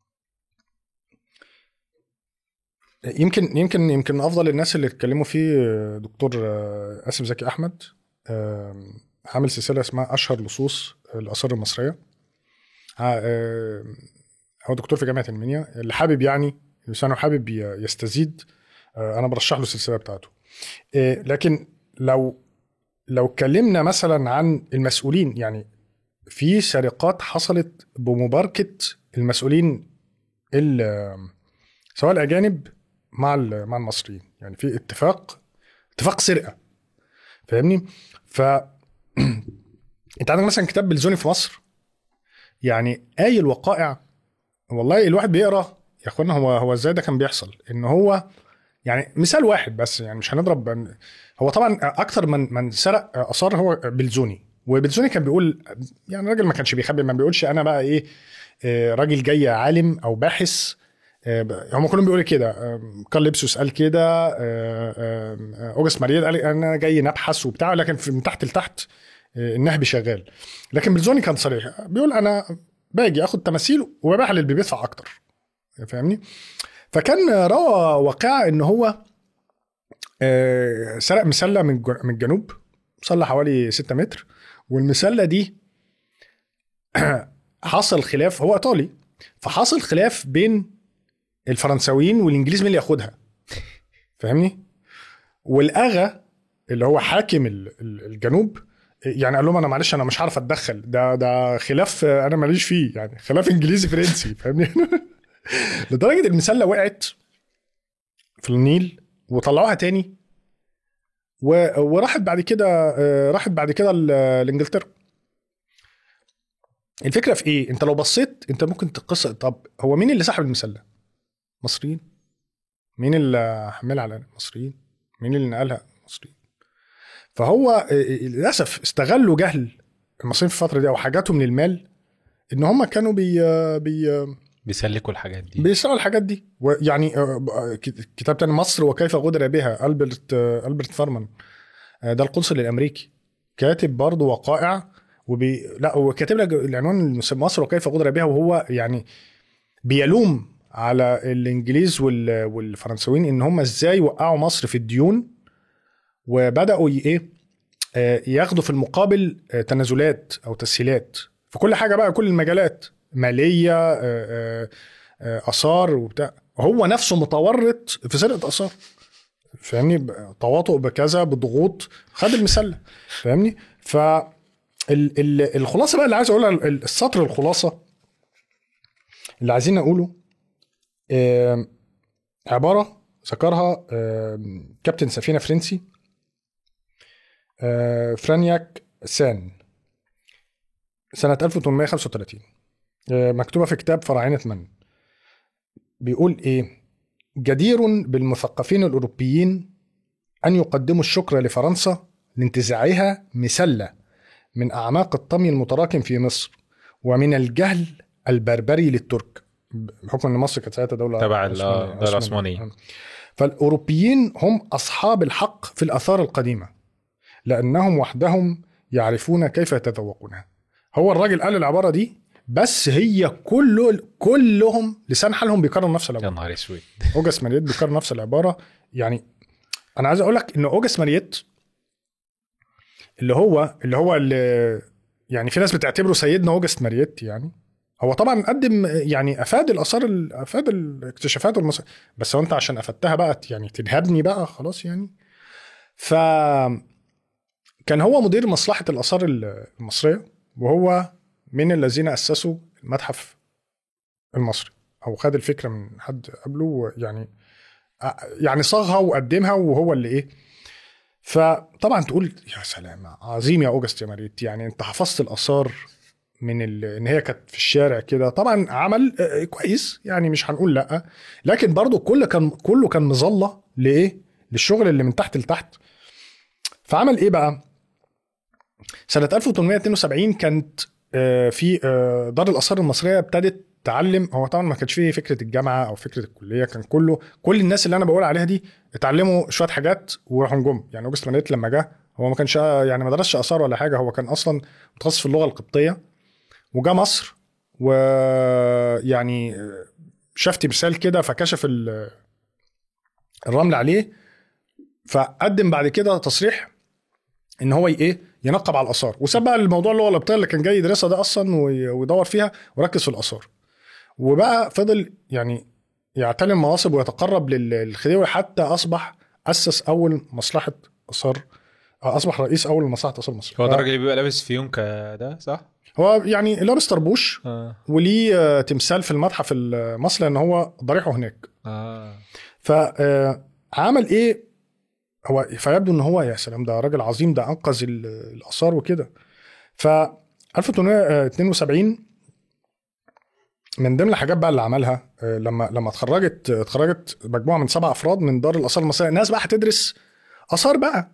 يمكن يمكن يمكن من افضل الناس اللي اتكلموا فيه آه، دكتور آه، قاسم زكي احمد آم، عامل سلسله اسمها اشهر لصوص الاثار المصريه ع- آم، هو دكتور في جامعه المنيا اللي حابب يعني لسانه حابب ي- يستزيد آه، انا برشح له السلسله بتاعته آه، لكن لو لو اتكلمنا مثلا عن المسؤولين يعني في سرقات حصلت بمباركه المسؤولين ال- سواء الاجانب مع ال- مع المصريين يعني في اتفاق اتفاق سرقه فاهمني ف انت عندك مثلا كتاب بلزوني في مصر يعني اي الوقائع والله الواحد بيقرا يا اخوانا هو هو ازاي ده كان بيحصل ان هو يعني مثال واحد بس يعني مش هنضرب هو طبعا اكتر من من سرق اثار هو بلزوني وبلزوني كان بيقول يعني راجل ما كانش بيخبي ما بيقولش انا بقى ايه آه، راجل جاي عالم او باحث آه، ب- هم كلهم بيقولوا كده آه، كارل ليبسوس قال كده آه، آه، آه، اوجست ماريت قال انا جاي نبحث وبتاع لكن في- من تحت لتحت آه، النهب شغال لكن بلزوني كان صريح بيقول انا باجي اخد تماثيل وببيعها للي بيدفع اكتر فاهمني فكان روى واقعه ان هو آه، سرق مسله من الج- من الجنوب مسله حوالي 6 متر والمسله دي حصل خلاف هو ايطالي فحصل خلاف بين الفرنساويين والانجليز مين اللي ياخدها فاهمني والاغا اللي هو حاكم ال- ال- الجنوب يعني قال لهم انا معلش انا مش عارف اتدخل ده ده خلاف انا ماليش فيه يعني خلاف انجليزي فرنسي فاهمني لدرجه المسله وقعت في النيل وطلعوها تاني و... وراحت بعد كده آه، راحت بعد كده ل- لانجلترا الفكره في ايه انت لو بصيت انت ممكن تقص طب هو مين اللي سحب المسله مصريين مين اللي حملها على مصريين مين اللي نقلها مصريين فهو آه، آه، للاسف استغلوا جهل المصريين في الفتره دي او حاجاتهم للمال ان هم كانوا بي بي بيسلكوا الحاجات دي بيسرقوا الحاجات دي ويعني آه، آه، كتاب تاني مصر وكيف غدر بها البرت آه، البرت فارمان آه، ده القنصل الامريكي كاتب برضه وقائع وبي لا هو كاتب لك العنوان المسمى مصر وكيف غدر بها وهو يعني بيلوم على الانجليز وال- والفرنساويين ان هم ازاي وقعوا مصر في الديون وبداوا ي- ايه آه، ياخدوا في المقابل آه، تنازلات او تسهيلات في كل حاجه بقى كل المجالات ماليه آه، آه، آه، اثار وبتاع هو نفسه متورط في سرقه اثار فاهمني ب- تواطؤ بكذا بضغوط خد المسله فاهمني ف ال- ال- الخلاصه بقى اللي عايز اقولها ال- السطر الخلاصه اللي عايزين نقوله آم، عباره ذكرها آم، كابتن سفينه فرنسي آه، فرانياك سان سنه 1835 آه، مكتوبه في كتاب فراعنه من بيقول ايه جدير بالمثقفين الاوروبيين ان يقدموا الشكر لفرنسا لانتزاعها مسله من اعماق الطمي المتراكم في مصر ومن الجهل البربري للترك بحكم ان مصر كانت ساعتها دوله تبع ال- عثمانية- آه، الدولة العثمانية. فالاوروبيين هم اصحاب الحق في الاثار القديمه لانهم وحدهم يعرفون كيف يتذوقونها هو الراجل قال العباره دي بس هي كله كلهم لسان حالهم بيكرر نفس العباره يا نهار اسود اوجست ماريت بيكرر نفس العباره يعني انا عايز اقول لك ان اوجست ماريت اللي هو اللي هو اللي يعني في ناس بتعتبره سيدنا اوجست ماريت يعني هو طبعا قدم يعني افاد الاثار ال- افاد الاكتشافات والمس... بس هو انت عشان افدتها بقى يعني تنهبني بقى خلاص يعني ف كان هو مدير مصلحه الاثار المصريه وهو من الذين اسسوا المتحف المصري او خد الفكره من حد قبله يعني يعني صاغها وقدمها وهو اللي ايه فطبعا تقول يا سلام عظيم يا اوجست يا ماريت يعني انت حفظت الاثار من ال... ان هي كانت في الشارع كده طبعا عمل آه، كويس يعني مش هنقول لا لكن برضو كل كان كله كان مظله لايه للشغل اللي من تحت لتحت فعمل ايه بقى سنه 1872 كانت آه، في آه، دار الاثار المصريه ابتدت تعلم هو طبعا ما كانش فيه فكره الجامعه او فكره الكليه كان كله كل الناس اللي انا بقول عليها دي اتعلموا شويه حاجات وراحوا جم يعني اوجست مانيت لما جه هو ما كانش يعني ما درسش اثار ولا حاجه هو كان اصلا متخصص في اللغه القبطيه وجا مصر ويعني شاف تمثال كده فكشف ال- الرمل عليه فقدم بعد كده تصريح ان هو ي- ايه ينقب على الاثار وساب بقى الموضوع اللغه القبطيه اللي كان جاي يدرسها ده اصلا وي- ويدور فيها وركز في الاثار وبقى فضل يعني يعتلي مناصب ويتقرب لل- للخديوي حتى اصبح اسس اول مصلحه اثار اصبح رئيس اول مصلحه اثار مصر هو ف- ده الراجل اللي بيبقى لابس فيونكة ده صح؟ هو يعني لابس طربوش اه وليه آه، تمثال في المتحف المصري لان هو ضريحه هناك اه فعمل ايه هو فيبدو ان هو يا سلام ده راجل عظيم ده انقذ ال- الاثار وكده ف 1872 من ضمن الحاجات بقى اللي عملها آه، لما لما اتخرجت اتخرجت مجموعه من سبع افراد من دار الاثار المصريه الناس بقى هتدرس اثار بقى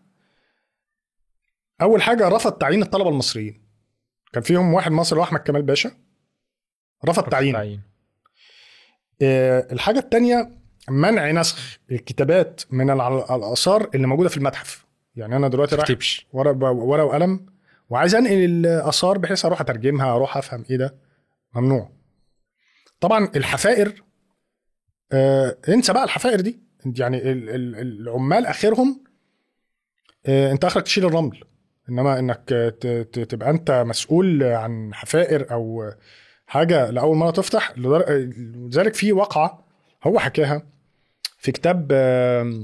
اول حاجه رفض تعيين الطلبه المصريين كان فيهم واحد مصري هو احمد كمال باشا رفض تعيينه تعيين آه، الحاجة التانية منع نسخ الكتابات من الع- الآثار اللي موجودة في المتحف يعني أنا دلوقتي رايح تكتبش ورق ورقة وقلم وعايز أنقل الآثار بحيث أروح أترجمها أروح أفهم إيه ده ممنوع طبعا الحفائر آه انسى بقى الحفائر دي يعني ال- ال- العمال آخرهم آه أنت آخرك تشيل الرمل إنما إنك ت- ت- تبقى أنت مسؤول عن حفائر أو حاجه لاول مره تفتح لدر- لذلك في واقعه هو حكاها في كتاب آم،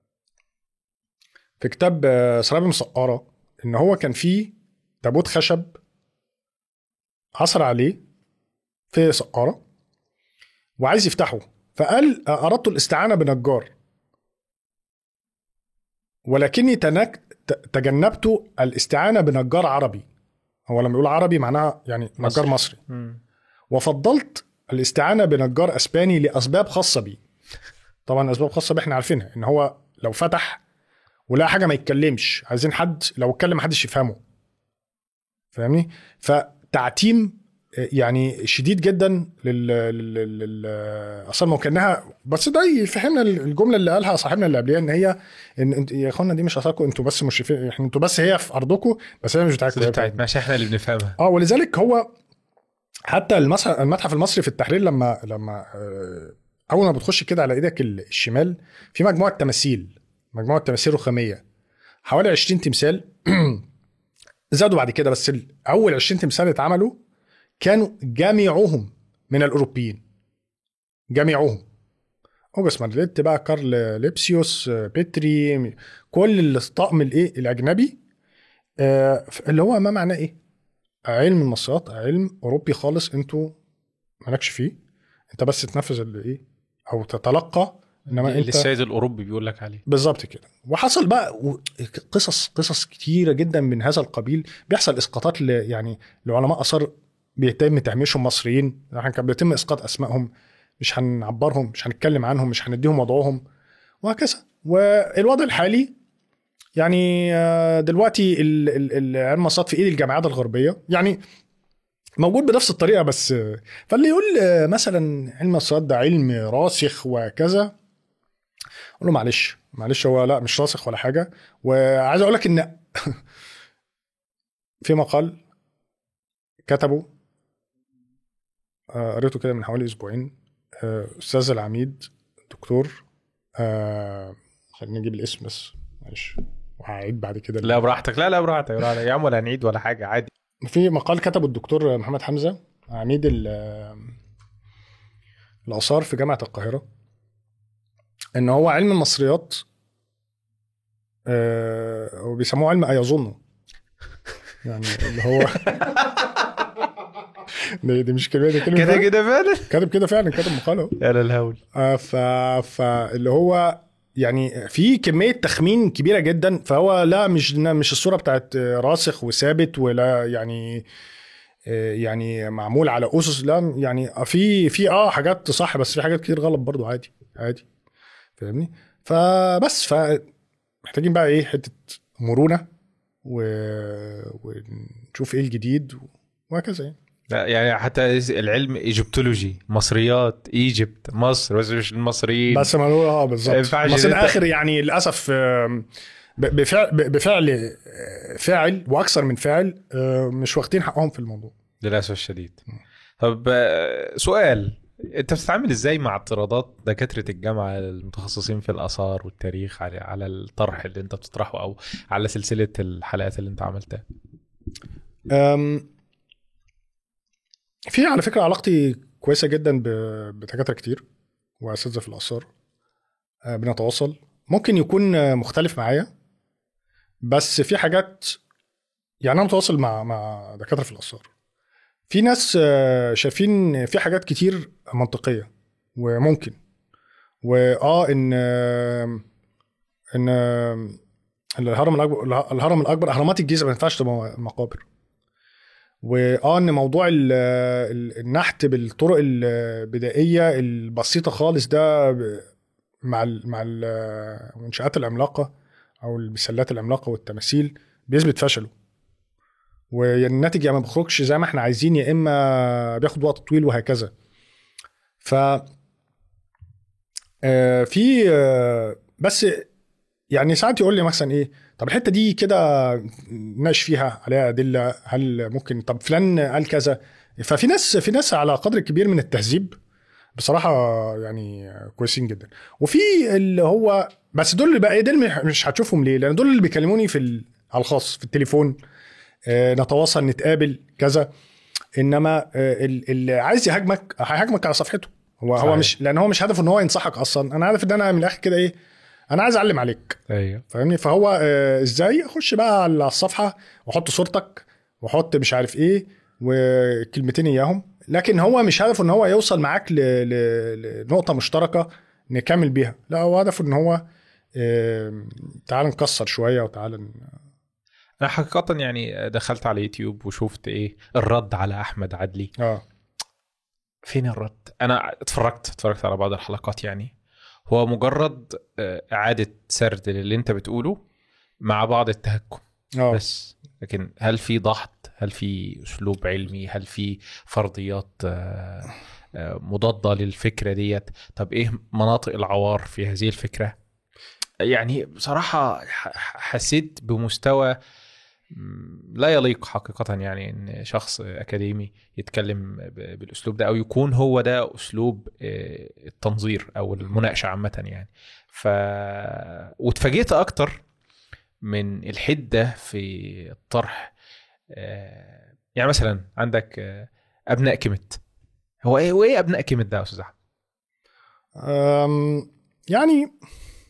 في كتاب آه، سرابي مسقاره ان هو كان فيه تابوت خشب عثر عليه في سقاره وعايز يفتحه فقال آه، اردت الاستعانه بنجار ولكني تنك ت- تجنبت الاستعانه بنجار عربي هو لما يقول عربي معناها يعني نجار مصري. مصري مم. وفضلت الاستعانه بنجار اسباني لاسباب خاصه بي طبعا اسباب خاصه بي احنا عارفينها ان هو لو فتح ولقى حاجه ما يتكلمش عايزين حد لو اتكلم محدش يفهمه فاهمني فتعتيم آه، يعني شديد جدا لل لل لل اصلا ما كانها بس ده يفهمنا الجمله اللي قالها صاحبنا اللي قبلها ان هي ان انت يا اخوانا دي مش اثاركم انتوا بس مشرفين احنا انتوا بس هي في ارضكم بس هي مش بتاعتكم دي هي بتاعت ماشي احنا اللي بنفهمها اه ولذلك هو حتى المسح- المتحف المصري في التحرير لما لما آه، اول ما بتخش كده على ايدك ال- الشمال في مجموعه تماثيل مجموعه تماثيل رخاميه حوالي 20 تمثال زادوا بعد كده بس ال- اول 20 تمثال اتعملوا كانوا جميعهم من الاوروبيين جميعهم اوجست مارليت بقى كارل ليبسيوس آه، بيتري كل الطقم الايه الاجنبي آه، اللي هو ما معناه ايه علم المصريات علم اوروبي خالص انتوا مالكش فيه انت بس تنفذ اللي ايه او تتلقى انما اللي انت السيد الاوروبي بيقول لك عليه بالظبط كده وحصل بقى و- قصص قصص كتيره جدا من هذا القبيل بيحصل اسقاطات ل يعني لعلماء اثار بيتم تهميشهم مصريين احنا كان بيتم اسقاط اسمائهم مش هنعبرهم مش هنتكلم عنهم مش هنديهم وضعهم وهكذا والوضع الحالي يعني آه، دلوقتي ال- ال- ال- علم المصريات في ايد الجامعات الغربيه يعني موجود بنفس الطريقه بس آه، فاللي يقول آه، مثلا علم المصريات ده علم راسخ وكذا اقول له معلش معلش هو لا مش راسخ ولا حاجه وعايز اقول لك ان في مقال كتبه آه، قريته كده من حوالي اسبوعين آه، استاذ العميد دكتور آه، خلينا نجيب الاسم بس معلش وهعيد بعد كده لا براحتك لا لا براحتك براحتك. يا عم ولا هنعيد ولا حاجه عادي في مقال كتبه الدكتور محمد حمزه عميد ال- الاثار في جامعه القاهره ان هو علم المصريات آه، وبيسموه علم ايظنه يعني اللي هو دي, دي مش كلمه دي كلمه كده فعلا. كده فعلا كاتب كده فعلا كاتب مقال اهو يا للهول آه، ف فاللي هو يعني في كميه تخمين كبيره جدا فهو لا مش مش الصوره بتاعت راسخ وثابت ولا يعني آه، يعني معمول على اسس لا يعني في في اه حاجات صح بس في حاجات كتير غلط برضو عادي عادي فاهمني فبس ف محتاجين بقى ايه حته مرونه و... ونشوف ايه الجديد وهكذا يعني لا يعني حتى العلم ايجيبتولوجي مصريات ايجيبت مصر بس مش المصريين بس ما هو اه ما بالظبط ينفعش بس إن أنت- الاخر يعني للاسف آم، ب- بفعل ب- بفعل آه، فاعل واكثر من فاعل آه، مش واخدين حقهم في الموضوع للاسف الشديد طب آه، سؤال انت بتتعامل ازاي مع اعتراضات دكاتره الجامعه المتخصصين في الاثار والتاريخ على على الطرح اللي انت بتطرحه او على سلسله الحلقات اللي انت عملتها أم، في على فكره علاقتي كويسه جدا ب- بدكاتره كتير واساتذه في الاثار أه، بنتواصل ممكن يكون أه، مختلف معايا بس في حاجات يعني انا متواصل مع مع دكاتره في الاثار في ناس أه، شايفين في حاجات كتير منطقيه وممكن واه ان أه، ان أه، الهرم الاكبر الهرم الاكبر اهرامات الجيزه ما ينفعش تبقى مقابر واه ان موضوع ال- ال- النحت بالطرق البدائيه البسيطه خالص ده ب- مع ال مع ال- المنشات العملاقه او المسلات العملاقه والتماثيل بيثبت فشله والناتج يا ما بيخرجش زي ما احنا عايزين يا اما بياخد وقت طويل وهكذا ف آه، في آه، بس يعني ساعات يقول لي مثلا ايه طب الحته دي كده ناقش فيها عليها ادله هل ممكن طب فلان قال كذا ففي ناس في ناس على قدر كبير من التهذيب بصراحه يعني كويسين جدا وفي اللي هو بس دول اللي بقى إيه، دول مش هتشوفهم ليه لان دول اللي بيكلموني في ال- على الخاص في التليفون آه، نتواصل نتقابل كذا انما آه، ال- اللي عايز يهاجمك هيهاجمك على صفحته هو صحيح. هو مش لان هو مش هدفه ان هو ينصحك اصلا انا هدف ان انا من الاخر كده ايه انا عايز اعلم عليك ايوه فاهمني فهو آه، ازاي اخش بقى على الصفحه واحط صورتك واحط مش عارف ايه وكلمتين اياهم لكن هو مش هدفه ان هو يوصل معاك ل... ل... لنقطه مشتركه نكمل بيها لا هو هدفه ان هو آه، تعال نكسر شويه وتعال ن- انا حقيقه يعني دخلت على يوتيوب وشفت ايه الرد على احمد عدلي اه فين الرد انا اتفرجت اتفرجت على بعض الحلقات يعني هو مجرد آه، اعاده سرد للي انت بتقوله مع بعض التهكم اه بس لكن هل في ضغط هل في اسلوب علمي هل في فرضيات آه، آه، مضاده للفكره ديت طب ايه مناطق العوار في هذه الفكره يعني بصراحه ح- ح- حسيت بمستوى مم، لا يليق حقيقة يعني ان شخص اكاديمي يتكلم ب- بالاسلوب ده او يكون هو ده اسلوب آه، التنظير او المناقشة عامة يعني ف واتفاجئت اكتر من الحدة في الطرح آه، يعني مثلا عندك آه، ابناء كيمت هو ايه وايه ابناء كيمت ده يا استاذ احمد؟ أم، يعني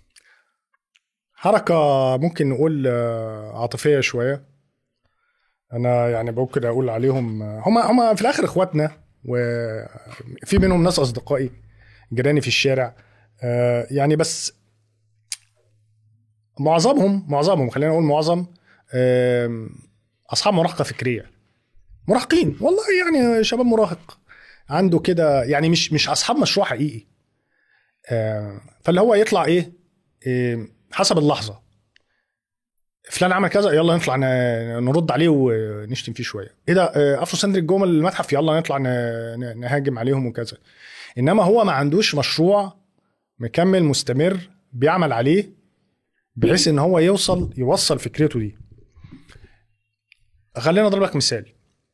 حركة ممكن نقول آه، عاطفية شوية انا يعني ممكن اقول عليهم هم هم في الاخر اخواتنا وفي منهم ناس اصدقائي جيراني في الشارع آه، يعني بس معظمهم معظمهم خلينا نقول معظم آم، اصحاب مراهقه فكريه مراهقين والله يعني شباب مراهق عنده كده يعني مش مش اصحاب مشروع حقيقي آه، فاللي هو يطلع ايه آه، حسب اللحظه فلان عمل كذا يلا نطلع ن- نرد عليه ونشتم فيه شويه ايه ده آه، افرو سندريك جوه المتحف يلا نطلع ن- ن- نهاجم عليهم وكذا انما هو ما عندوش مشروع مكمل مستمر بيعمل عليه بحيث ان هو يوصل يوصل فكرته دي خلينا اضرب لك مثال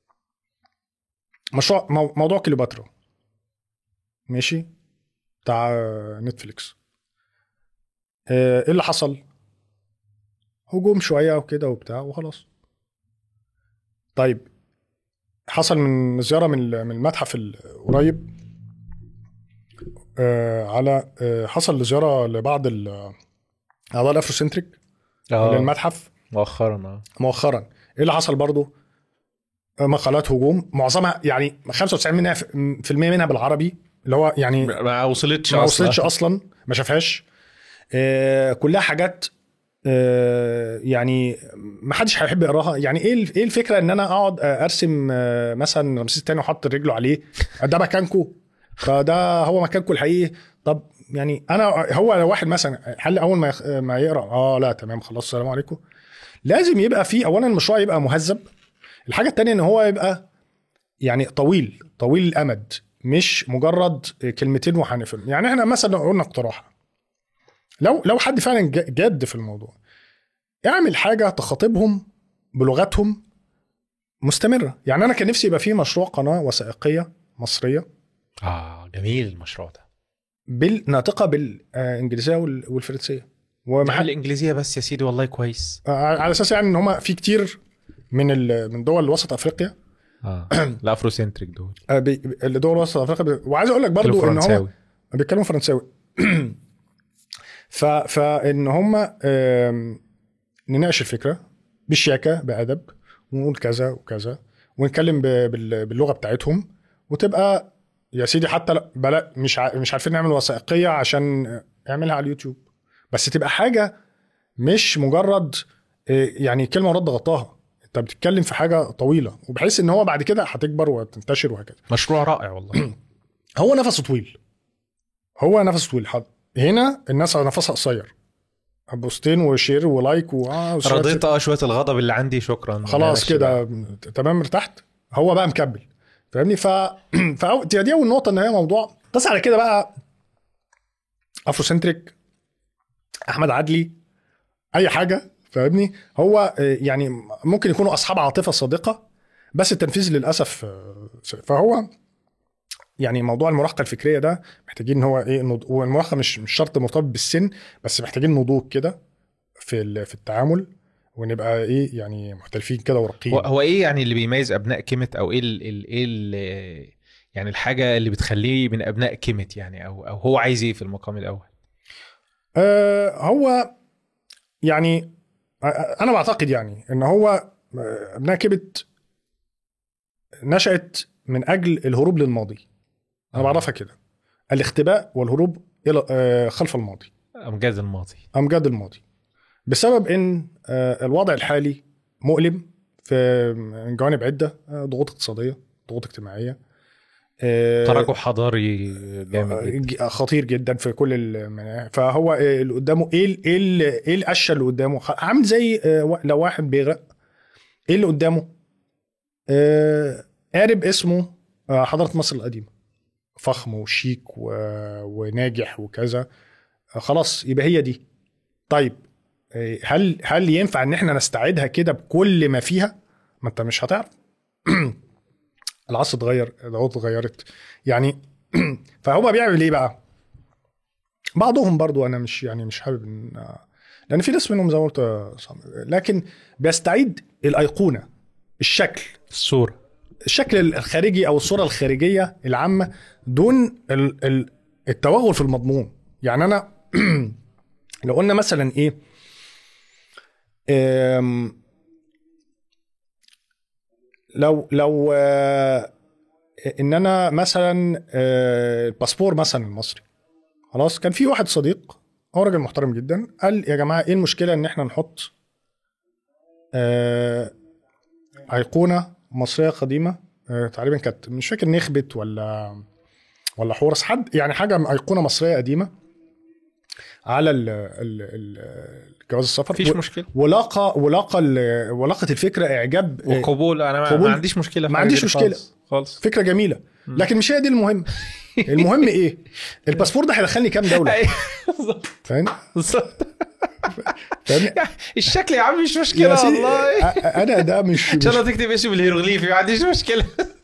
مشروع مو- موضوع كليوباترا ماشي بتاع نتفليكس آه، ايه اللي حصل هجوم شويه وكده وبتاع وخلاص طيب حصل من زياره من من المتحف القريب آه، على آه، حصل زياره لبعض ال- اعضاء الافروسنتريك اه للمتحف مؤخرا اه مؤخرا ايه اللي حصل برضو آه، مقالات هجوم معظمها يعني 95 منها في المية منها بالعربي اللي هو يعني ما وصلتش ما أصلاً. وصلتش اصلا ما شافهاش آه، كلها حاجات آه، يعني ما حدش هيحب يقراها يعني ايه الف- ايه الفكره ان انا اقعد آه، ارسم آه، مثلا رمسيس الثاني واحط رجله عليه ده مكانكو فده هو مكانكو الحقيقي طب يعني انا هو لو واحد مثلا هل اول ما يخ- ما يقرا اه لا تمام خلاص السلام عليكم لازم يبقى في اولا المشروع يبقى مهذب الحاجه الثانيه ان هو يبقى يعني طويل طويل الامد مش مجرد كلمتين وهنفهم يعني احنا مثلا لو قلنا اقتراح لو لو حد فعلا ج- جاد في الموضوع اعمل حاجه تخاطبهم بلغتهم مستمره يعني انا كان نفسي يبقى في مشروع قناه وثائقيه مصريه اه جميل المشروع ده بال- ناطقه بالانجليزيه وال- والفرنسيه ومع محل الانجليزيه بس يا سيدي والله كويس على اساس يعني ان هم في كتير من ال- من دول وسط افريقيا اه الافرو سنتريك دول آه، بي- الدول وسط افريقيا بي- وعايز اقول لك برضو ان هو فرنساوي بيتكلموا فرنساوي ف فان هم آم، نناقش الفكره بشياكه بادب ونقول كذا وكذا ونتكلم ب- بال- باللغه بتاعتهم وتبقى يا سيدي حتى لا- بلا مش ع- مش عارفين نعمل وثائقيه عشان اعملها على اليوتيوب بس تبقى حاجه مش مجرد آه، يعني كلمه ورد غطاها انت بتتكلم في حاجه طويله وبحيث ان هو بعد كده هتكبر وتنتشر وهكذا مشروع رائع والله هو نفسه طويل هو نفسه طويل حد. هنا الناس نفسها قصير بوستين وشير ولايك و آه وشوية رضيت اه شويه الغضب اللي عندي شكرا خلاص ماشي كده بقى. تمام ارتحت هو بقى مكمل فاهمني ف فأو... دي دي اول نقطه ان هي موضوع بس على كده بقى افرو سنتريك احمد عدلي اي حاجه فاهمني هو آه، يعني ممكن يكونوا اصحاب عاطفه صادقه بس التنفيذ للاسف آه، فهو يعني موضوع المراهقه الفكريه ده محتاجين ان هو ايه نض... والمراهقه مش مش شرط مرتبط بالسن بس محتاجين نضوج كده في ال... في التعامل ونبقى ايه يعني محترفين كده ورقيين هو, هو ايه يعني اللي بيميز ابناء كيمت او ايه ال ال ايه ال يعني الحاجه اللي بتخليه من ابناء كيمت يعني او او هو عايز ايه في المقام الاول آه هو يعني آه، انا بعتقد يعني ان هو آه، ابناء كبت نشأت من اجل الهروب للماضي انا آه. بعرفها كده الاختباء والهروب الى آه، خلف الماضي امجاد الماضي امجاد الماضي بسبب ان آه، الوضع الحالي مؤلم في من جوانب عده آه، ضغوط اقتصاديه ضغوط اجتماعيه آه، تراجع حضاري جامد جدا. ج- خطير جدا في كل المناحي فهو آه، اللي قدامه ايه ال- ايه ال- ايه القشه اللي قدامه خ- عامل زي آه، وا- لو واحد بيغرق ايه اللي قدامه آه، قارب اسمه آه، حضاره مصر القديمه فخم وشيك و- وناجح وكذا آه، خلاص يبقى هي دي طيب آه، هل هل ينفع ان احنا نستعيدها كده بكل ما فيها ما انت مش هتعرف العصر اتغير الضغوط اتغيرت يعني فهو بيعمل ايه بقى بعضهم برضو انا مش يعني مش حابب ان لان في ناس منهم زي ما قلت يا صامر، لكن بيستعيد الايقونه الشكل الصوره الشكل الخارجي او الصوره الخارجيه العامه دون ال- ال- التوغل في المضمون يعني انا لو قلنا مثلا ايه أم، لو لو آه، ان انا مثلا آه، الباسبور مثلا المصري خلاص كان في واحد صديق هو راجل محترم جدا قال يا جماعه ايه المشكله ان احنا نحط آه، ايقونه مصريه قديمه آه، تقريبا كانت مش فاكر نخبت ولا ولا حورس حد يعني حاجه ايقونه مصريه قديمه على ال ال ال جواز السفر مفيش و- مشكله ولاقى ولاقى ال- ولاقت الفكره اعجاب آه، وقبول انا ما, قبول. ما عنديش مشكله في ما حاجة عنديش دي مشكلة. خالص, خالص. فكره جميله لكن مش هي دي المهم المهم ايه الباسبور ده هيدخلني كام دوله أيوة، بالظبط فاهم بالظبط فاهمني الشكل يا عم مش يا مشكله سيدي والله أ- انا ده مش, ان مش شاء الله تكتب اسم الهيروغليفي ما عنديش مشكله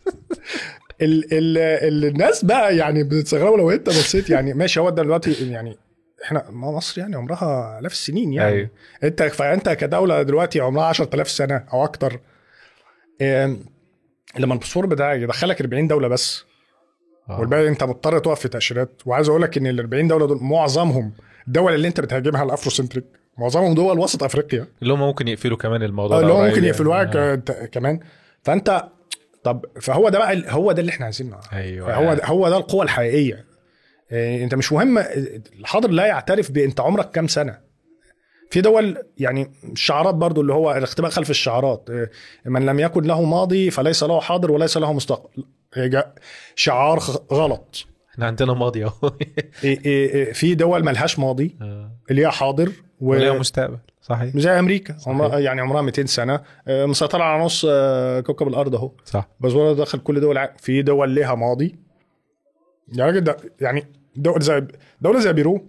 ال ال ال الناس بقى يعني بتستغربوا لو انت بصيت يعني ماشي هو ده دلوقتي يعني احنا ما مصر يعني عمرها الاف السنين يعني أيوة. انت فانت كدوله دلوقتي عمرها 10000 سنه او اكتر ام، لما الباسبور بتاعك يدخلك 40 دوله بس آه. والباقي انت مضطر تقف في تاشيرات وعايز اقول لك ان ال 40 دوله دول معظمهم الدول اللي انت بتهاجمها الافرو سنتريك معظمهم دول وسط افريقيا اللي هم ممكن يقفلوا كمان الموضوع اه ده اللي هو قريب ممكن يعني. يقفلوها آه. ك- ت- كمان فانت طب فهو ده بقى ال- هو ده اللي احنا عايزينه ايوه هو ده هو ده القوه الحقيقيه إيه، انت مش مهم الحاضر لا يعترف بانت عمرك كام سنه في دول يعني الشعارات برضو اللي هو الاختباء خلف الشعارات إيه، من لم يكن له ماضي فليس له حاضر وليس له مستقبل إيه، جا- شعار خ- غلط احنا عندنا ماضي اهو إيه، إيه، إيه، في دول ملهاش ماضي آه. اللي هي حاضر و... وليها مستقبل صحيح زي امريكا عمرها يعني عمرها 200 سنه آه، مسيطره على نص آه، كوكب الارض اهو صح بس ولا دخل كل دول العالم في دول ليها ماضي يا راجل ده يعني دول زي دوله زي بيرو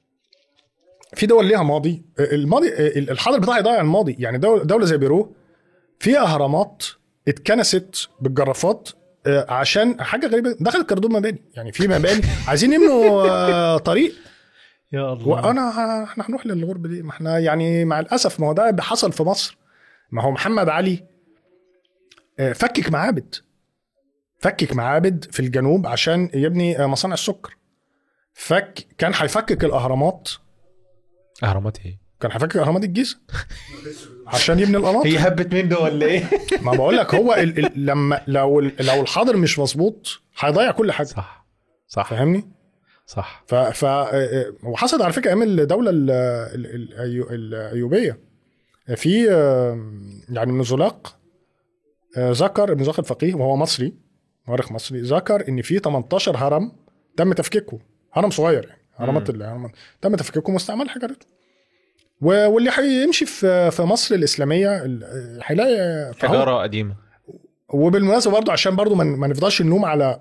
في دول ليها ماضي الماضي الحاضر بتاعها يضيع الماضي يعني دولة, دولة زي بيرو فيها اهرامات اتكنست بالجرافات آه، عشان حاجه غريبه دخلت كردون مباني يعني في مباني عايزين يبنوا آه، طريق يا الله وانا ه- احنا هنروح للغرب دي ما احنا يعني مع الاسف ما هو ده حصل في مصر ما هو محمد علي آه، فكك معابد فكك معابد في الجنوب عشان يبني آه، مصانع السكر فك كان هيفكك الاهرامات اهرامات ايه كان هيفكك اهرامات الجيزه عشان يبني القناطر هي هبت منه ولا ايه ما بقول لك هو ال ال لما لو ال- لو الحاضر مش مظبوط هيضيع كل حاجه صح صح فاهمني صح ف ف آه، وحصلت على فكره ايام الدوله ال- ال- ال- الأيو- الايوبيه في آه، يعني ابن زلاق آه، ذكر ابن زلاق الفقيه وهو مصري مؤرخ مصري ذكر ان في 18 هرم تم تفكيكه هرم صغير يعني هرمات مم. الهرم تم تفكيكه واستعمال حجرته و- واللي هيمشي في في مصر الاسلاميه ال- هيلاقي فهو- حجاره قديمه وبالمناسبه برضو عشان برضو ما ما نفضلش نلوم على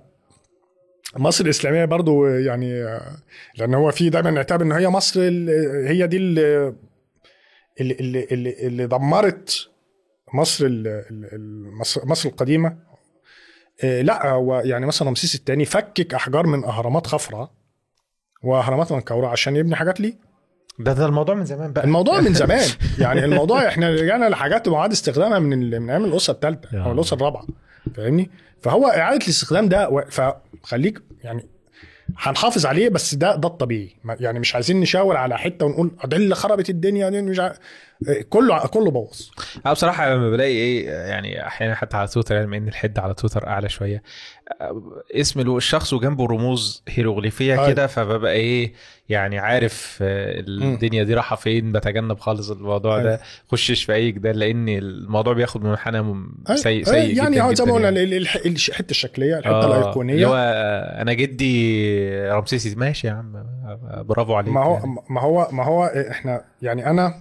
مصر الاسلاميه برضو يعني آه، لان هو في دايما نعتبر ان هي مصر ال- هي دي اللي اللي, اللي, اللي, اللي دمرت مصر ال- ال- ال- مصر, مصر القديمه آه، لا هو يعني مثلا رمسيس الثاني فكك احجار من اهرامات خفرع واهرامات منكوره عشان يبني حاجات ليه ده ده الموضوع من زمان بقى الموضوع من زمان يعني الموضوع احنا رجعنا لحاجات معاد استخدامها من ال- من ايام الاسره الثالثه يا او الاسره الرابعه فاهمني فهو اعاده الاستخدام ده و- فخليك يعني هنحافظ عليه بس ده ده الطبيعي ما- يعني مش عايزين نشاور على حته ونقول ده اللي خربت الدنيا دي مش عارف. كله كله بوظ انا بصراحه لما بلاقي ايه يعني احيانا حتى على تويتر يعني بما ان الحد على تويتر اعلى شويه آه، اسم الو- الشخص وجنبه رموز هيروغليفيه أيوة. كده فببقى ايه يعني عارف آه، الدنيا دي رايحه فين بتجنب خالص الموضوع أيوة. ده خشش في اي جدال لان الموضوع بياخد منحنى م- أي- سيء أي- سيء يعني جدا هو زي ما جداً قلنا يعني. ال- ال- الح- الحته الشكليه الحته آه، اللي الايقونيه هو آه، انا جدي رمسيسي ماشي يا عم آه، برافو عليك ما هو يعني. ما هو ما هو احنا يعني انا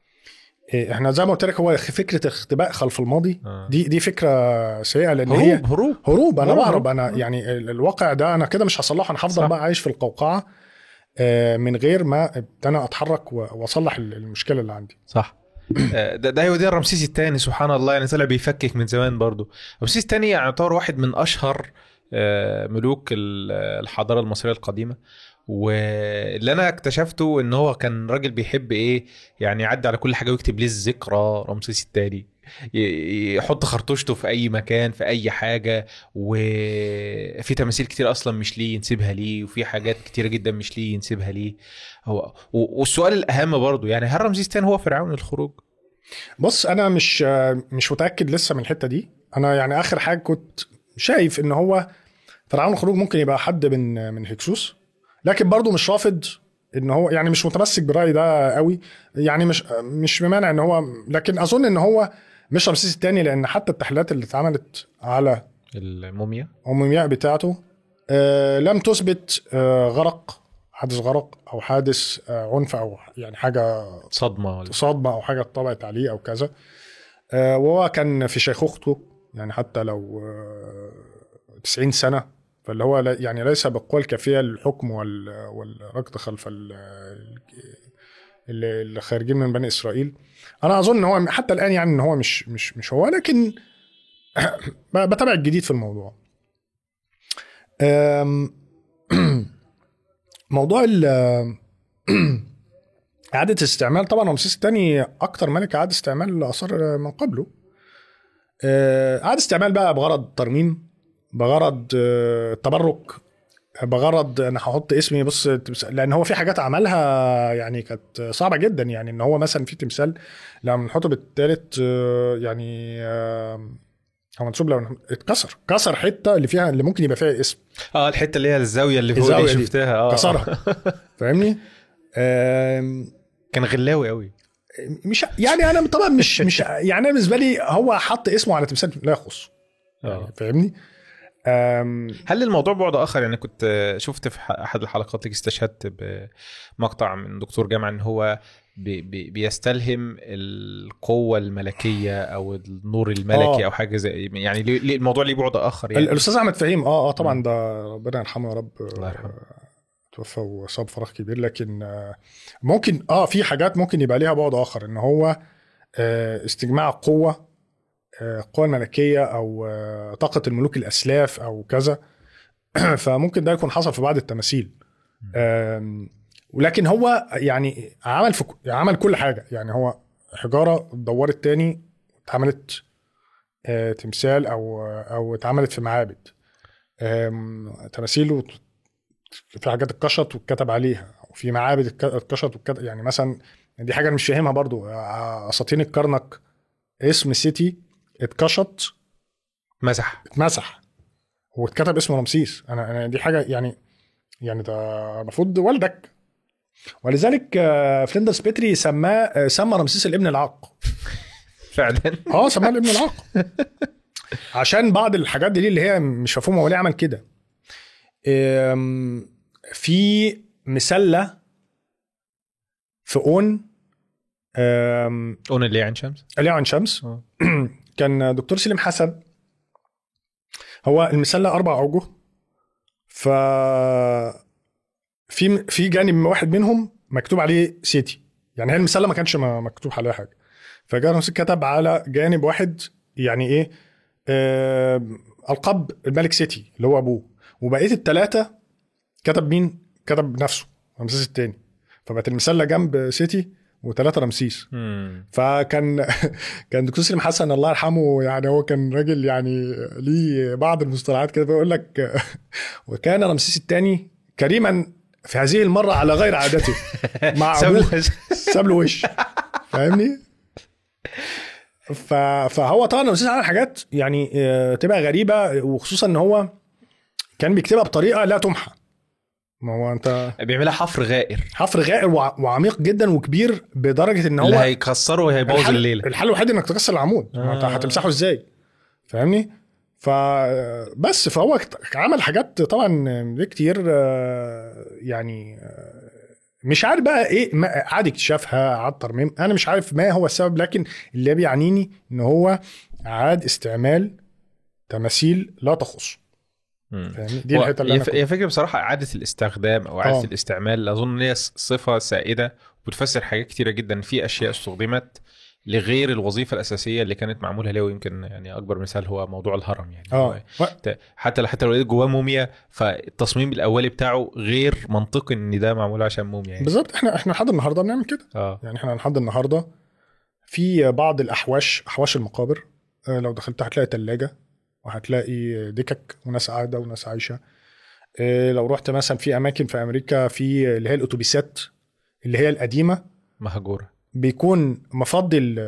إيه، احنا زي ما قلت لك هو فكره اختباء خلف الماضي آه. دي دي فكره سيئه لان هي هروب هروب هروب انا هروب، بهرب هروب. انا يعني ال- الواقع ده انا كده مش هصلحه انا هفضل صح. بقى عايش في القوقعه آه، من غير ما انا اتحرك و- واصلح ال- المشكله اللي عندي صح آه، ده ده هو ده رمسيس الثاني سبحان الله يعني طلع بيفكك من زمان برضو رمسيس الثاني يعني يعتبر واحد من اشهر آه، ملوك ال- الحضاره المصريه القديمه واللي انا اكتشفته ان هو كان راجل بيحب ايه يعني يعدي على كل حاجه ويكتب ليه الذكرى رمسيس الثاني ي- يحط خرطوشته في اي مكان في اي حاجه وفي تماثيل كتير اصلا مش ليه ينسبها ليه وفي حاجات كتيره جدا مش ليه ينسبها ليه هو و- والسؤال الاهم برضو يعني هل رمسيس الثاني هو فرعون الخروج بص انا مش آه، مش متاكد لسه من الحته دي انا يعني اخر حاجه كنت شايف ان هو فرعون الخروج ممكن يبقى حد من من هكسوس لكن برضه مش رافض ان هو يعني مش متمسك بالراي ده قوي يعني مش مش بمانع ان هو لكن اظن ان هو مش رمسيس الثاني لان حتى التحليلات اللي اتعملت على الموميا المومياء بتاعته آه لم تثبت آه غرق حادث غرق او حادث آه عنف او يعني حاجه صدمه ولا صدمه او حاجه اتطبعت عليه او كذا آه وهو كان في شيخوخته يعني حتى لو آه 90 سنه فاللي هو لا- يعني ليس بالقوى الكافيه للحكم وال- والركض خلف ال- اللي اللي خارجين من بني اسرائيل انا اظن ان هو حتى الان يعني ان هو مش مش مش هو لكن بتابع الجديد في الموضوع أم، موضوع ال إعادة استعمال طبعا رمسيس الثاني أكتر ملك أعاد استعمال آثار من قبله. آه، أعاد استعمال بقى بغرض ترميم بغرض آه، تبرك بغرض انا هحط اسمي بص تمس- لان هو في حاجات عملها يعني كانت صعبه جدا يعني ان هو مثلا في تمثال لما نحطه بالثالث يعني آه، هو منسوب لو اتكسر كسر حته اللي فيها اللي ممكن يبقى فيها اسم اه الحته اللي هي الزاويه اللي فوق الزاوية دي دي. شفتها اه كسرها فاهمني؟ آم، كان غلاوي قوي مش يعني انا طبعا مش مش يعني أنا بالنسبه لي هو حط اسمه على تمثال لا يخص اه فاهمني؟ آم، هل الموضوع بعد اخر يعني كنت شفت في ح- احد الحلقات اللي استشهدت بمقطع من دكتور جامعه ان هو بي بي بيستلهم القوه الملكيه او النور الملكي آه. او حاجه زي يعني ليه- ليه- الموضوع ليه بعد اخر ال- يعني الاستاذ احمد فهيم اه اه طبعا ده ربنا يرحمه يا رب الله يرحمه. آه، توفى وصاب فراغ كبير لكن آه، ممكن اه في حاجات ممكن يبقى ليها بعد اخر ان هو آه، استجماع قوه آه، القوة الملكية أو آه، طاقة الملوك الأسلاف أو كذا فممكن ده يكون حصل في بعض التماثيل آم، ولكن هو يعني عمل في ك- عمل كل حاجة يعني هو حجارة اتدورت تاني اتعملت آه، تمثال أو أو اتعملت في معابد آم، تماثيل وت- في حاجات اتكشط واتكتب عليها وفي معابد اتك- اتكشط واتكتب يعني مثلا دي حاجة أنا مش فاهمها برضو آه، أساطين الكرنك اسم سيتي اتكشط مسح اتمسح واتكتب اسم رمسيس انا انا دي حاجه يعني يعني ده المفروض والدك ولذلك آه، فليندرز بيتري سماه آه، سمى رمسيس الابن العاق فعلا اه سماه الابن العاق عشان بعض الحاجات دي اللي هي مش مفهومه هو ليه عمل كده آم، في مسله في اون آم، اون اللي عين شمس علي عين شمس آه. كان دكتور سليم حسن هو المسله اربع اوجه ف في في جانب واحد منهم مكتوب عليه سيتي يعني هي المسله ما كانش م- مكتوب عليها حاجه فجاء رمسيس كتب على جانب واحد يعني ايه آه القب الملك سيتي اللي هو ابوه وبقيه الثلاثه كتب مين؟ كتب نفسه رمسيس الثاني فبقت المسله جنب سيتي وثلاثه رمسيس مم. فكان كان دكتور سليم حسن الله يرحمه يعني هو كان راجل يعني ليه بعض المصطلحات كده بيقول لك وكان رمسيس الثاني كريما في هذه المره على غير عادته مع ساب ابوه له- ساب له وش فاهمني؟ ف... فهو طبعا رمسيس عمل حاجات يعني آه، تبقى غريبه وخصوصا ان هو كان بيكتبها بطريقه لا تمحى ما هو انت بيعملها حفر غائر حفر غائر وع- وعميق جدا وكبير بدرجه ان هو اللي هيكسره وهيبوظ الحل- الليله الحل الوحيد انك تكسر العمود ما انت آه. هتمسحه ازاي فاهمني ف بس فهو اكت- عمل حاجات طبعا دي كتير آه، يعني آه، مش عارف بقى ايه ما- عاد اكتشافها عاد ترميم انا مش عارف ما هو السبب لكن اللي بيعنيني ان هو عاد استعمال تماثيل لا تخص مم. فاهمني دي هو- الحته اللي هي انا ف- كنت- هي فكره بصراحه اعاده الاستخدام او اعاده آه. الاستعمال اظن ان هي ص- صفه سائده وبتفسر حاجات كتيره جدا في اشياء استخدمت لغير الوظيفه الاساسيه اللي كانت معموله ليه ويمكن يعني اكبر مثال هو موضوع الهرم يعني اه و- ت- حتى حتى لو لقيت جواه موميا فالتصميم الاولي بتاعه غير منطقي ان ده معمول عشان موميا يعني بالظبط احنا احنا لحد النهارده بنعمل كده اه يعني احنا لحد النهارده في بعض الاحواش احواش المقابر آه، لو دخلت هتلاقي تلاجة وهتلاقي دكك وناس قاعده وناس عايشه آه، لو رحت مثلا في اماكن في امريكا في اللي هي الاتوبيسات اللي هي القديمه مهجوره بيكون مفضي ال-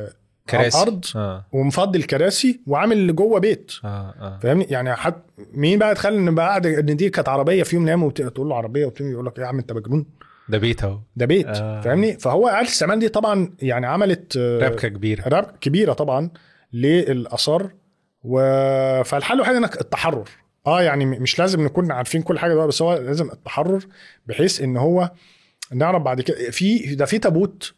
كراسي ارض اه ومفضي الكراسي وعامل اللي جوه بيت اه اه فاهمني يعني حد مين بقى تخيل ان بقى قاعد ان دي كانت عربيه في يوم نام وتقول له عربيه وبتقول يقول لك يا عم انت مجنون ده بيت اهو ده بيت آه. فاهمني فهو اعاده الاستعمال دي طبعا يعني عملت آه، ربكه كبيره راب كبيره طبعا للاثار و... فالحل الوحيد انك التحرر اه يعني م- مش لازم نكون عارفين كل حاجه دلوقتي بس هو لازم التحرر بحيث ان هو نعرف بعد كده في ده في تابوت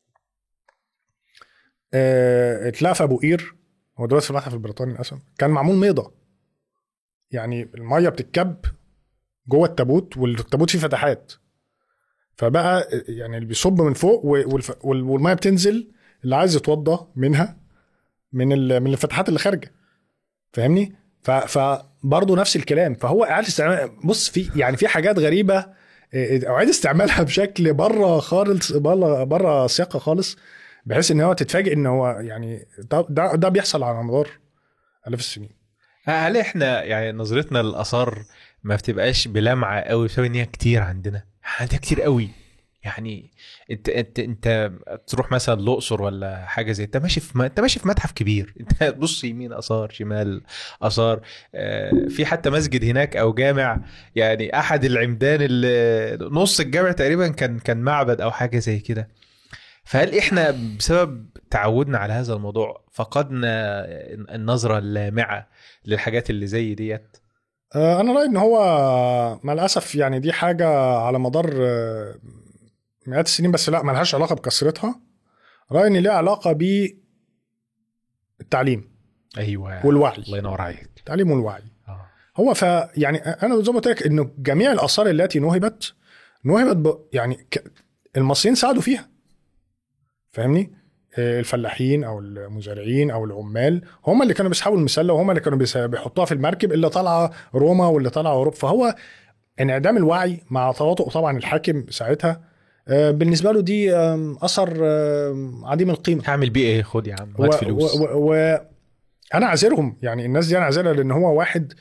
آه اتلقى في ابو قير هو دلوقتي في المتحف البريطاني للاسف كان معمول ميضه يعني الميه بتتكب جوه التابوت والتابوت فيه فتحات فبقى يعني اللي بيصب من فوق و- والف- وال- والميه بتنزل اللي عايز يتوضى منها من ال- من الفتحات اللي خارجه فاهمني ف فبرضه نفس الكلام فهو اعاده استعمال بص في يعني في حاجات غريبه إيه، اعيد استعمالها بشكل بره خالص بره بره سياقها خالص بحيث ان هو تتفاجئ ان هو يعني ده ده, ده بيحصل على مدار الاف السنين هل احنا يعني نظرتنا للاثار ما بتبقاش بلمعه قوي بسبب ان هي كتير عندنا عندنا كتير قوي يعني انت انت انت تروح مثلا الاقصر ولا حاجه زي انت ماشي في م... انت ماشي في متحف كبير انت بص يمين اثار شمال اثار آه، في حتى مسجد هناك او جامع يعني احد العمدان اللي نص الجامع تقريبا كان كان معبد او حاجه زي كده فهل احنا بسبب تعودنا على هذا الموضوع فقدنا النظره اللامعه للحاجات اللي زي ديت آه، انا رايي ان هو مع الاسف يعني دي حاجه على مدار آه، مئات السنين بس لا ملهاش علاقه بكثرتها رايي ان ليها علاقه بالتعليم ايوه والوعي الله ينور عليك التعليم والوعي آه. هو ف يعني انا زي ما قلت لك انه جميع الاثار التي نهبت نهبت ب... يعني ك... المصريين ساعدوا فيها فاهمني آه، الفلاحين او المزارعين او العمال هم اللي كانوا بيسحبوا المسله وهم اللي كانوا بيس- بيحطوها في المركب اللي طالعه روما واللي طالعه اوروبا فهو انعدام الوعي مع تواطؤ طبعا الحاكم ساعتها آه، بالنسبه له دي آم، اثر آم، عديم القيمه هعمل بيه ايه خد يا عم و... هات فلوس و... و... و... انا عذرهم يعني الناس دي انا عذرها لان هو واحد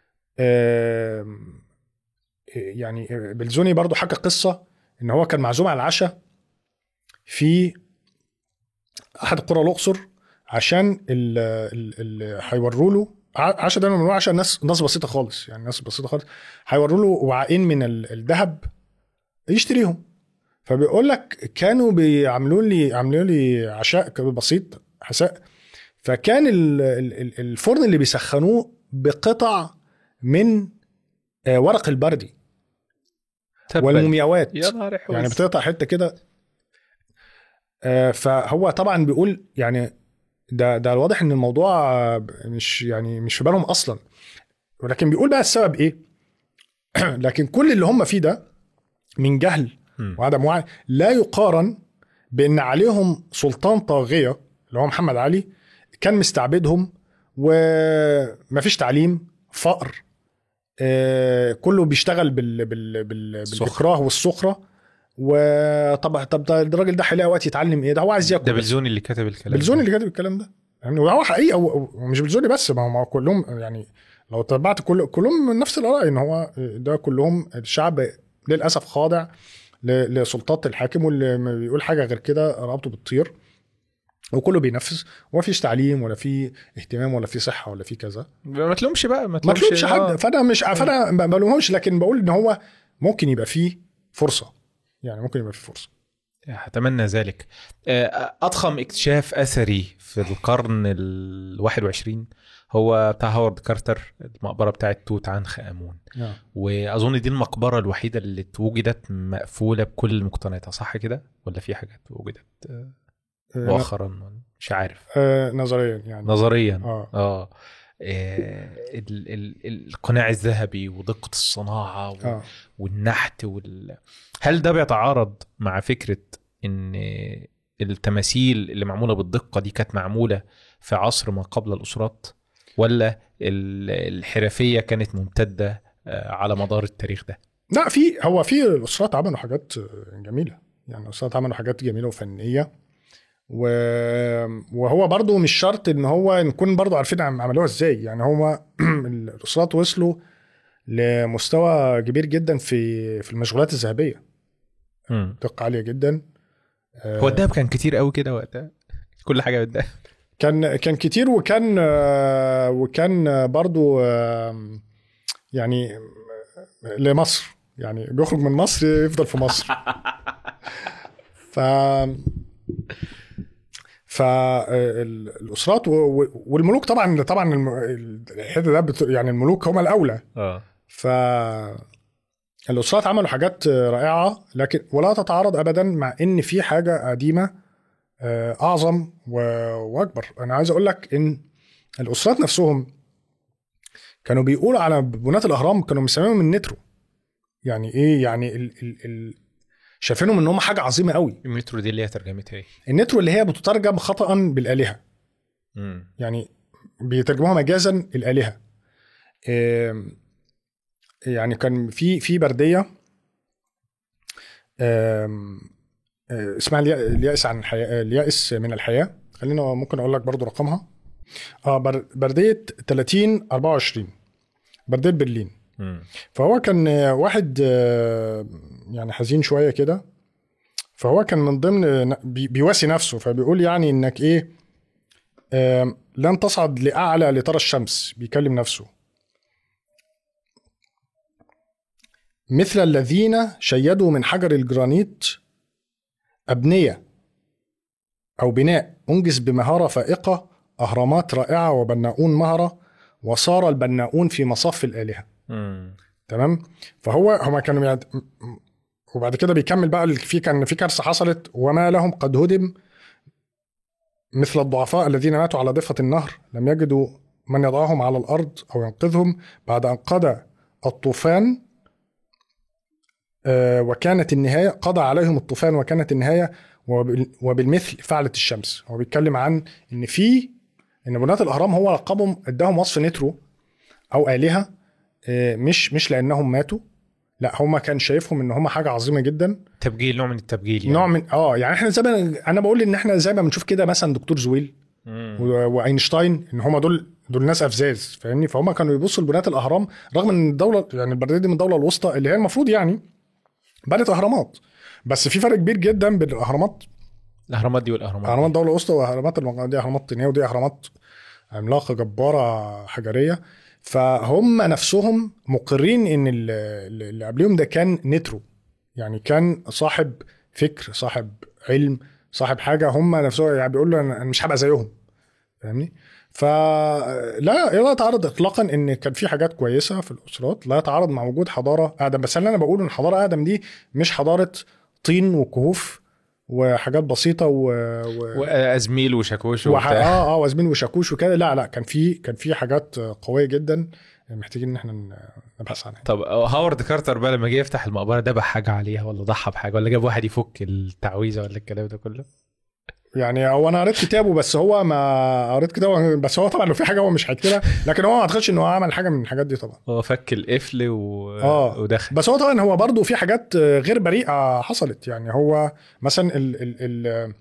آم، يعني بلزوني برضو حكى قصه ان هو كان معزوم على العشاء في احد قرى الاقصر عشان اللي هيوروا له ع- عشاء ده من عشاء ناس ناس بسيطه خالص يعني ناس بسيطه خالص هيوروا له وعاءين من ال- الذهب يشتريهم فبيقول لك كانوا بيعملوا لي عملوا لي عشاء كده بسيط حساء فكان ال- ال- ال- الفرن اللي بيسخنوه بقطع من آه، ورق البردي تبا. والمومياوات يا نهار حوز. يعني بتقطع حته كده آه، فهو طبعا بيقول يعني ده ده الواضح ان الموضوع آه، مش يعني مش في بالهم اصلا ولكن بيقول بقى السبب ايه لكن كل اللي هم فيه ده من جهل مم. وعدم وعي لا يقارن بان عليهم سلطان طاغيه اللي هو محمد علي كان مستعبدهم ومفيش تعليم فقر آه، كله بيشتغل بال بال بال السخرة. بالاكراه والسخره وطب طب ده الراجل ده هيلاقي وقت يتعلم ايه ده هو عايز ياكل ده بس. بلزوني اللي كتب الكلام بلزوني ده. اللي كاتب الكلام ده يعني وهو حقيقه و- ومش بلزوني بس ما هو- ما هو كلهم يعني لو تبعت كل كلهم من نفس الاراء ان هو ده كلهم الشعب للاسف خاضع ل- لسلطات الحاكم واللي ما بيقول حاجه غير كده رقبته بتطير وكله بينفذ وما فيش تعليم ولا في اهتمام ولا في صحه ولا في كذا ما تلومش بقى ما ما تلومش تلومش حد آه. فانا مش فانا ما بلومهمش لكن بقول ان هو ممكن يبقى فيه فرصه يعني ممكن يبقى فيه فرصه اتمنى ذلك آه، اضخم اكتشاف اثري في القرن ال 21 هو بتاع هوارد كارتر المقبره بتاعت توت عنخ امون واظن دي المقبره الوحيده اللي وجدت مقفوله بكل مقتنياتها صح كده ولا في حاجات وجدت آه، آه، مؤخرا مش عارف آه، نظريا يعني نظريا اه اه آه، ال- ال- القناع الذهبي ودقه الصناعه و- اه والنحت وال... هل ده بيتعارض مع فكرة ان التماثيل اللي معمولة بالدقة دي كانت معمولة في عصر ما قبل الأسرات ولا ال- الحرفية كانت ممتدة آه، على مدار التاريخ ده لا في هو في الاسرات عملوا حاجات جميله يعني الاسرات عملوا حاجات جميله وفنيه و... وهو برضو مش شرط ان هو نكون برضو عارفين عم- عملوها ازاي يعني هو الاسرات وصلوا لمستوى كبير جدا في في المشغولات الذهبيه مم. دقه عاليه جدا آه، هو الدهب كان كتير قوي كده وقتها كل حاجه بتضايق كان كان كتير وكان آه، وكان آه، برضو آه، يعني آه، لمصر يعني بيخرج من مصر يفضل في مصر ف فالاسرات والملوك طبعا طبعا الم- الحته ده بت- يعني الملوك هم الاولى اه ف الاسرات عملوا حاجات رائعه لكن ولا تتعارض ابدا مع ان في حاجه قديمه آه، اعظم و- واكبر انا عايز اقول لك ان الاسرات نفسهم كانوا بيقولوا على بنات الاهرام كانوا مسمينهم النترو يعني ايه يعني ال ال ال شايفينهم ان هم حاجه عظيمه قوي المترو دي اللي هي ترجمتها ايه؟ النترو اللي هي بتترجم خطا بالالهه مم. يعني بيترجموها مجازا الالهه آم، يعني كان في في برديه آم، آه، اسمها اليا- اليأس عن الحياه اليأس من الحياه خلينا ممكن اقول لك برضو رقمها اه بر- برديه 30 24 برديه برلين مم. فهو كان آه، واحد آه، يعني حزين شويه كده فهو كان من ضمن بي- بيواسي نفسه فبيقول يعني انك ايه آم، لن تصعد لاعلى لترى الشمس بيكلم نفسه مثل الذين شيدوا من حجر الجرانيت أبنية أو بناء أنجز بمهارة فائقة أهرامات رائعة وبناؤون مهرة وصار البناؤون في مصاف الآلهة مم. تمام فهو هما كانوا يعد... وبعد كده بيكمل بقى ال- في كان في كارثه حصلت وما لهم قد هدم مثل الضعفاء الذين ماتوا على ضفه النهر لم يجدوا من يضعهم على الارض او ينقذهم بعد ان قضى الطوفان آه، وكانت النهايه قضى عليهم الطوفان وكانت النهايه وبال- وبالمثل فعلت الشمس هو بيتكلم عن ان في ان بنات الاهرام هو لقبهم اداهم وصف نترو او الهه آه، مش مش لانهم ماتوا لا هم كان شايفهم ان هم حاجه عظيمه جدا تبجيل نوع من التبجيل يعني. نوع من اه يعني احنا زي ما انا بقول ان احنا زي ما بنشوف كده مثلا دكتور زويل مم. و- واينشتاين ان هم دول دول ناس افزاز فاهمني فهم كانوا يبصوا لبنات الاهرام رغم ان الدوله يعني البلديه دي من الدوله الوسطى اللي هي المفروض يعني بنت اهرامات بس في فرق كبير جدا بين الاهرامات الاهرامات دي والاهرامات اهرامات الدوله الوسطى واهرامات المقدونيه دي اهرامات طينيه ودي اهرامات عملاقه جباره حجريه فهم نفسهم مقرين ان ال- اللي قبلهم ده كان نترو يعني كان صاحب فكر صاحب علم صاحب حاجه هم نفسهم يعني بيقولوا انا أنا مش هبقى زيهم فاهمني فلا لا يتعارض اطلاقا ان كان في حاجات كويسه في الاسرات لا يتعارض مع وجود حضاره اقدم بس اللي انا بقوله ان حضاره اقدم دي مش حضاره طين وكهوف وحاجات بسيطه و, و... وازميل وشاكوش وح... وبتاع اه اه وازمين وشاكوش وكده لا لا كان في كان في حاجات قويه جدا محتاجين ان احنا ن- نبحث عنها طب هاورد كارتر بقى لما جه يفتح المقبره دبح حاجه عليها ولا ضحى بحاجه ولا جاب واحد يفك التعويذه ولا الكلام ده كله يعني هو انا قريت كتابه بس هو ما قريت كتابه بس هو طبعا لو في حاجه هو مش هيكتبها لكن هو ما اعتقدش ان هو عمل حاجه من الحاجات دي طبعا هو فك القفل و... آه. ودخل بس هو طبعا هو برضه في حاجات غير بريئه حصلت يعني هو مثلا ال ال ال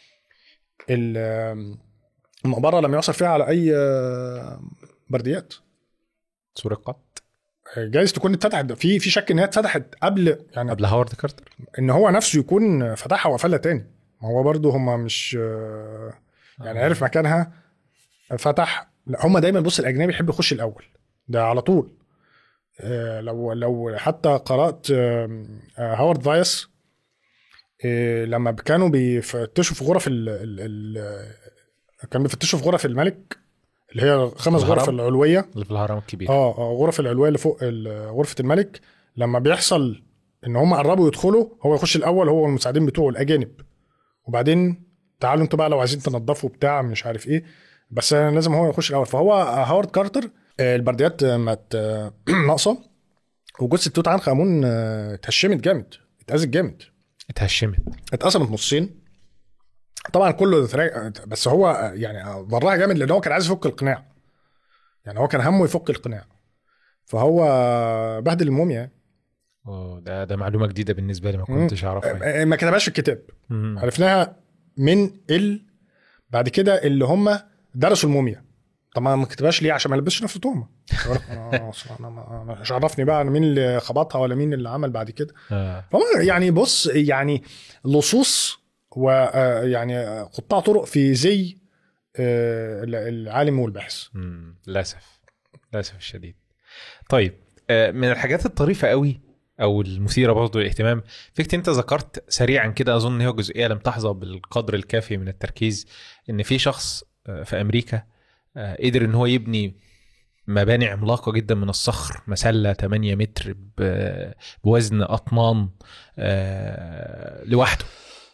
ال المقبره لم يحصل فيها على اي برديات سرقات جايز تكون اتفتحت في في شك ان هي اتفتحت قبل يعني قبل هاورد كارتر ان هو نفسه يكون فتحها وقفلها تاني ما هو برضه هم مش يعني عرف مكانها فتح لا هم دايما بص الاجنبي يحب يخش الاول ده على طول آه، لو لو حتى قرات آه، آه، هاورد فايس آه، لما كانوا بيفتشوا في غرف ال ال ال كانوا بيفتشوا في غرف الملك اللي هي خمس الهرم؟ غرف العلويه اللي في الهرم الكبير اه اه غرف العلويه اللي فوق ال- غرفه الملك لما بيحصل ان هم قربوا يدخلوا هو يخش الاول هو والمساعدين بتوعه الاجانب وبعدين تعالوا انتوا بقى لو عايزين تنظفوا بتاع مش عارف ايه بس لازم هو يخش الاول فهو هاورد كارتر آه، البرديات آه، ما ت- ناقصه وجثه توت عنخ امون آه، اتهشمت جامد اتأذت جامد اتهشمت اتقسمت نصين طبعا كله اترا- بس هو يعني ضرها جامد لان هو كان عايز يفك القناع يعني هو كان همه يفك القناع فهو بهدل الموميا يعني. أوه، ده ده معلومه جديده بالنسبه لي ما مم. كنتش اعرفها آه، ما كتبهاش في الكتاب مم. عرفناها من ال بعد كده اللي هم درسوا الموميا طبعا ما كتبهاش ليه عشان ما يلبسش نفسه تهمه يقول لك أنا أصلاً أنا ما- أنا مش عرفني بقى أنا مين اللي خبطها ولا مين اللي عمل بعد كده آه. فهو يعني بص يعني لصوص ويعني قطاع طرق في زي آه، العالم والباحث مم، للاسف للاسف الشديد طيب آه، من الحاجات الطريفه قوي او المثيره برضه للاهتمام فكره انت ذكرت سريعا كده اظن هي جزئيه لم تحظى بالقدر الكافي من التركيز ان في شخص آه، في امريكا آه، قدر ان هو يبني مباني عملاقه جدا من الصخر مسله 8 متر ب- بوزن اطنان آه، لوحده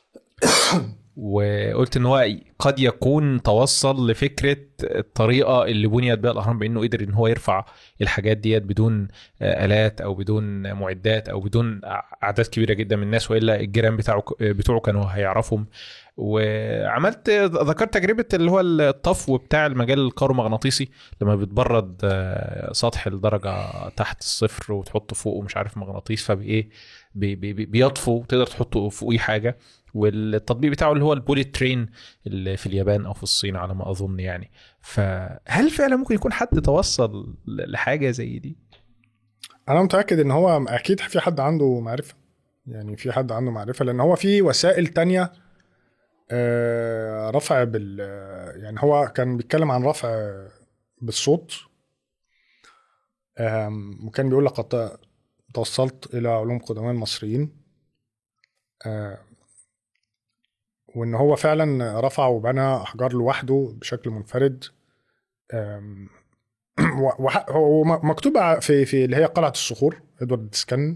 وقلت ان هو قد يكون توصل لفكره الطريقه اللي بنيت بها الاهرام بانه قدر ان هو يرفع الحاجات ديت بدون آه، الات او بدون معدات او بدون اعداد كبيره جدا من الناس والا الجيران بتاعه بتوعه كانوا هيعرفهم وعملت ذكرت تجربه اللي هو الطفو بتاع المجال الكهرومغناطيسي لما بتبرد آه، سطح لدرجه تحت الصفر وتحط فوقه مش عارف مغناطيس فبايه بي- بي- بي- بيطفو تقدر تحط فوقيه حاجه والتطبيق بتاعه اللي هو البوليت ترين اللي في اليابان او في الصين على ما اظن يعني فهل فعلا ممكن يكون حد توصل ل- لحاجه زي دي انا متاكد ان هو اكيد في حد عنده معرفه يعني في حد عنده معرفه لان هو في وسائل تانية آه، رفع بال يعني هو كان بيتكلم عن رفع بالصوت آم، وكان بيقول لك قد توصلت الى علوم قدماء المصريين آه، وان هو فعلا رفع وبنى احجار لوحده بشكل منفرد آم، و- وح- هو م- مكتوب ع- في في اللي هي قلعه الصخور ادوارد سكان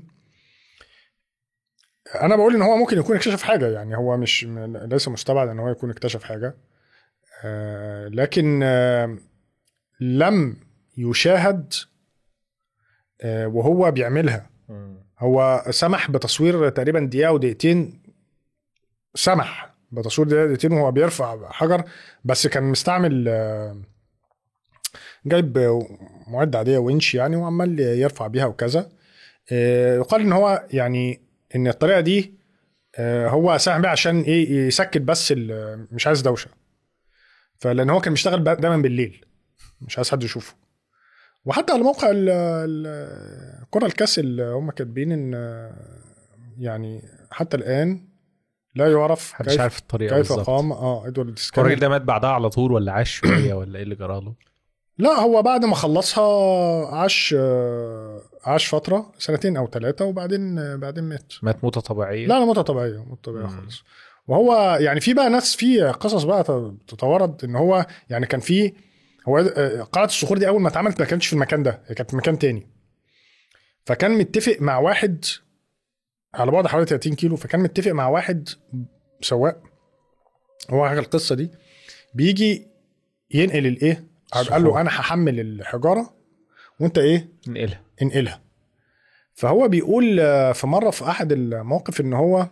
انا بقول ان هو ممكن يكون اكتشف حاجه يعني هو مش م- ليس مستبعد ان هو يكون اكتشف حاجه آه، لكن آه، لم يشاهد آه، وهو بيعملها هو سمح بتصوير تقريبا دقيقه او دقيقتين سمح بتصوير دقيقه دقيقتين وهو بيرفع حجر بس كان مستعمل آه، جايب معدة عادية winch يعني وعمال يرفع بيها وكذا آه، يقال ان هو يعني ان الطريقة دي آه، هو ساهم بيها عشان ايه يسكت بس ال- مش عايز دوشة فلان هو كان بيشتغل بقى دايما بالليل مش عايز حد يشوفه وحتى على موقع ال- ال- الكرة الكاس اللي هم كاتبين ان آه، يعني حتى الان لا يعرف محدش كيف عارف الطريقه كيف بالظبط قام اه ادوارد هو سكان الراجل ده مات بعدها على طول ولا عاش شويه ولا ايه اللي جراله؟ لا هو بعد ما خلصها عاش آه، عاش فترة سنتين أو ثلاثة وبعدين آه، بعدين مات مات موته طبيعيه لا لا موتة طبيعية موتة طبيعية مم. خالص وهو يعني في بقى ناس في قصص بقى تتوارد ان هو يعني كان في هو آه، قلعة الصخور دي أول ما اتعملت ما كانتش في المكان ده هي كانت في مكان تاني فكان متفق مع واحد على بعد حوالي 30 كيلو فكان متفق مع واحد سواق هو حاجة القصة دي بيجي ينقل الايه قال له الصخور. انا هحمل الحجاره وانت ايه نقلها انقلها فهو بيقول آه، في مره في احد المواقف ان هو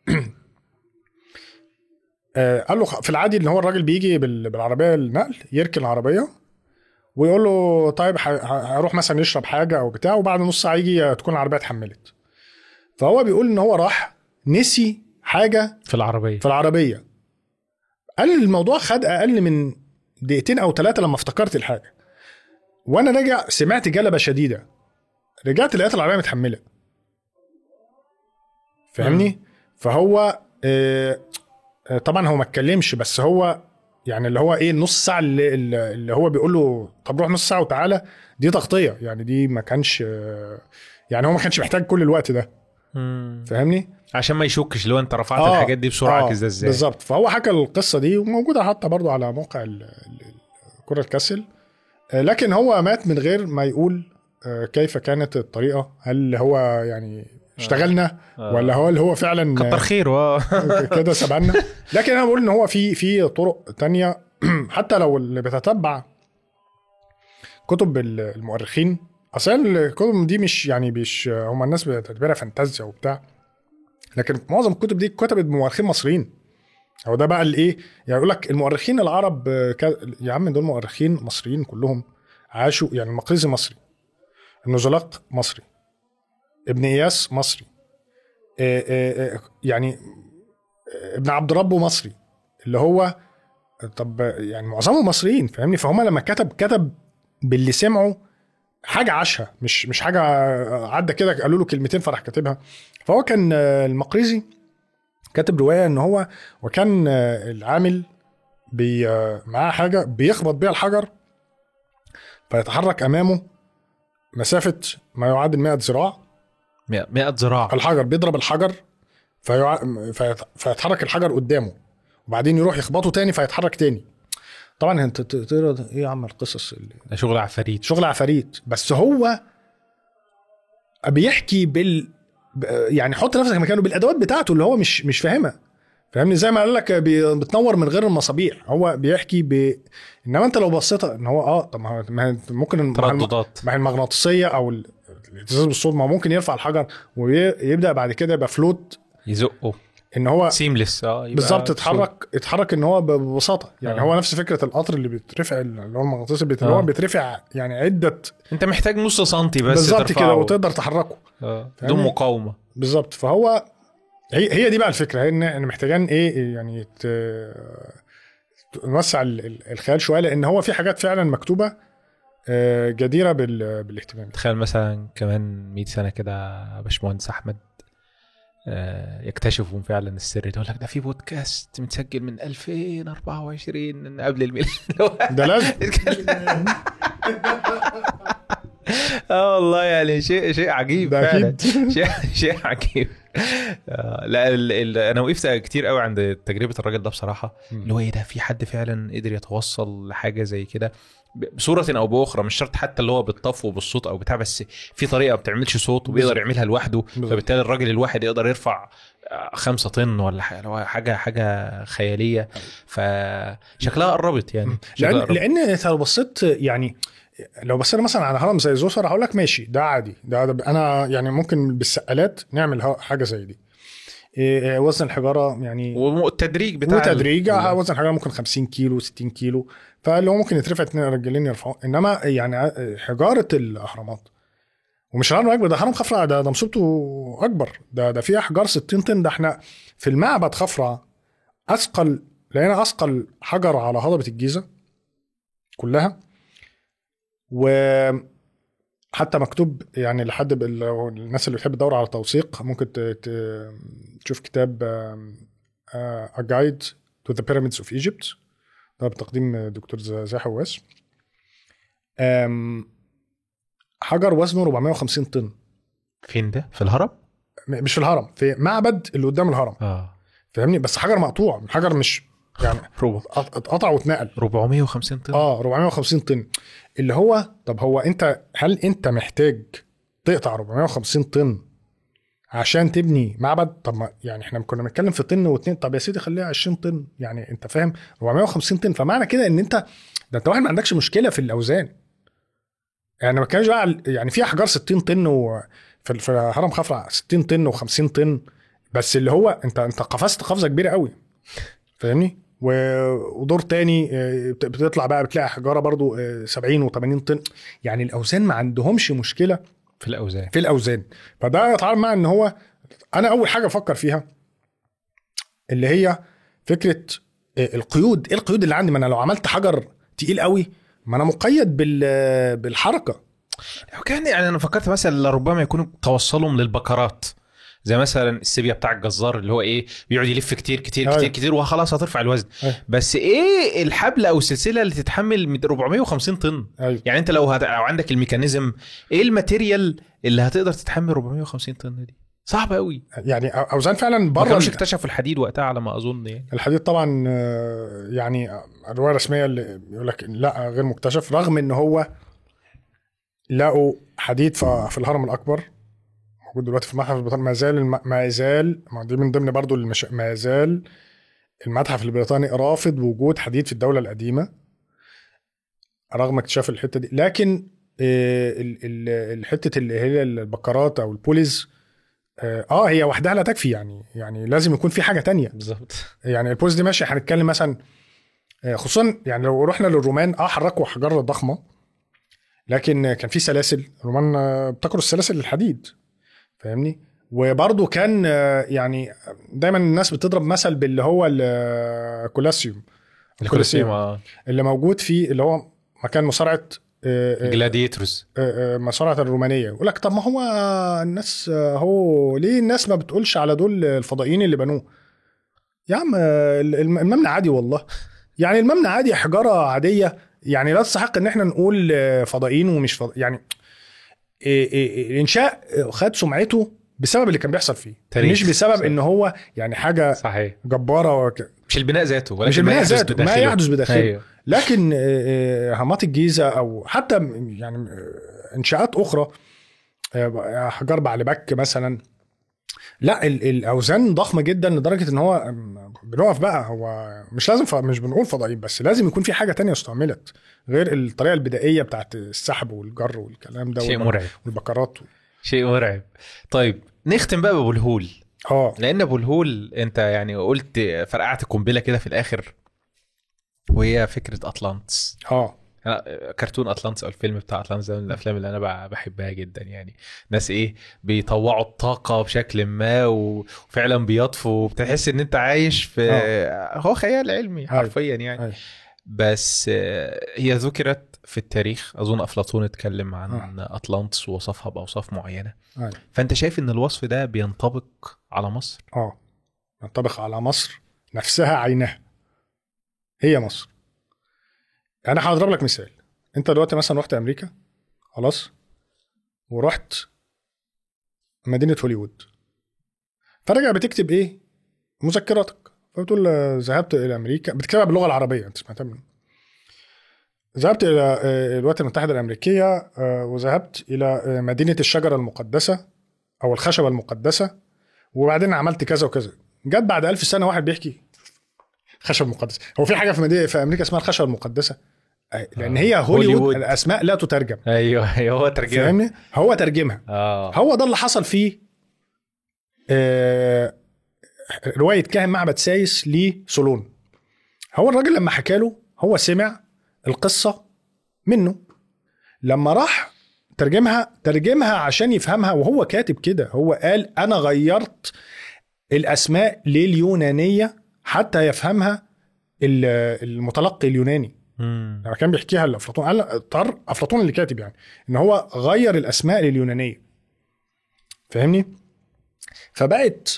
آه، قال له خ- في العادي ان هو الراجل بيجي بال- بالعربيه النقل يركن العربيه ويقول له طيب ه- ه- هروح مثلا يشرب حاجه او بتاع وبعد نص ساعه يجي تكون العربيه اتحملت فهو بيقول ان هو راح نسي حاجه في العربيه في العربيه قال الموضوع خد اقل من دقيقتين او ثلاثه لما افتكرت الحاجه وانا راجع سمعت جلبه شديده رجعت لقيت العربيه متحمله فاهمني فهو آه، آه، طبعا هو ما اتكلمش بس هو يعني اللي هو ايه النص ساعه اللي, اللي هو بيقول له طب روح نص ساعه وتعالى دي تغطيه يعني دي ما كانش آه، يعني هو ما كانش محتاج كل الوقت ده مم. فاهمني عشان ما يشكش لو انت رفعت آه، الحاجات دي بسرعه آه، كده ازاي بالظبط فهو حكى القصه دي وموجوده حتى برضو على موقع ال- ال- كره الكسل آه، لكن هو مات من غير ما يقول آه، كيف كانت الطريقه هل هو يعني اشتغلنا آه. ولا هو اللي هو فعلا كتر خيره اه كده سبقنا لكن انا بقول ان هو في في طرق تانية حتى لو اللي بتتبع كتب ال- المؤرخين اصل الكتب دي مش يعني مش هم الناس بتعتبرها فانتازيا وبتاع لكن معظم الكتب دي كتبت بمؤرخين مصريين هو ده بقى الايه يعني يقول لك المؤرخين العرب آه، كا- يا عم دول مؤرخين مصريين كلهم عاشوا يعني المقريزي مصري ابن زلاق مصري ابن اياس مصري آه، آه، آه، يعني آه، ابن عبد ربه مصري اللي هو طب يعني معظمهم مصريين فاهمني فهم لما كتب كتب باللي سمعه حاجه عاشها مش مش حاجه عدى كده قالوا له كلمتين فراح كاتبها فهو كان آه، المقريزي كاتب روايه ان هو وكان آه، العامل بي آه، معاه حاجه بيخبط بيها الحجر فيتحرك امامه مسافه ما يعادل 100 ذراع 100 100 ذراع الحجر بيضرب الحجر فيع... فيت... فيتحرك الحجر قدامه وبعدين يروح يخبطه تاني فيتحرك تاني طبعا انت ت- تقرا ده- ايه يا عم القصص اللي... ده شغل عفاريت شغل عفاريت بس هو بيحكي بال ب- يعني حط نفسك مكانه بالادوات بتاعته اللي هو مش مش فاهمها فاهمني زي ما قال لك بي- بتنور من غير المصابيح هو بيحكي ب انما انت لو بصيت ان هو اه طب ما هو- ما هي- ممكن مع الم- ترددات ما هي المغناطيسيه او ال- الاهتزاز بالصوت ما هو ممكن يرفع الحجر ويبدا بعد كده يبقى فلوت يزقه ان هو سيمليس اه يبقى بالظبط صوت. اتحرك اتحرك ان هو ب- ببساطه يعني آه. هو نفس فكره القطر اللي بيترفع اللي هو المغناطيسي اللي هو آه. بيترفع يعني عده انت محتاج نص سنتي بس بالظبط ترفعه. كده وتقدر تحركه اه فاهمني؟ بدون مقاومه بالظبط فهو هي هي دي بقى الفكره هي ان احنا محتاجين ايه يعني ت... نوسع ال- ال- الخيال شويه لان هو في حاجات فعلا مكتوبه آه، جديره بال... بالاهتمام تخيل مثلا كمان 100 سنه كده باشمهندس احمد آه، يكتشفوا فعلا السر ده يقول لك ده في بودكاست متسجل من 2024 من قبل الميلاد ده لازم اه والله يعني شيء شيء عجيب ده فعلا اكيد شيء شيء عجيب آه، لا ال ال انا وقفت كتير قوي عند تجربه الراجل ده بصراحه اللي هو ايه ده في حد فعلا قدر يتوصل لحاجه زي كده ب- بصوره او باخرى مش شرط حتى اللي هو بالطف وبالصوت او بتاع بس في طريقه ما بتعملش صوت وبيقدر بالظبط. يعملها لوحده بالظبط. فبالتالي الراجل الواحد يقدر يرفع آه، خمسة طن ولا حاجه اللي هو حاجه حاجه خياليه فشكلها قربت يعني شكلها لان قربت. لان انت لو بصيت يعني لو بصينا مثلا على هرم زي زوسر هقول لك ماشي ده عادي ده, ده انا يعني ممكن بالسقالات نعمل ه- حاجه زي دي إيه، إيه، وزن الحجاره يعني والتدريج بتاع وتدريج ال- وزن الحجاره ممكن 50 كيلو 60 كيلو فاللي هو ممكن يترفع اتنين رجالين يرفعوه انما يعني حجاره الاهرامات ومش الهرم الاكبر ده هرم خفرع ده ده مصيبته اكبر ده ده فيه احجار 60 طن ده احنا في المعبد خفرع اثقل لقينا اثقل حجر على هضبه الجيزه كلها وحتى مكتوب يعني لحد ب- لو الناس اللي بتحب تدور على توثيق ممكن ت- ت- تشوف كتاب A Guide to the Pyramids of Egypt ده بتقديم دكتور ز- زاهي حواس أم، حجر وزنه 450 طن فين ده في الهرم م- مش في الهرم في معبد اللي قدام الهرم اه فاهمني بس حجر مقطوع حجر مش يعني ربع ات- اتقطع واتنقل 450 طن اه 450 طن اللي هو طب هو انت هل انت محتاج تقطع 450 طن عشان تبني معبد طب ما يعني احنا كنا بنتكلم في طن واتنين طب يا سيدي خليها 20 طن يعني انت فاهم 450 طن فمعنى كده ان انت ده انت واحد ما عندكش مشكله في الاوزان يعني ما كانش بقى على- يعني في احجار 60 طن و في في هرم خفرع 60 طن و50 طن بس اللي هو انت انت قفزت قفزه كبيره قوي فاهمني و- ودور تاني آه، بت- بتطلع بقى بتلاقي حجاره برضو آه، 70 و80 طن يعني الاوزان ما عندهمش مشكله في الاوزان في الاوزان فده يتعامل مع ان هو انا اول حاجه افكر فيها اللي هي فكره آه، القيود ايه القيود اللي عندي ما انا لو عملت حجر تقيل قوي ما انا مقيد بال بالحركه كان يعني انا فكرت مثلا ربما يكونوا توصلهم للبكرات زي مثلا السيبيا بتاع الجزار اللي هو ايه بيقعد يلف كتير كتير أيوة. كتير كتير وخلاص هترفع الوزن أيوة. بس ايه الحبل او السلسله اللي تتحمل 200 450 طن ايوه يعني انت لو, هت... لو عندك الميكانيزم ايه الماتيريال اللي هتقدر تتحمل 450 طن دي صعبه قوي يعني أو- اوزان فعلا ما بره كانوش ال- اكتشفوا الحديد وقتها على ما اظن يعني الحديد طبعا آه، يعني الروايه الرسميه اللي يقول لك لا غير مكتشف رغم ان هو لقوا حديد في في الهرم الاكبر موجود دلوقتي في المتحف البريطاني ما زال الم... ما زال ما دي من ضمن برضو المش... ما زال المتحف البريطاني رافض وجود حديد في الدوله القديمه رغم اكتشاف الحته دي لكن آه، ال- ال- الحته اللي هي البكرات او البوليز اه آه، هي وحدها لا تكفي يعني يعني لازم يكون في حاجه تانية بالظبط يعني البوز دي ماشي هنتكلم مثلا آه، خصوصا يعني لو رحنا للرومان اه حركوا حجاره ضخمه لكن كان في سلاسل الرومان آه، ابتكروا السلاسل الحديد فاهمني وبرضه كان آه، يعني دايما الناس بتضرب مثل باللي هو الكولاسيوم الكوليسيوم آه. اللي موجود فيه اللي هو مكان مصارعه آه، آه، جلاديتورز آه، آه، مصارعه الرومانيه يقول لك طب ما هو الناس آه، هو ليه الناس ما بتقولش على دول الفضائيين اللي بنوه يا عم آه، الم- المبنى عادي والله يعني المبنى عادي حجاره عاديه يعني لا تستحق ان احنا نقول آه، فضائيين ومش فضائيين يعني إيه إيه الانشاء خد سمعته بسبب اللي كان بيحصل فيه تاريخ. مش بسبب صح. ان هو يعني حاجه صحيح جباره وك... مش البناء ذاته ولكن مش البناء ما يحدث ذاته ما بداخله. يحدث بداخله ايوه لكن آه، آه، هامات الجيزه او حتى م- يعني آه، انشاءات اخرى آه، احجار بعلبك مثلا لا ال- الاوزان ضخمه جدا لدرجه ان هو آم، بنقف بقى هو مش لازم ف... مش بنقول فضائيين بس لازم يكون في حاجه تانية استعملت غير الطريقه البدائيه بتاعت السحب والجر والكلام ده شيء والب- مرعب والبكرات شيء مرعب طيب نختم بقى بابو الهول اه لان ابو الهول انت يعني قلت فرقعت قنبله كده في الاخر وهي فكره اطلانتس اه أنا كرتون اطلانتس او الفيلم بتاع اطلانتس ده من الافلام اللي انا ب- بحبها جدا يعني ناس ايه بيطوعوا الطاقه بشكل ما وفعلا بيطفوا بتحس ان انت عايش في هو خيال علمي حرفيا يعني أيوة. بس آه، هي ذكرت في التاريخ اظن افلاطون اتكلم عن آه. اطلانتس ووصفها باوصاف معينه أيوة. فانت شايف ان الوصف ده بينطبق على مصر اه ينطبق على مصر نفسها عينها هي مصر انا هضرب لك مثال انت دلوقتي مثلا رحت امريكا خلاص ورحت مدينه هوليوود فرجع بتكتب ايه مذكراتك فبتقول آه، ذهبت الى امريكا بتكتبها باللغه العربيه انت سمعتها من ذهبت الى آه، الولايات المتحده الامريكيه آه، وذهبت الى آه، مدينه الشجره المقدسه او الخشبه المقدسه وبعدين عملت كذا وكذا جت بعد ألف سنه واحد بيحكي خشب مقدس هو في حاجه في مدينه في امريكا اسمها الخشبه المقدسه أي- لان آه. هي هوليوود, هوليوود. الاسماء لا تترجم ايوه ايوه هو ترجمه فاهمني هو ترجمها اه هو ده اللي حصل فيه آه روايه كاهن معبد سايس لسولون هو الراجل لما حكى له هو سمع القصه منه لما راح ترجمها ترجمها عشان يفهمها وهو كاتب كده هو قال انا غيرت الاسماء لليونانيه حتى يفهمها ال- المتلقي اليوناني مم. لما كان بيحكيها لافلاطون قال اضطر افلاطون اللي كاتب يعني ان هو غير الاسماء لليونانيه فاهمني فبقت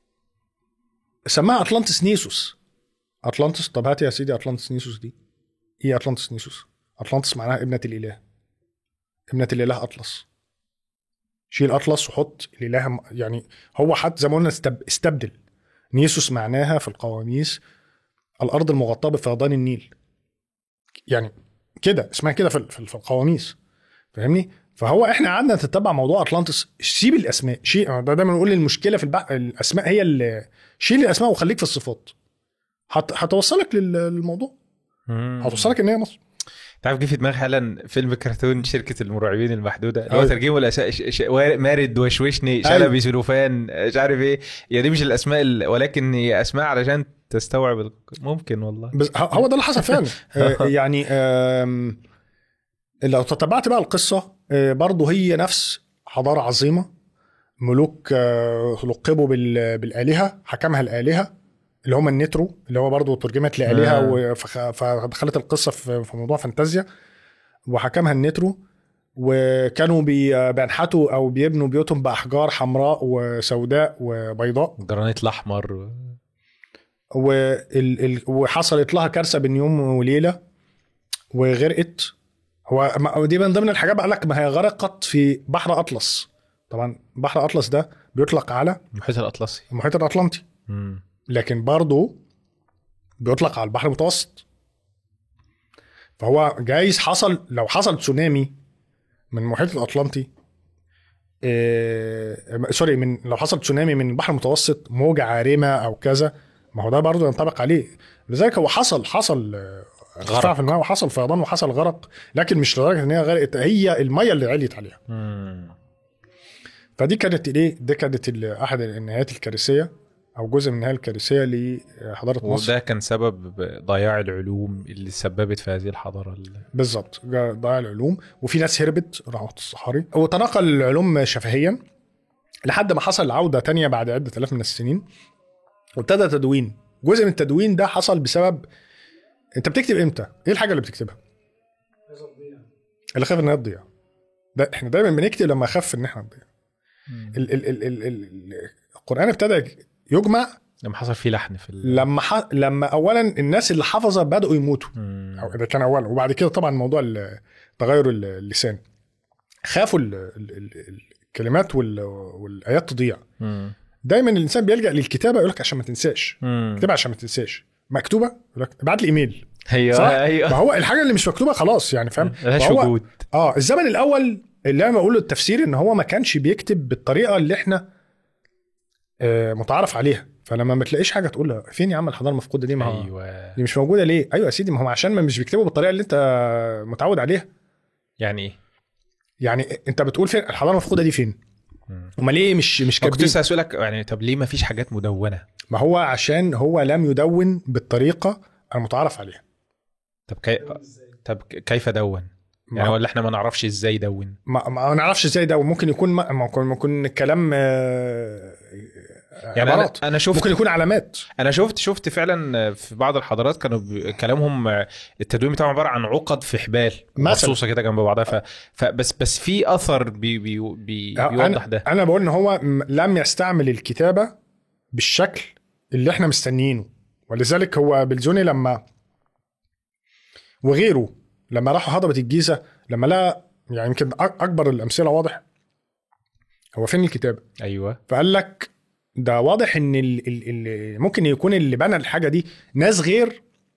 سماها اطلانتس نيسوس اطلانتس طب هات يا سيدي اطلانتس نيسوس دي ايه اطلانتس نيسوس اطلانتس معناها ابنه الاله ابنه الاله اطلس شيل اطلس وحط الاله م- يعني هو حتى زي ما قلنا استب- استبدل نيسوس معناها في القواميس الارض المغطاه بفيضان النيل يعني كده اسمها كده في في في القواميس فاهمني فهو احنا قعدنا نتبع موضوع اطلانتس سيب الاسماء شيء ده دايما نقول المشكله في البحث الاسماء هي اللي شيل الاسماء وخليك في الصفات هت... هتوصلك لل- للموضوع مم. هتوصلك ان هي مصر تعرف جه في دماغي حالا فيلم كرتون شركه المرعبين المحدوده اللي هو أيوة. ترجمه الأسا... ش... ش... وار- مارد وشوشني أيوة. شلبي سلوفان مش عارف ايه هي دي مش الاسماء ال... ولكن هي اسماء علشان تستوعب ال- ممكن والله بس ه- هو ده اللي حصل فعلا آه، يعني آم، لو تتبعت بقى القصه آه، برضه هي نفس حضاره عظيمه ملوك آه، لقبوا بال- بالالهه حكمها الالهه اللي هم النترو اللي هو برضه ترجمت لالهه آه. وفخ- فدخلت القصه في في موضوع فانتازيا وحكمها النترو وكانوا بي- بينحتوا او بيبنوا بيوتهم باحجار حمراء وسوداء وبيضاء الجرانيت الاحمر و... وال... ال... وحصلت لها كارثه بين يوم وليله وغرقت هو ما- دي من ضمن الحاجات بقى لك ما هي غرقت في بحر اطلس طبعا بحر اطلس ده بيطلق على المحيط الاطلسي المحيط الاطلنطي مم. لكن برضه بيطلق على البحر المتوسط فهو جايز حصل لو حصل تسونامي من المحيط الاطلنطي إيه سوري من لو حصل تسونامي من البحر المتوسط موجة عارمة او كذا ما هو ده برضه ينطبق عليه لذلك هو حصل حصل آه، ارتفاع في الماء وحصل فيضان وحصل غرق لكن مش لدرجه ان هي غرقت هي الميه اللي عليت عليها مم. فدي كانت ايه دي كانت ال- احد النهايات الكارثيه او جزء من النهايه الكارثيه لحضاره مصر وده كان سبب ضياع العلوم اللي سببت في هذه الحضاره ال- بالظبط جا- ضياع العلوم وفي ناس هربت راحوا الصحاري وتناقل العلوم شفهيا لحد ما حصل عوده تانية بعد عده الاف من السنين وابتدى تدوين جزء من التدوين ده حصل بسبب انت بتكتب امتى؟ ايه الحاجه اللي بتكتبها؟ اللي خاف ان هي تضيع ده احنا دايما بنكتب لما خاف ان احنا نضيع ال ال ال ال ال القران ابتدى يجمع لما حصل فيه لحن في ال... لما ح... لما اولا الناس اللي حفظه بداوا يموتوا مم. أو ده كان اولا وبعد كده طبعا موضوع ال- تغير ال- اللسان خافوا ال- ال- ال- الكلمات وال- والايات تضيع مم. دايما الانسان بيلجا للكتابه يقول لك عشان ما تنساش مم. اكتبها عشان ما تنساش مكتوبه يقول لك ابعت لي ايميل ايوه صح؟ ايوه ما هو الحاجه اللي مش مكتوبه خلاص يعني فاهم ملهاش فهو- وجود اه الزمن الاول اللي انا بقوله التفسير ان هو ما كانش بيكتب بالطريقه اللي احنا آه متعارف عليها فلما ما تلاقيش حاجه تقول له فين يا عم الحضاره المفقوده دي ما هو ايوه دي مش موجوده ليه ايوه يا سيدي ما هو عشان ما مش بيكتبوا بالطريقه اللي انت متعود عليها يعني ايه يعني انت بتقول فين الحضاره المفقوده دي فين مم. امال ليه مش مش ما كنت كاتبين لسه اسالك يعني طب ليه ما فيش حاجات مدونه ما هو عشان هو لم يدون بالطريقه المتعارف عليها طب كي... طب كيف دون يعني ما, ولا احنا ما نعرفش ازاي دون ما, ما نعرفش ازاي ده وممكن يكون ما ممكن ممكن الكلام آه، يعني انا عبارات انا شفت ممكن يكون علامات انا شفت شفت فعلا في بعض الحضارات كانوا ب... كلامهم التدوين بتاعهم عباره عن عقد في حبال مثلا. مخصوصه كده جنب بعضها ف... فبس بس في اثر بي... بي... بي... بيوضح انا ده انا بقول ان هو م- لم يستعمل الكتابه بالشكل اللي احنا مستنيينه ولذلك هو بلزوني لما وغيره لما راحوا هضبه الجيزه لما لقى يعني يمكن أك- اكبر الامثله واضح هو فين الكتابه ايوه فقال لك ده واضح ان ال ال ال ممكن يكون اللي بنى الحاجه دي ناس غير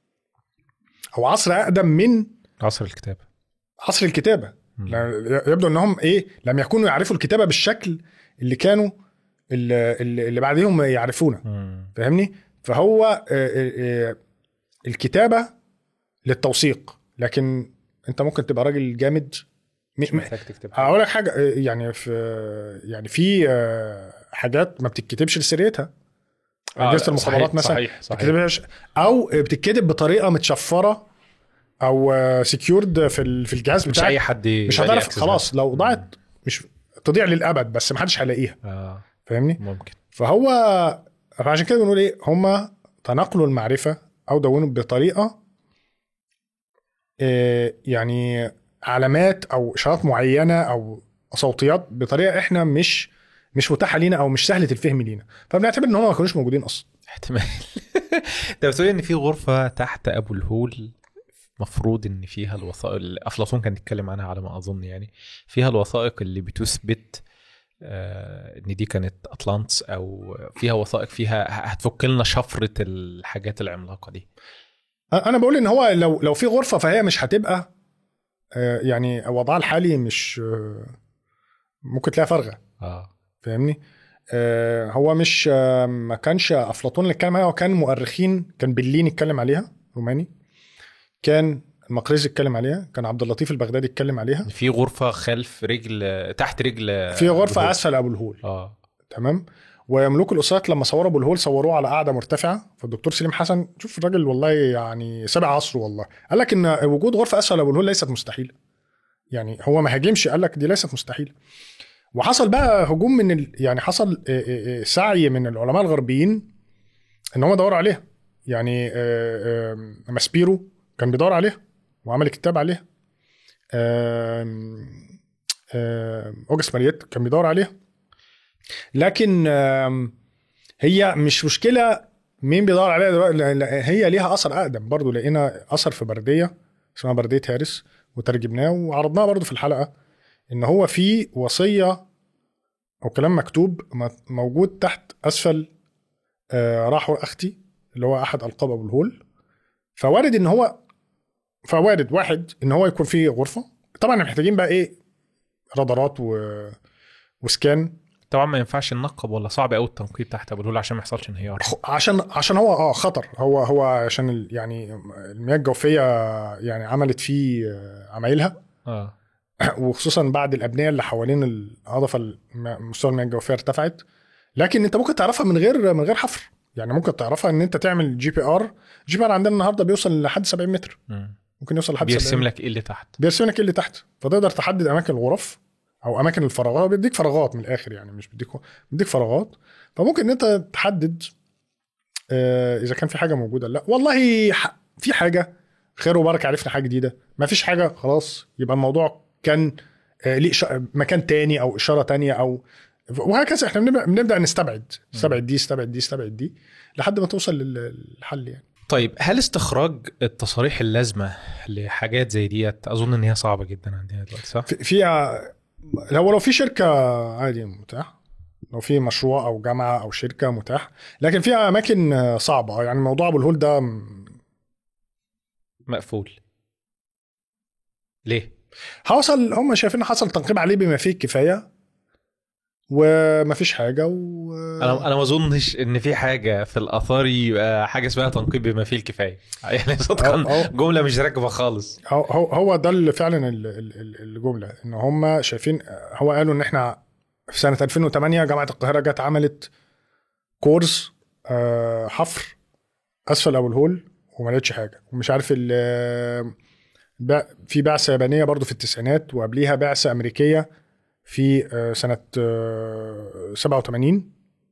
او عصر اقدم من عصر الكتابه عصر الكتابه مم. لا- يبدو انهم ايه لم يكونوا يعرفوا الكتابه بالشكل اللي كانوا اللي, اللي بعدهم يعرفونه مم. فاهمني فهو آه، آه، آه، الكتابه للتوثيق لكن انت ممكن تبقى راجل جامد م- مش م- محتاج تكتب هقول لك حاجه آه، يعني في يعني في آه، حاجات ما بتتكتبش لسريتها آه، اجهزه لا، المخابرات صحيح، مثلا صحيح صحيح بتكتبهاش او بتتكتب بطريقه متشفره او سكيورد في ال- في الجهاز مش بتاعك اي حد مش يبقى ليه هتعرف access خلاص لو ده. ضاعت مش تضيع للابد بس ما حدش هيلاقيها اه فاهمني ممكن فهو فعشان كده بنقول ايه هم تنقلوا المعرفه او دونوا بطريقه آه، يعني علامات او اشارات معينه او صوتيات بطريقه احنا مش مش متاحه لينا او مش سهله الفهم لينا فبنعتبر ان هم ما كانوش موجودين اصلا احتمال انت بتقول ان في غرفه تحت ابو الهول مفروض ان فيها الوثائق افلاطون كان يتكلم عنها على ما اظن يعني فيها الوثائق اللي بتثبت آه، ان دي كانت اطلانتس او فيها وثائق فيها هتفك لنا شفره الحاجات العملاقه دي انا بقول ان هو لو لو في غرفه فهي مش هتبقى آه، يعني وضعها الحالي مش آه، ممكن تلاقيها فارغه اه فاهمني آه، هو مش آه، ما كانش افلاطون اللي اتكلم عليها هو كان مؤرخين كان بلين اتكلم عليها روماني كان المقريزي اتكلم عليها كان عبد اللطيف البغدادي اتكلم عليها في غرفه خلف رجل تحت رجل في غرفه الهول. اسفل ابو الهول اه تمام وملوك الاسرات لما صوروا ابو الهول صوروه على قاعده مرتفعه فالدكتور سليم حسن شوف الراجل والله يعني سابع عصره والله قال لك ان وجود غرفه اسفل ابو الهول ليست مستحيله يعني هو ما هاجمش قال لك دي ليست مستحيله وحصل بقى هجوم من ال... يعني حصل آه، آه، آه، سعي من العلماء الغربيين ان هم يدوروا عليها يعني آه، آه، ماسبيرو كان بيدور عليها وعمل كتاب عليها آم، آم، اوجست ماريت كان بيدور عليها لكن آم، هي مش مشكله مين بيدور عليها دلوقتي لا- لا، هي ليها اثر اقدم برضو لقينا اثر في برديه اسمها برديه هارس وترجمناه وعرضناه برضو في الحلقه ان هو في وصيه او كلام مكتوب م- موجود تحت اسفل آه، راحوا اختي اللي هو احد القاب ابو الهول فوارد ان هو فوارد واحد ان هو يكون في غرفه طبعا محتاجين بقى ايه رادارات و... وسكان طبعا ما ينفعش ننقب ولا صعب قوي التنقيب تحت ابو الهول عشان ما يحصلش انهيار خ- عشان عشان هو اه خطر هو هو عشان ال- يعني المياه الجوفيه يعني عملت فيه آه، عمايلها اه وخصوصا بعد الابنيه اللي حوالين الهضفه الم- مستوى المياه الجوفيه ارتفعت لكن انت ممكن تعرفها من غير من غير حفر يعني ممكن تعرفها ان انت تعمل جي بي ار جي بي ار عندنا النهارده بيوصل لحد 70 متر مم. ممكن يوصل لحد بيرسم 70 لك ايه اللي تحت بيرسم لك ايه اللي تحت فتقدر تحدد اماكن الغرف او اماكن الفراغات هو بيديك فراغات من الاخر يعني مش بيديك بيديك فراغات فممكن ان انت تحدد آه، اذا كان في حاجه موجوده لا والله ح- في حاجه خير وبركه عرفنا حاجه جديده ما فيش حاجه خلاص يبقى الموضوع كان آه، ليه إش- مكان تاني او اشاره تانية او وهكذا احنا بنبدا بنبدا نستبعد استبعد دي استبعد دي استبعد دي لحد ما توصل لل- للحل يعني طيب هل استخراج التصاريح اللازمه لحاجات زي ديت اظن ان هي صعبه جدا عندنا دلوقتي صح؟ في في لو لو في شركه عادي متاح لو في مشروع او جامعه او شركه متاح لكن في اماكن صعبه يعني موضوع ابو الهول ده مقفول ليه؟ حصل هم شايفين حصل تنقيب عليه بما فيه الكفايه ومفيش حاجه و انا انا ما اظنش ان في حاجه في الاثار يبقى حاجه اسمها تنقيب بما فيه الكفايه يعني صدقا أو- أو- جمله مش راكبه خالص هو هو هو ده اللي فعلا ال- ال- ال- الجمله ان هم شايفين هو قالوا ان احنا في سنه 2008 جامعه القاهره جت عملت كورس آه، حفر اسفل ابو الهول وما لقيتش حاجه ومش عارف ال- بع- في بعثه يابانيه برضو في التسعينات وقبليها بعثه امريكيه في آه، سنه آه، 87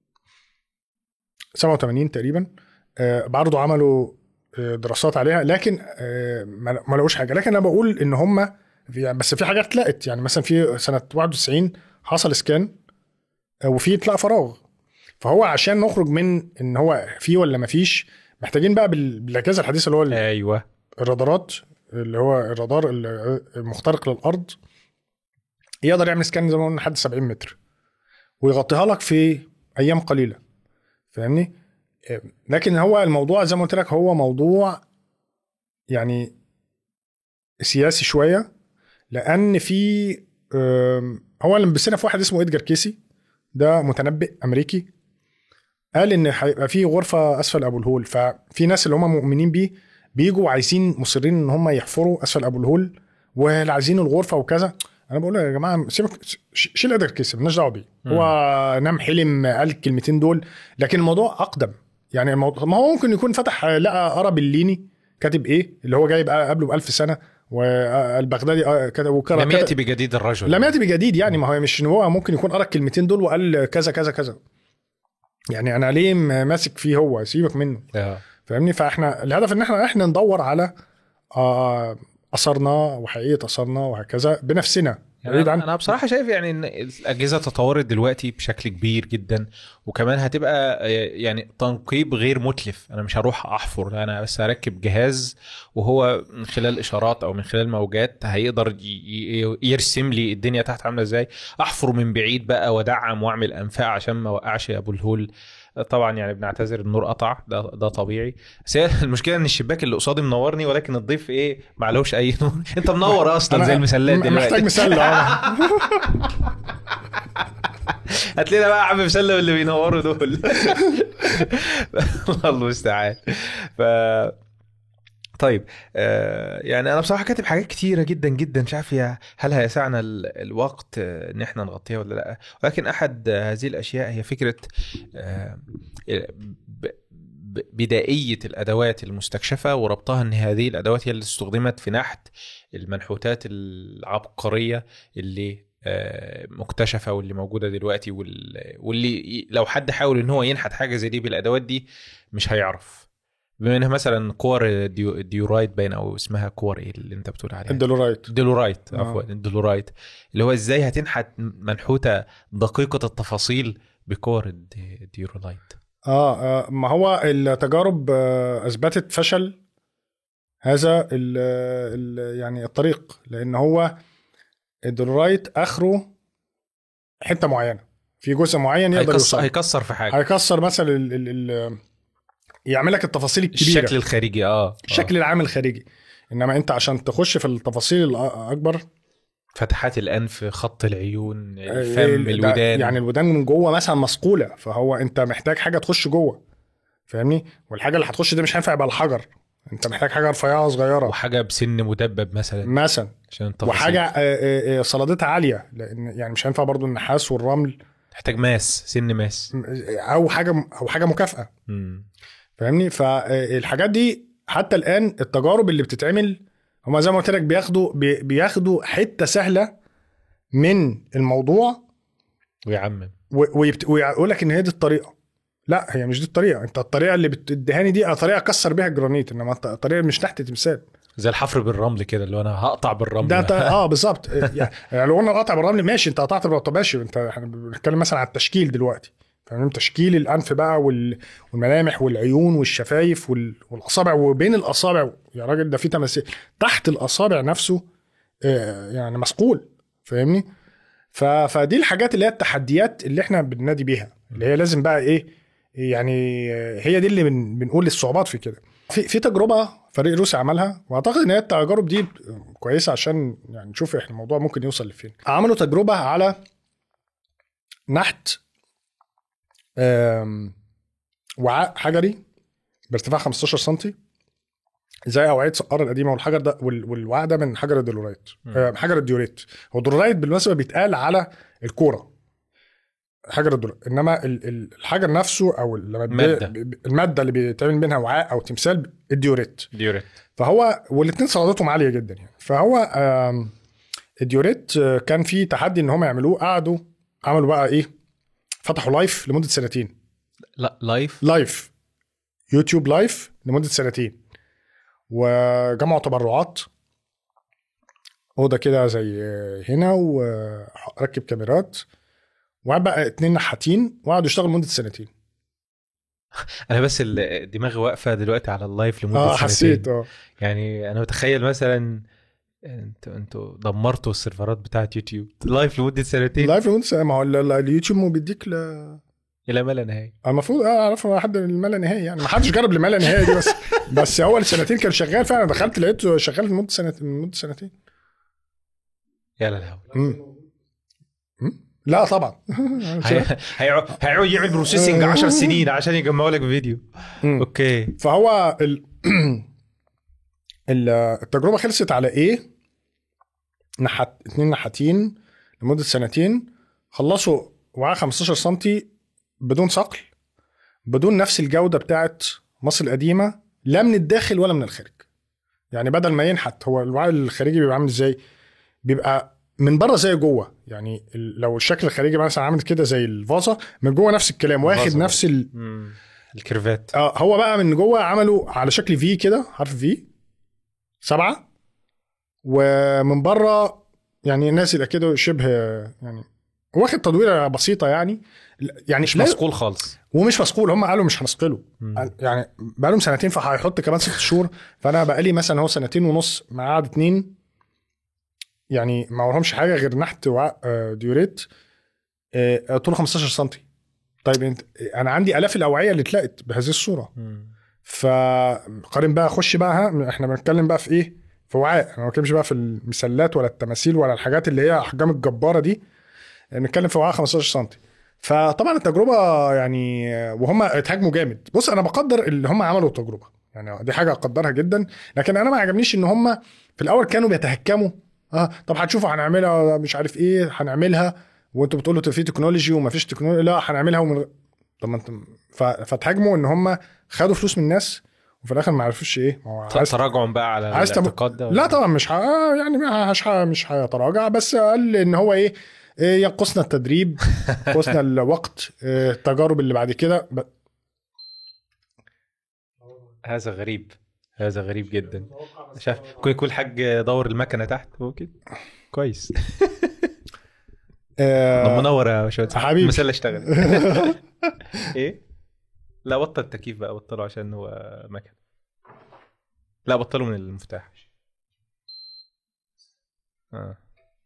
87 تقريبا آه، برضو عملوا آه، دراسات عليها لكن آه، ما ما لقوش حاجه لكن انا بقول ان هم يعني بس في حاجات اتلقت يعني مثلا في سنه 91 حصل سكان آه، وفي اتلقى فراغ فهو عشان نخرج من ان هو في ولا ما فيش محتاجين بقى بال- بالاجهزه الحديثه اللي هو ال- ايوه الرادارات اللي هو الرادار ال- المخترق للارض يقدر يعمل سكان زي ما قلنا لحد 70 متر ويغطيها لك في ايام قليله فاهمني آه، لكن هو الموضوع زي ما قلت لك هو موضوع يعني سياسي شويه لان في آم، هو اللي مبسنا في واحد اسمه ادجار كيسي ده متنبئ امريكي قال ان هيبقى في غرفه اسفل ابو الهول ففي ناس اللي هم مؤمنين بيه بيجوا عايزين مصرين ان هم يحفروا اسفل ابو الهول واللي عايزين الغرفه وكذا انا بقول له يا جماعه سيبك ش- شيل ادجار كيسي مالناش دعوه بيه هو نام حلم قال الكلمتين دول لكن الموضوع اقدم يعني الموضوع ما هو ممكن يكون فتح لقى قرا بالليني كاتب ايه اللي هو جايب قبله ب 1000 سنه والبغدادي آه، كتب وكرر لم كتب- ياتي بجديد الرجل لم ياتي بجديد يعني ما هو مش إن هو ممكن يكون قرا الكلمتين دول وقال كذا كذا كذا يعني انا ليه م- ماسك فيه هو سيبك منه آه. فاهمني فاحنا الهدف ان احنا احنا ندور على آه، اثرنا وحقيقه اثرنا وهكذا بنفسنا بعيد يعني عن انا بصراحه شايف يعني ان الاجهزه تطورت دلوقتي بشكل كبير جدا وكمان هتبقى آه، يعني تنقيب غير متلف انا مش هروح احفر انا بس هركب جهاز وهو من خلال اشارات او من خلال موجات هيقدر ي- ي- يرسم لي الدنيا تحت عامله ازاي احفر من بعيد بقى وادعم واعمل انفاق عشان ما اوقعش ابو الهول طبعا يعني بنعتذر النور قطع ده ده طبيعي بس هي المشكله ان الشباك اللي قصادي منورني ولكن الضيف ايه معلوش اي نور انت منور اصلا أنا زي المسلات م- دلوقتي محتاج مسله آه. هات لنا بقى عم مسلم اللي بينوروا دول الله المستعان ف طيب آه يعني انا بصراحه كاتب حاجات كتيره جدا جدا مش عارف هي- هل هيسعنا ال- الوقت آه، ان احنا نغطيها ولا لا ولكن احد آه، هذه الاشياء هي فكره آه ب- ب- بدائيه الادوات المستكشفه وربطها ان هذه الادوات هي اللي استخدمت في نحت المنحوتات العبقريه اللي آه، مكتشفه واللي موجوده دلوقتي وال- واللي ي- لو حد حاول ان هو ينحت حاجه زي دي بالادوات دي مش هيعرف بما انها مثلا كور ديو ديورايت باين او اسمها كور ايه اللي انت بتقول عليها الدولورايت ديلورايت آه. عفوا الديلورايت اللي هو ازاي هتنحت منحوته دقيقه التفاصيل بكور الدي- الديورالايت اه آه، ما هو التجارب آه، اثبتت فشل هذا ال ال يعني الطريق لان هو الدولورايت اخره حته معينه في جزء معين يقدر هيكسر يوصل هيكسر في حاجه هيكسر مثلا ال ال ال يعمل لك التفاصيل الكبيره الشكل الخارجي اه الشكل العام الخارجي انما انت عشان تخش في التفاصيل الاكبر فتحات الانف خط العيون آه، الفم ده الودان يعني الودان من جوه مثلا مثقوله فهو انت محتاج حاجه تخش جوه فاهمني والحاجه اللي هتخش دي مش هينفع يبقى الحجر انت محتاج حاجه رفيعه صغيره وحاجه بسن مدبب مثلا مثلا عشان التفاصيل وحاجه آه، آه، آه، صلادتها عاليه لان يعني مش هينفع برضو النحاس والرمل تحتاج ماس سن ماس او حاجه او حاجه مكافاه مم. فاهمني فالحاجات دي حتى الان التجارب اللي بتتعمل هما زي ما قلت لك بياخدوا بي- بياخدوا حته سهله من الموضوع ويعمم و- ويبت- ويقول لك ان هي دي الطريقه لا هي مش دي الطريقه انت الطريقه اللي بتديهاني دي طريقه اكسر بيها الجرانيت انما الط- الطريقه مش تحت تمثال زي الحفر بالرمل كده اللي هو انا هقطع بالرمل ده انت اه بالظبط يعني لو قلنا قطع بالرمل ماشي انت قطعت بالرمل طب ماشي انت احنا بنتكلم مثلا على التشكيل دلوقتي فاهم تشكيل الانف بقى وال- والملامح والعيون والشفايف وال- والاصابع وبين الاصابع يا راجل ده في تماثيل تحت الاصابع نفسه آه، يعني مسقول فاهمني ف... فدي الحاجات اللي هي التحديات اللي احنا بننادي بيها اللي هي لازم بقى ايه يعني آه، هي دي اللي بن... بنقول الصعوبات في كده في في تجربه فريق روسي عملها واعتقد ان هي التجارب دي كويسه عشان يعني نشوف احنا الموضوع ممكن يوصل لفين عملوا تجربه على نحت آم، وعاء حجري بارتفاع 15 سم زي اوعيه سقاره القديمه والحجر ده وال- والوعاء ده من حجر الدولوريت مم. آه، حجر الديوريت هو الدولوريت بالمناسبه بيتقال على الكوره حجر الدولوريت انما ال- ال- الحجر نفسه او لما بي- مادة. بي- الماده اللي بيتعمل منها وعاء او تمثال الديوريت ديوريت فهو والاثنين صلادتهم عاليه جدا يعني فهو آم، الديوريت آه، كان في تحدي ان هم يعملوه قعدوا عملوا بقى ايه فتحوا لايف لمده سنتين لا لايف لايف يوتيوب لايف لمده سنتين وجمعوا تبرعات اوضه كده زي هنا وركب كاميرات وقعد بقى اتنين نحاتين وقعدوا يشتغلوا لمده سنتين انا بس ال- دماغي واقفه دلوقتي على اللايف لمده اه سنتين. حسيت اه يعني انا متخيل مثلا انتوا انتوا دمرتوا السيرفرات بتاعت يوتيوب لايف لمده سنتين لايف لمده سنتين ما هو ال- ال- اليوتيوب ما بيديك ل... الى ما لا نهايه المفروض اه اعرف لحد الما لا نهائي يعني ما حدش جرب الما لا نهائي دي بس بس اول سنتين كان شغال فعلا دخلت لقيته شغال لمده سنه لمده سنتين يا لا الهول مم. مم. لا طبعا هي- هيقعد هيقعد يعمل بروسيسنج 10 سنين عشان يجمعوا لك فيديو مم. اوكي فهو ال... ال- التجربه خلصت على ايه؟ نحت اتنين نحاتين لمده سنتين خلصوا وعاء 15 سم بدون صقل بدون نفس الجوده بتاعت مصر القديمه لا من الداخل ولا من الخارج يعني بدل ما ينحت هو الوعاء الخارجي بيبقى عامل ازاي؟ بيبقى من بره زي جوه يعني ال- لو الشكل الخارجي مثلا عامل كده زي الفازه من جوه نفس الكلام واخد فازة. نفس ال... مم. الكيرفات اه هو بقى من جوه عملوا على شكل في كده حرف في سبعه ومن بره يعني نازل كده شبه يعني واخد تدويره بسيطه يعني يعني مش لا- مسقول خالص ومش مسقول هم قالوا مش هنسقله مم. يعني بقى لهم سنتين فهيحط كمان ست شهور فانا بقى لي مثلا هو سنتين ونص مع قعد اتنين يعني ما ورهمش حاجه غير نحت وعاء آه، ديوريت آه، طوله 15 سم طيب انت انا عندي الاف الاوعيه اللي اتلقت بهذه الصوره مم. فقارن بقى خش بقى ها احنا بنتكلم بقى في ايه في وعاء انا ما بتكلمش بقى في المسلات ولا التماثيل ولا الحاجات اللي هي احجام الجباره دي بنتكلم في وعاء 15 سم فطبعا التجربه يعني وهم اتهاجموا جامد بص انا بقدر اللي هم عملوا التجربه يعني دي حاجه اقدرها جدا لكن انا ما عجبنيش ان هم في الاول كانوا بيتهكموا اه طب هتشوفوا هنعملها مش عارف ايه هنعملها وانتوا بتقولوا في تكنولوجي وما فيش تكنولوجي لا هنعملها ومن... طب ما انت ف... فاتهاجموا ان هم خدوا فلوس من الناس وفي الاخر ما عرفوش ايه ما هو عايز تراجعوا بقى على عايز تم- الاعتقاد ده لا طبعا مش ه... يعني مش ه... مش هيتراجع بس قال ان هو ايه إيه، ينقصنا التدريب ينقصنا الوقت إيه، التجارب اللي بعد كده ب... هذا غريب هذا غريب جدا شاف كل كل حاج دور المكنه تحت هو كده كويس آه، منور يا باشمهندس حبيبي. المسله اشتغل ايه لا بطل التكييف بقى بطله عشان هو مكن لا بطله من المفتاح آه.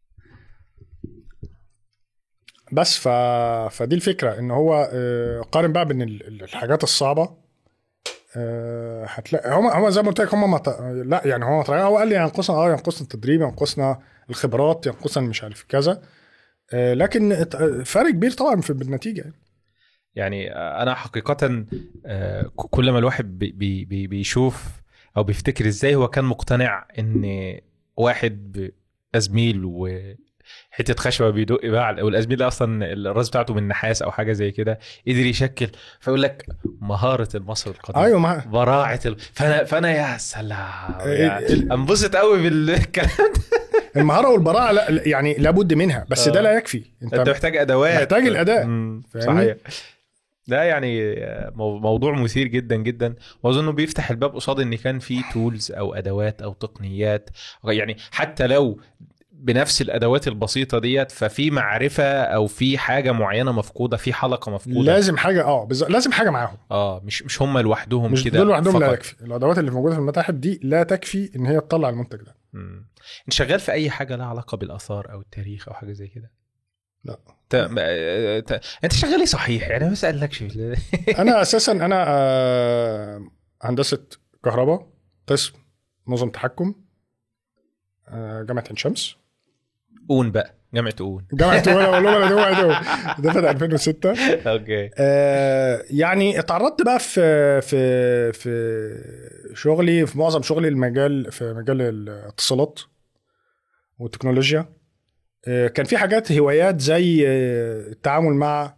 بس ف... فدي الفكره ان هو آه، قارن بقى بين ال- ال- الحاجات الصعبه آه، هتلاقي هم هم زي ما قلت لك هم مت... لا يعني هو متراجع هو قال لي ينقصنا اه ينقصنا التدريب ينقصنا الخبرات ينقصنا مش عارف كذا آه، لكن ات- فرق كبير طبعا في بالنتيجه يعني. يعني انا حقيقه آه، ك- كل ما الواحد بي بي بي بيشوف او بيفتكر ازاي هو كان مقتنع ان واحد ب- ازميل وحته خشبه بيدق بقى على- والازميل ده اصلا الراس بتاعته من نحاس او حاجه زي كده قدر يشكل فيقول لك مهاره المصري القديم ايوه ما براعه ال... فانا فانا يا سلام يعني ال- انبسط قوي بالكلام ده المهاره والبراعه لا يعني لابد منها بس آه. ده لا يكفي انت محتاج ادوات محتاج الأداء. مم، فاهمني؟ صحيح ده يعني مو- موضوع مثير جدا جدا واظنه بيفتح الباب قصاد ان كان في تولز او ادوات او تقنيات يعني حتى لو بنفس الادوات البسيطه ديت ففي معرفه او في حاجه معينه مفقوده في حلقه مفقوده لازم حاجه اه بالظبط لازم حاجه معاهم اه مش مش هم لوحدهم مش كده دول لوحدهم لا فقط. يكفي الادوات اللي موجوده في المتاحف دي لا تكفي ان هي تطلع المنتج ده مم. انت شغال في اي حاجه لها علاقه بالاثار او التاريخ او حاجه زي كده لا. ت... ما- ت... انت شغال ايه صحيح يعني ما بسالكش في انا اساسا انا آه، هندسه كهرباء قسم نظم تحكم آه، جامعه عين شمس اون بقى جامعه اون جامعه ولا ولا ولا جامعه أول. ده في 2006 اوكي آه، يعني اتعرضت بقى في في في شغلي في معظم شغلي المجال في مجال الاتصالات والتكنولوجيا آه، كان في حاجات هوايات زي آه، التعامل مع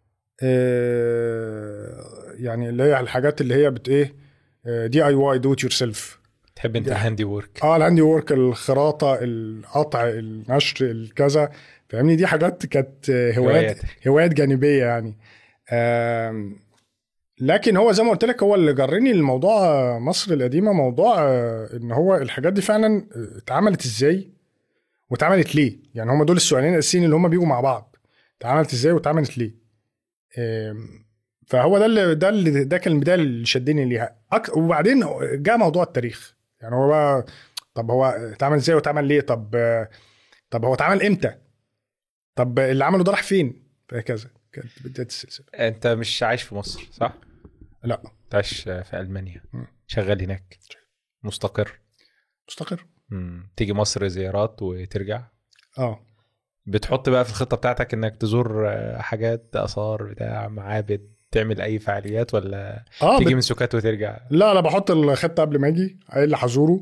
آه، يعني اللي هي الحاجات اللي هي بت ايه دي اي واي دو ات يور سيلف تحب انت الهاندي وورك اه الهاندي وورك الخراطه القطع النشر الكذا فاهمني دي حاجات كانت آه، هوايات هوايات جانبيه يعني آم، لكن هو زي ما قلت لك هو اللي جرني لموضوع آه، مصر القديمه موضوع آه، ان هو الحاجات دي فعلا آه، اتعملت ازاي واتعملت ليه يعني هم دول السؤالين الاساسيين اللي هم بيجوا مع بعض اتعملت ازاي واتعملت ليه آم، فهو ده اللي ده اللي ده كان البدايه اللي شدني ليها أك... وبعدين جاء موضوع التاريخ يعني هو بقى طب هو اتعمل ازاي واتعمل ليه طب آه، طب هو اتعمل امتى طب اللي عمله ده راح فين فهكذا كانت بدايه السلسله انت مش عايش في مصر صح؟ لا انت عايش في المانيا مم. شغال هناك مستقر مستقر مم. تيجي مصر زيارات وترجع اه بتحط بقى في الخطه بتاعتك انك تزور آه، حاجات اثار بتاع معابد تعمل اي فعاليات ولا اه تيجي بت... من سكات وترجع لا لا بحط الخطه قبل ما اجي ايه اللي هزوره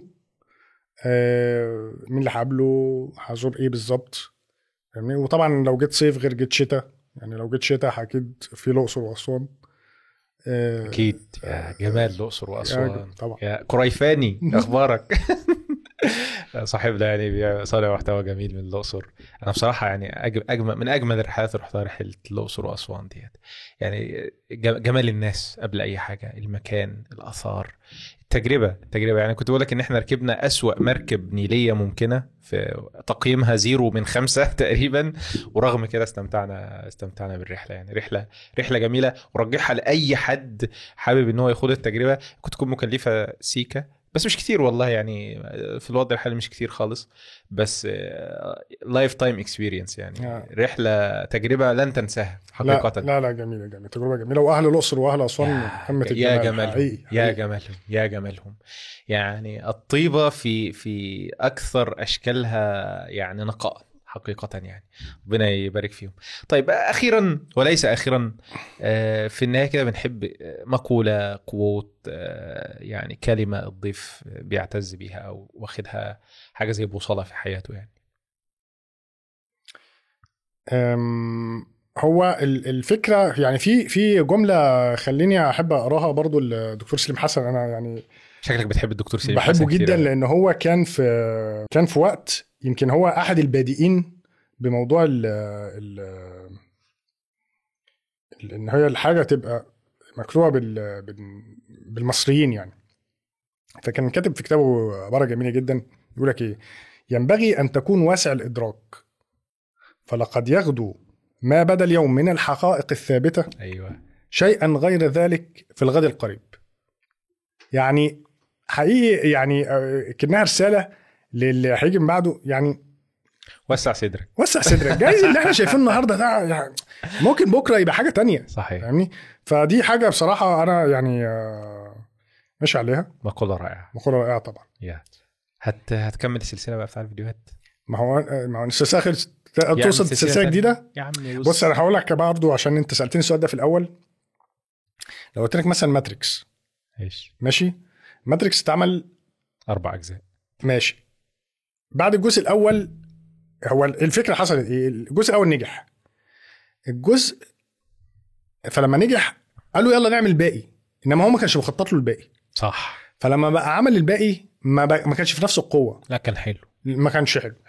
آه مين اللي هقابله هزور ايه بالظبط فاهمني وطبعا لو جيت صيف غير جيت شتاء يعني لو جيت شتاء اكيد في الاقصر واسوان آه اكيد يا جمال الاقصر واسوان طبعا يا قريفاني اخبارك صاحبنا يعني بي- صانع محتوى جميل من الاقصر انا بصراحه يعني أج- اجمل من اجمل الرحلات اللي رحتها رحله الاقصر واسوان ديت يعني ج- جمال الناس قبل اي حاجه المكان الاثار التجربه التجربه يعني كنت بقول لك ان احنا ركبنا اسوا مركب نيليه ممكنه في تقييمها زيرو من خمسة تقريبا ورغم كده استمتعنا استمتعنا بالرحله يعني رحله رحله جميله ورجحها لاي حد حابب ان هو يخوض التجربه كنت تكون مكلفه سيكا بس مش كتير والله يعني في الوضع الحالي مش كتير خالص بس لايف تايم اكسبيرينس يعني آه. رحله تجربه لن تنساها لا حقيقه لا لا جميله جميله تجربه جميله واهل الاقصر واهل اسوان قمه يا الجمال جمالهم حقيقي يا حقيقي. جمالهم يا جمالهم يعني الطيبه في في اكثر اشكالها يعني نقاء حقيقة يعني ربنا يبارك فيهم طيب أخيرا وليس أخيرا آه، في النهاية كده بنحب آه، مقولة قوت آه، يعني كلمة الضيف بيعتز بيها أو واخدها حاجة زي بوصلة في حياته يعني أم، هو ال- الفكره يعني في في جمله خليني احب اقراها برضو الدكتور سليم حسن انا يعني شكلك بتحب الدكتور سليم بحبه حسن كتير جدا أوي. لان هو كان في كان في وقت يمكن هو احد البادئين بموضوع ال ال ال- ان هي الحاجه تبقى مكتوبه بال بال- بالمصريين يعني فكان كاتب في كتابه عباره جميله جدا يقول لك ايه ينبغي ان تكون واسع الادراك فلقد يغدو ما بدا اليوم من الحقائق الثابته أيوه شيئا غير ذلك في الغد القريب يعني حقيقي يعني آه، كأنها رسالة للي هيجي من بعده يعني وسع صدرك وسع صدرك جايز اللي احنا شايفينه النهارده ده يعني ممكن بكره يبقى حاجه تانية صحيح فاهمني فدي حاجه بصراحه انا يعني آه، ماشي عليها مقولة رائعة مقوله رائعه طبعا يا هت هتكمل السلسلة بقى بتاع الفيديوهات ما هو ما هو السلسله خلصت عم توصل سلسلة سلسله تانية. جديده يا عم بص انا هقول لك برضه عشان انت سالتني السؤال ده في الاول لو قلت لك مثلا ماتريكس ايش ماشي ماتريكس اتعمل أربع أجزاء ماشي بعد الجزء الاول هو الفكره حصلت ايه الجزء الاول نجح الجزء فلما نجح قالوا يلا نعمل الباقي انما هو ما كانش مخطط له الباقي صح فلما بقى عمل الباقي ما, بقى ما كانش في نفس القوه لا كان حلو ما كانش حلو حلو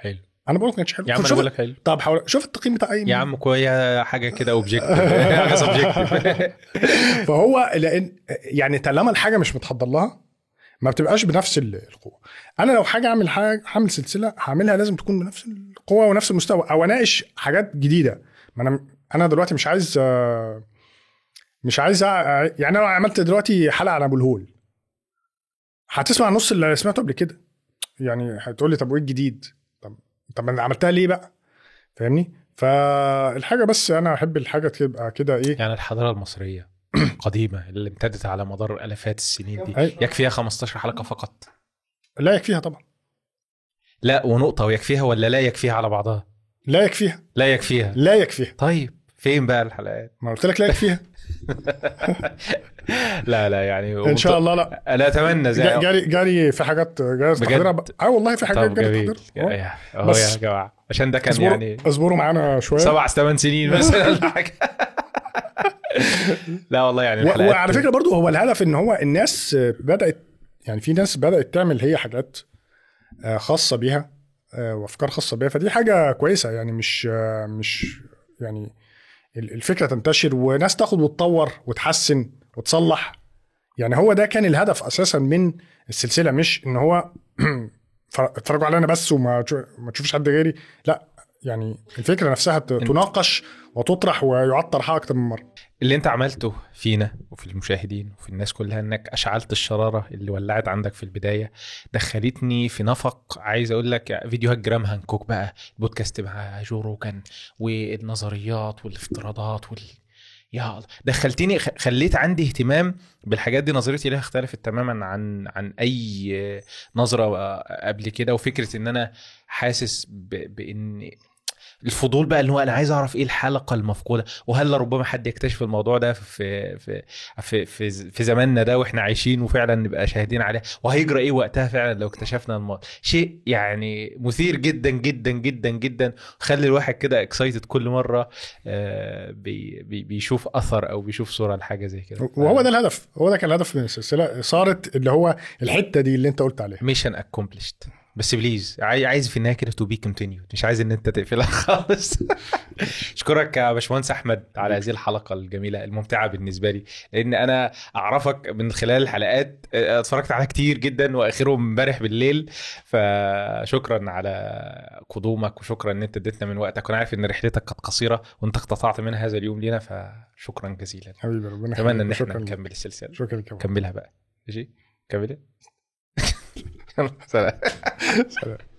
انا بقول ما كانش حلو يا عم طب انا شوف بقول لك حلو طب حاول شوف التقييم بتاع اي يا عم كويس حاجه كده اوبجيكتيف حاجه سبجيكتيف فهو لان يعني طالما الحاجه مش متحضر لها ما بتبقاش بنفس ال- القوه انا لو حاجه اعمل حاجه هعمل سلسله هعملها لازم تكون بنفس القوه ونفس المستوى او اناقش حاجات جديده ما انا انا دلوقتي مش عايز آه، مش عايز أع- يعني انا لو عملت دلوقتي حلقه عن ابو الهول هتسمع نص اللي سمعته قبل كده يعني هتقول لي طب وايه الجديد طب طب انا عملتها ليه بقى فاهمني فالحاجه بس انا احب الحاجه تبقى كده ايه يعني الحضاره المصريه القديمه اللي امتدت على مدار الاف السنين دي أي. يكفيها 15 حلقه فقط لا يكفيها طبعا لا ونقطه ويكفيها ولا لا يكفيها على بعضها لا يكفيها لا يكفيها لا يكفيها طيب فين بقى الحلقات ما قلت لك لا يكفيها لا لا يعني ان شاء الله لا انا اتمنى زي جا- جاري جاري في حاجات جاري بجد؟ تحضيرها ب- اه والله في حاجات طب جاري جميل تحضيرها يا- آه. يا- اهو بس يا جماعه عشان ده كان اصبروا يعني اصبروا معانا شويه سبع ثمان سنين مثلا ولا حاجه لا والله يعني و- الحلقات وعلى فكره برضو هو الهدف ان هو الناس بدات يعني في ناس بدات تعمل هي حاجات آه، خاصه بيها آه، وافكار خاصه بيها فدي حاجه كويسه يعني مش آه، مش يعني ال- الفكره تنتشر وناس تاخد وتطور وتحسن وتصلح يعني هو ده كان الهدف اساسا من السلسله مش ان هو اتفرجوا علينا بس وما تشو- ما تشوفش حد غيري لا يعني الفكره نفسها ت- تناقش وتطرح ويعاد طرحها اكتر من مره اللي انت عملته فينا وفي المشاهدين وفي الناس كلها انك اشعلت الشراره اللي ولعت عندك في البدايه دخلتني في نفق عايز اقول لك فيديوهات جرام هانكوك بقى البودكاست مع جو روجان والنظريات والافتراضات وال يا الله دخلتني خ- خليت عندي اهتمام بالحاجات دي نظرتي ليها اختلفت تماما عن عن اي نظره قبل كده وفكره ان انا حاسس ب... بان الفضول بقى اللي هو انا عايز اعرف ايه الحلقه المفقوده وهل ربما حد يكتشف الموضوع ده في في في في, في زماننا ده واحنا عايشين وفعلا نبقى شاهدين عليه وهيجرى ايه وقتها فعلا لو اكتشفنا الموضوع شيء يعني مثير جدا جدا جدا جدا خلي الواحد كده اكسايتد كل مره آه، بي بي بيشوف اثر او بيشوف صوره لحاجه زي كده وهو ده الهدف هو ده كان الهدف من السلسله صارت اللي هو الحته دي اللي انت قلت عليها ميشن اكومبليشد بس بليز عاي- عايز في النهايه كده تو بي كونتينيود مش عايز ان انت تقفلها خالص اشكرك يا باشمهندس احمد على هذه الحلقه الجميله الممتعه بالنسبه لي لان انا اعرفك من خلال الحلقات اه، اتفرجت عليها كتير جدا واخرهم امبارح بالليل فشكرا على قدومك وشكرا ان انت اديتنا من وقتك وانا عارف ان رحلتك كانت قصيره وانت اقتطعت منها هذا اليوم لينا فشكرا جزيلا حبيبي ربنا اتمنى ان يخليك. احنا شكرا نكمل السلسله شكرا لك نكملها بقى ماشي كمل سلام سلام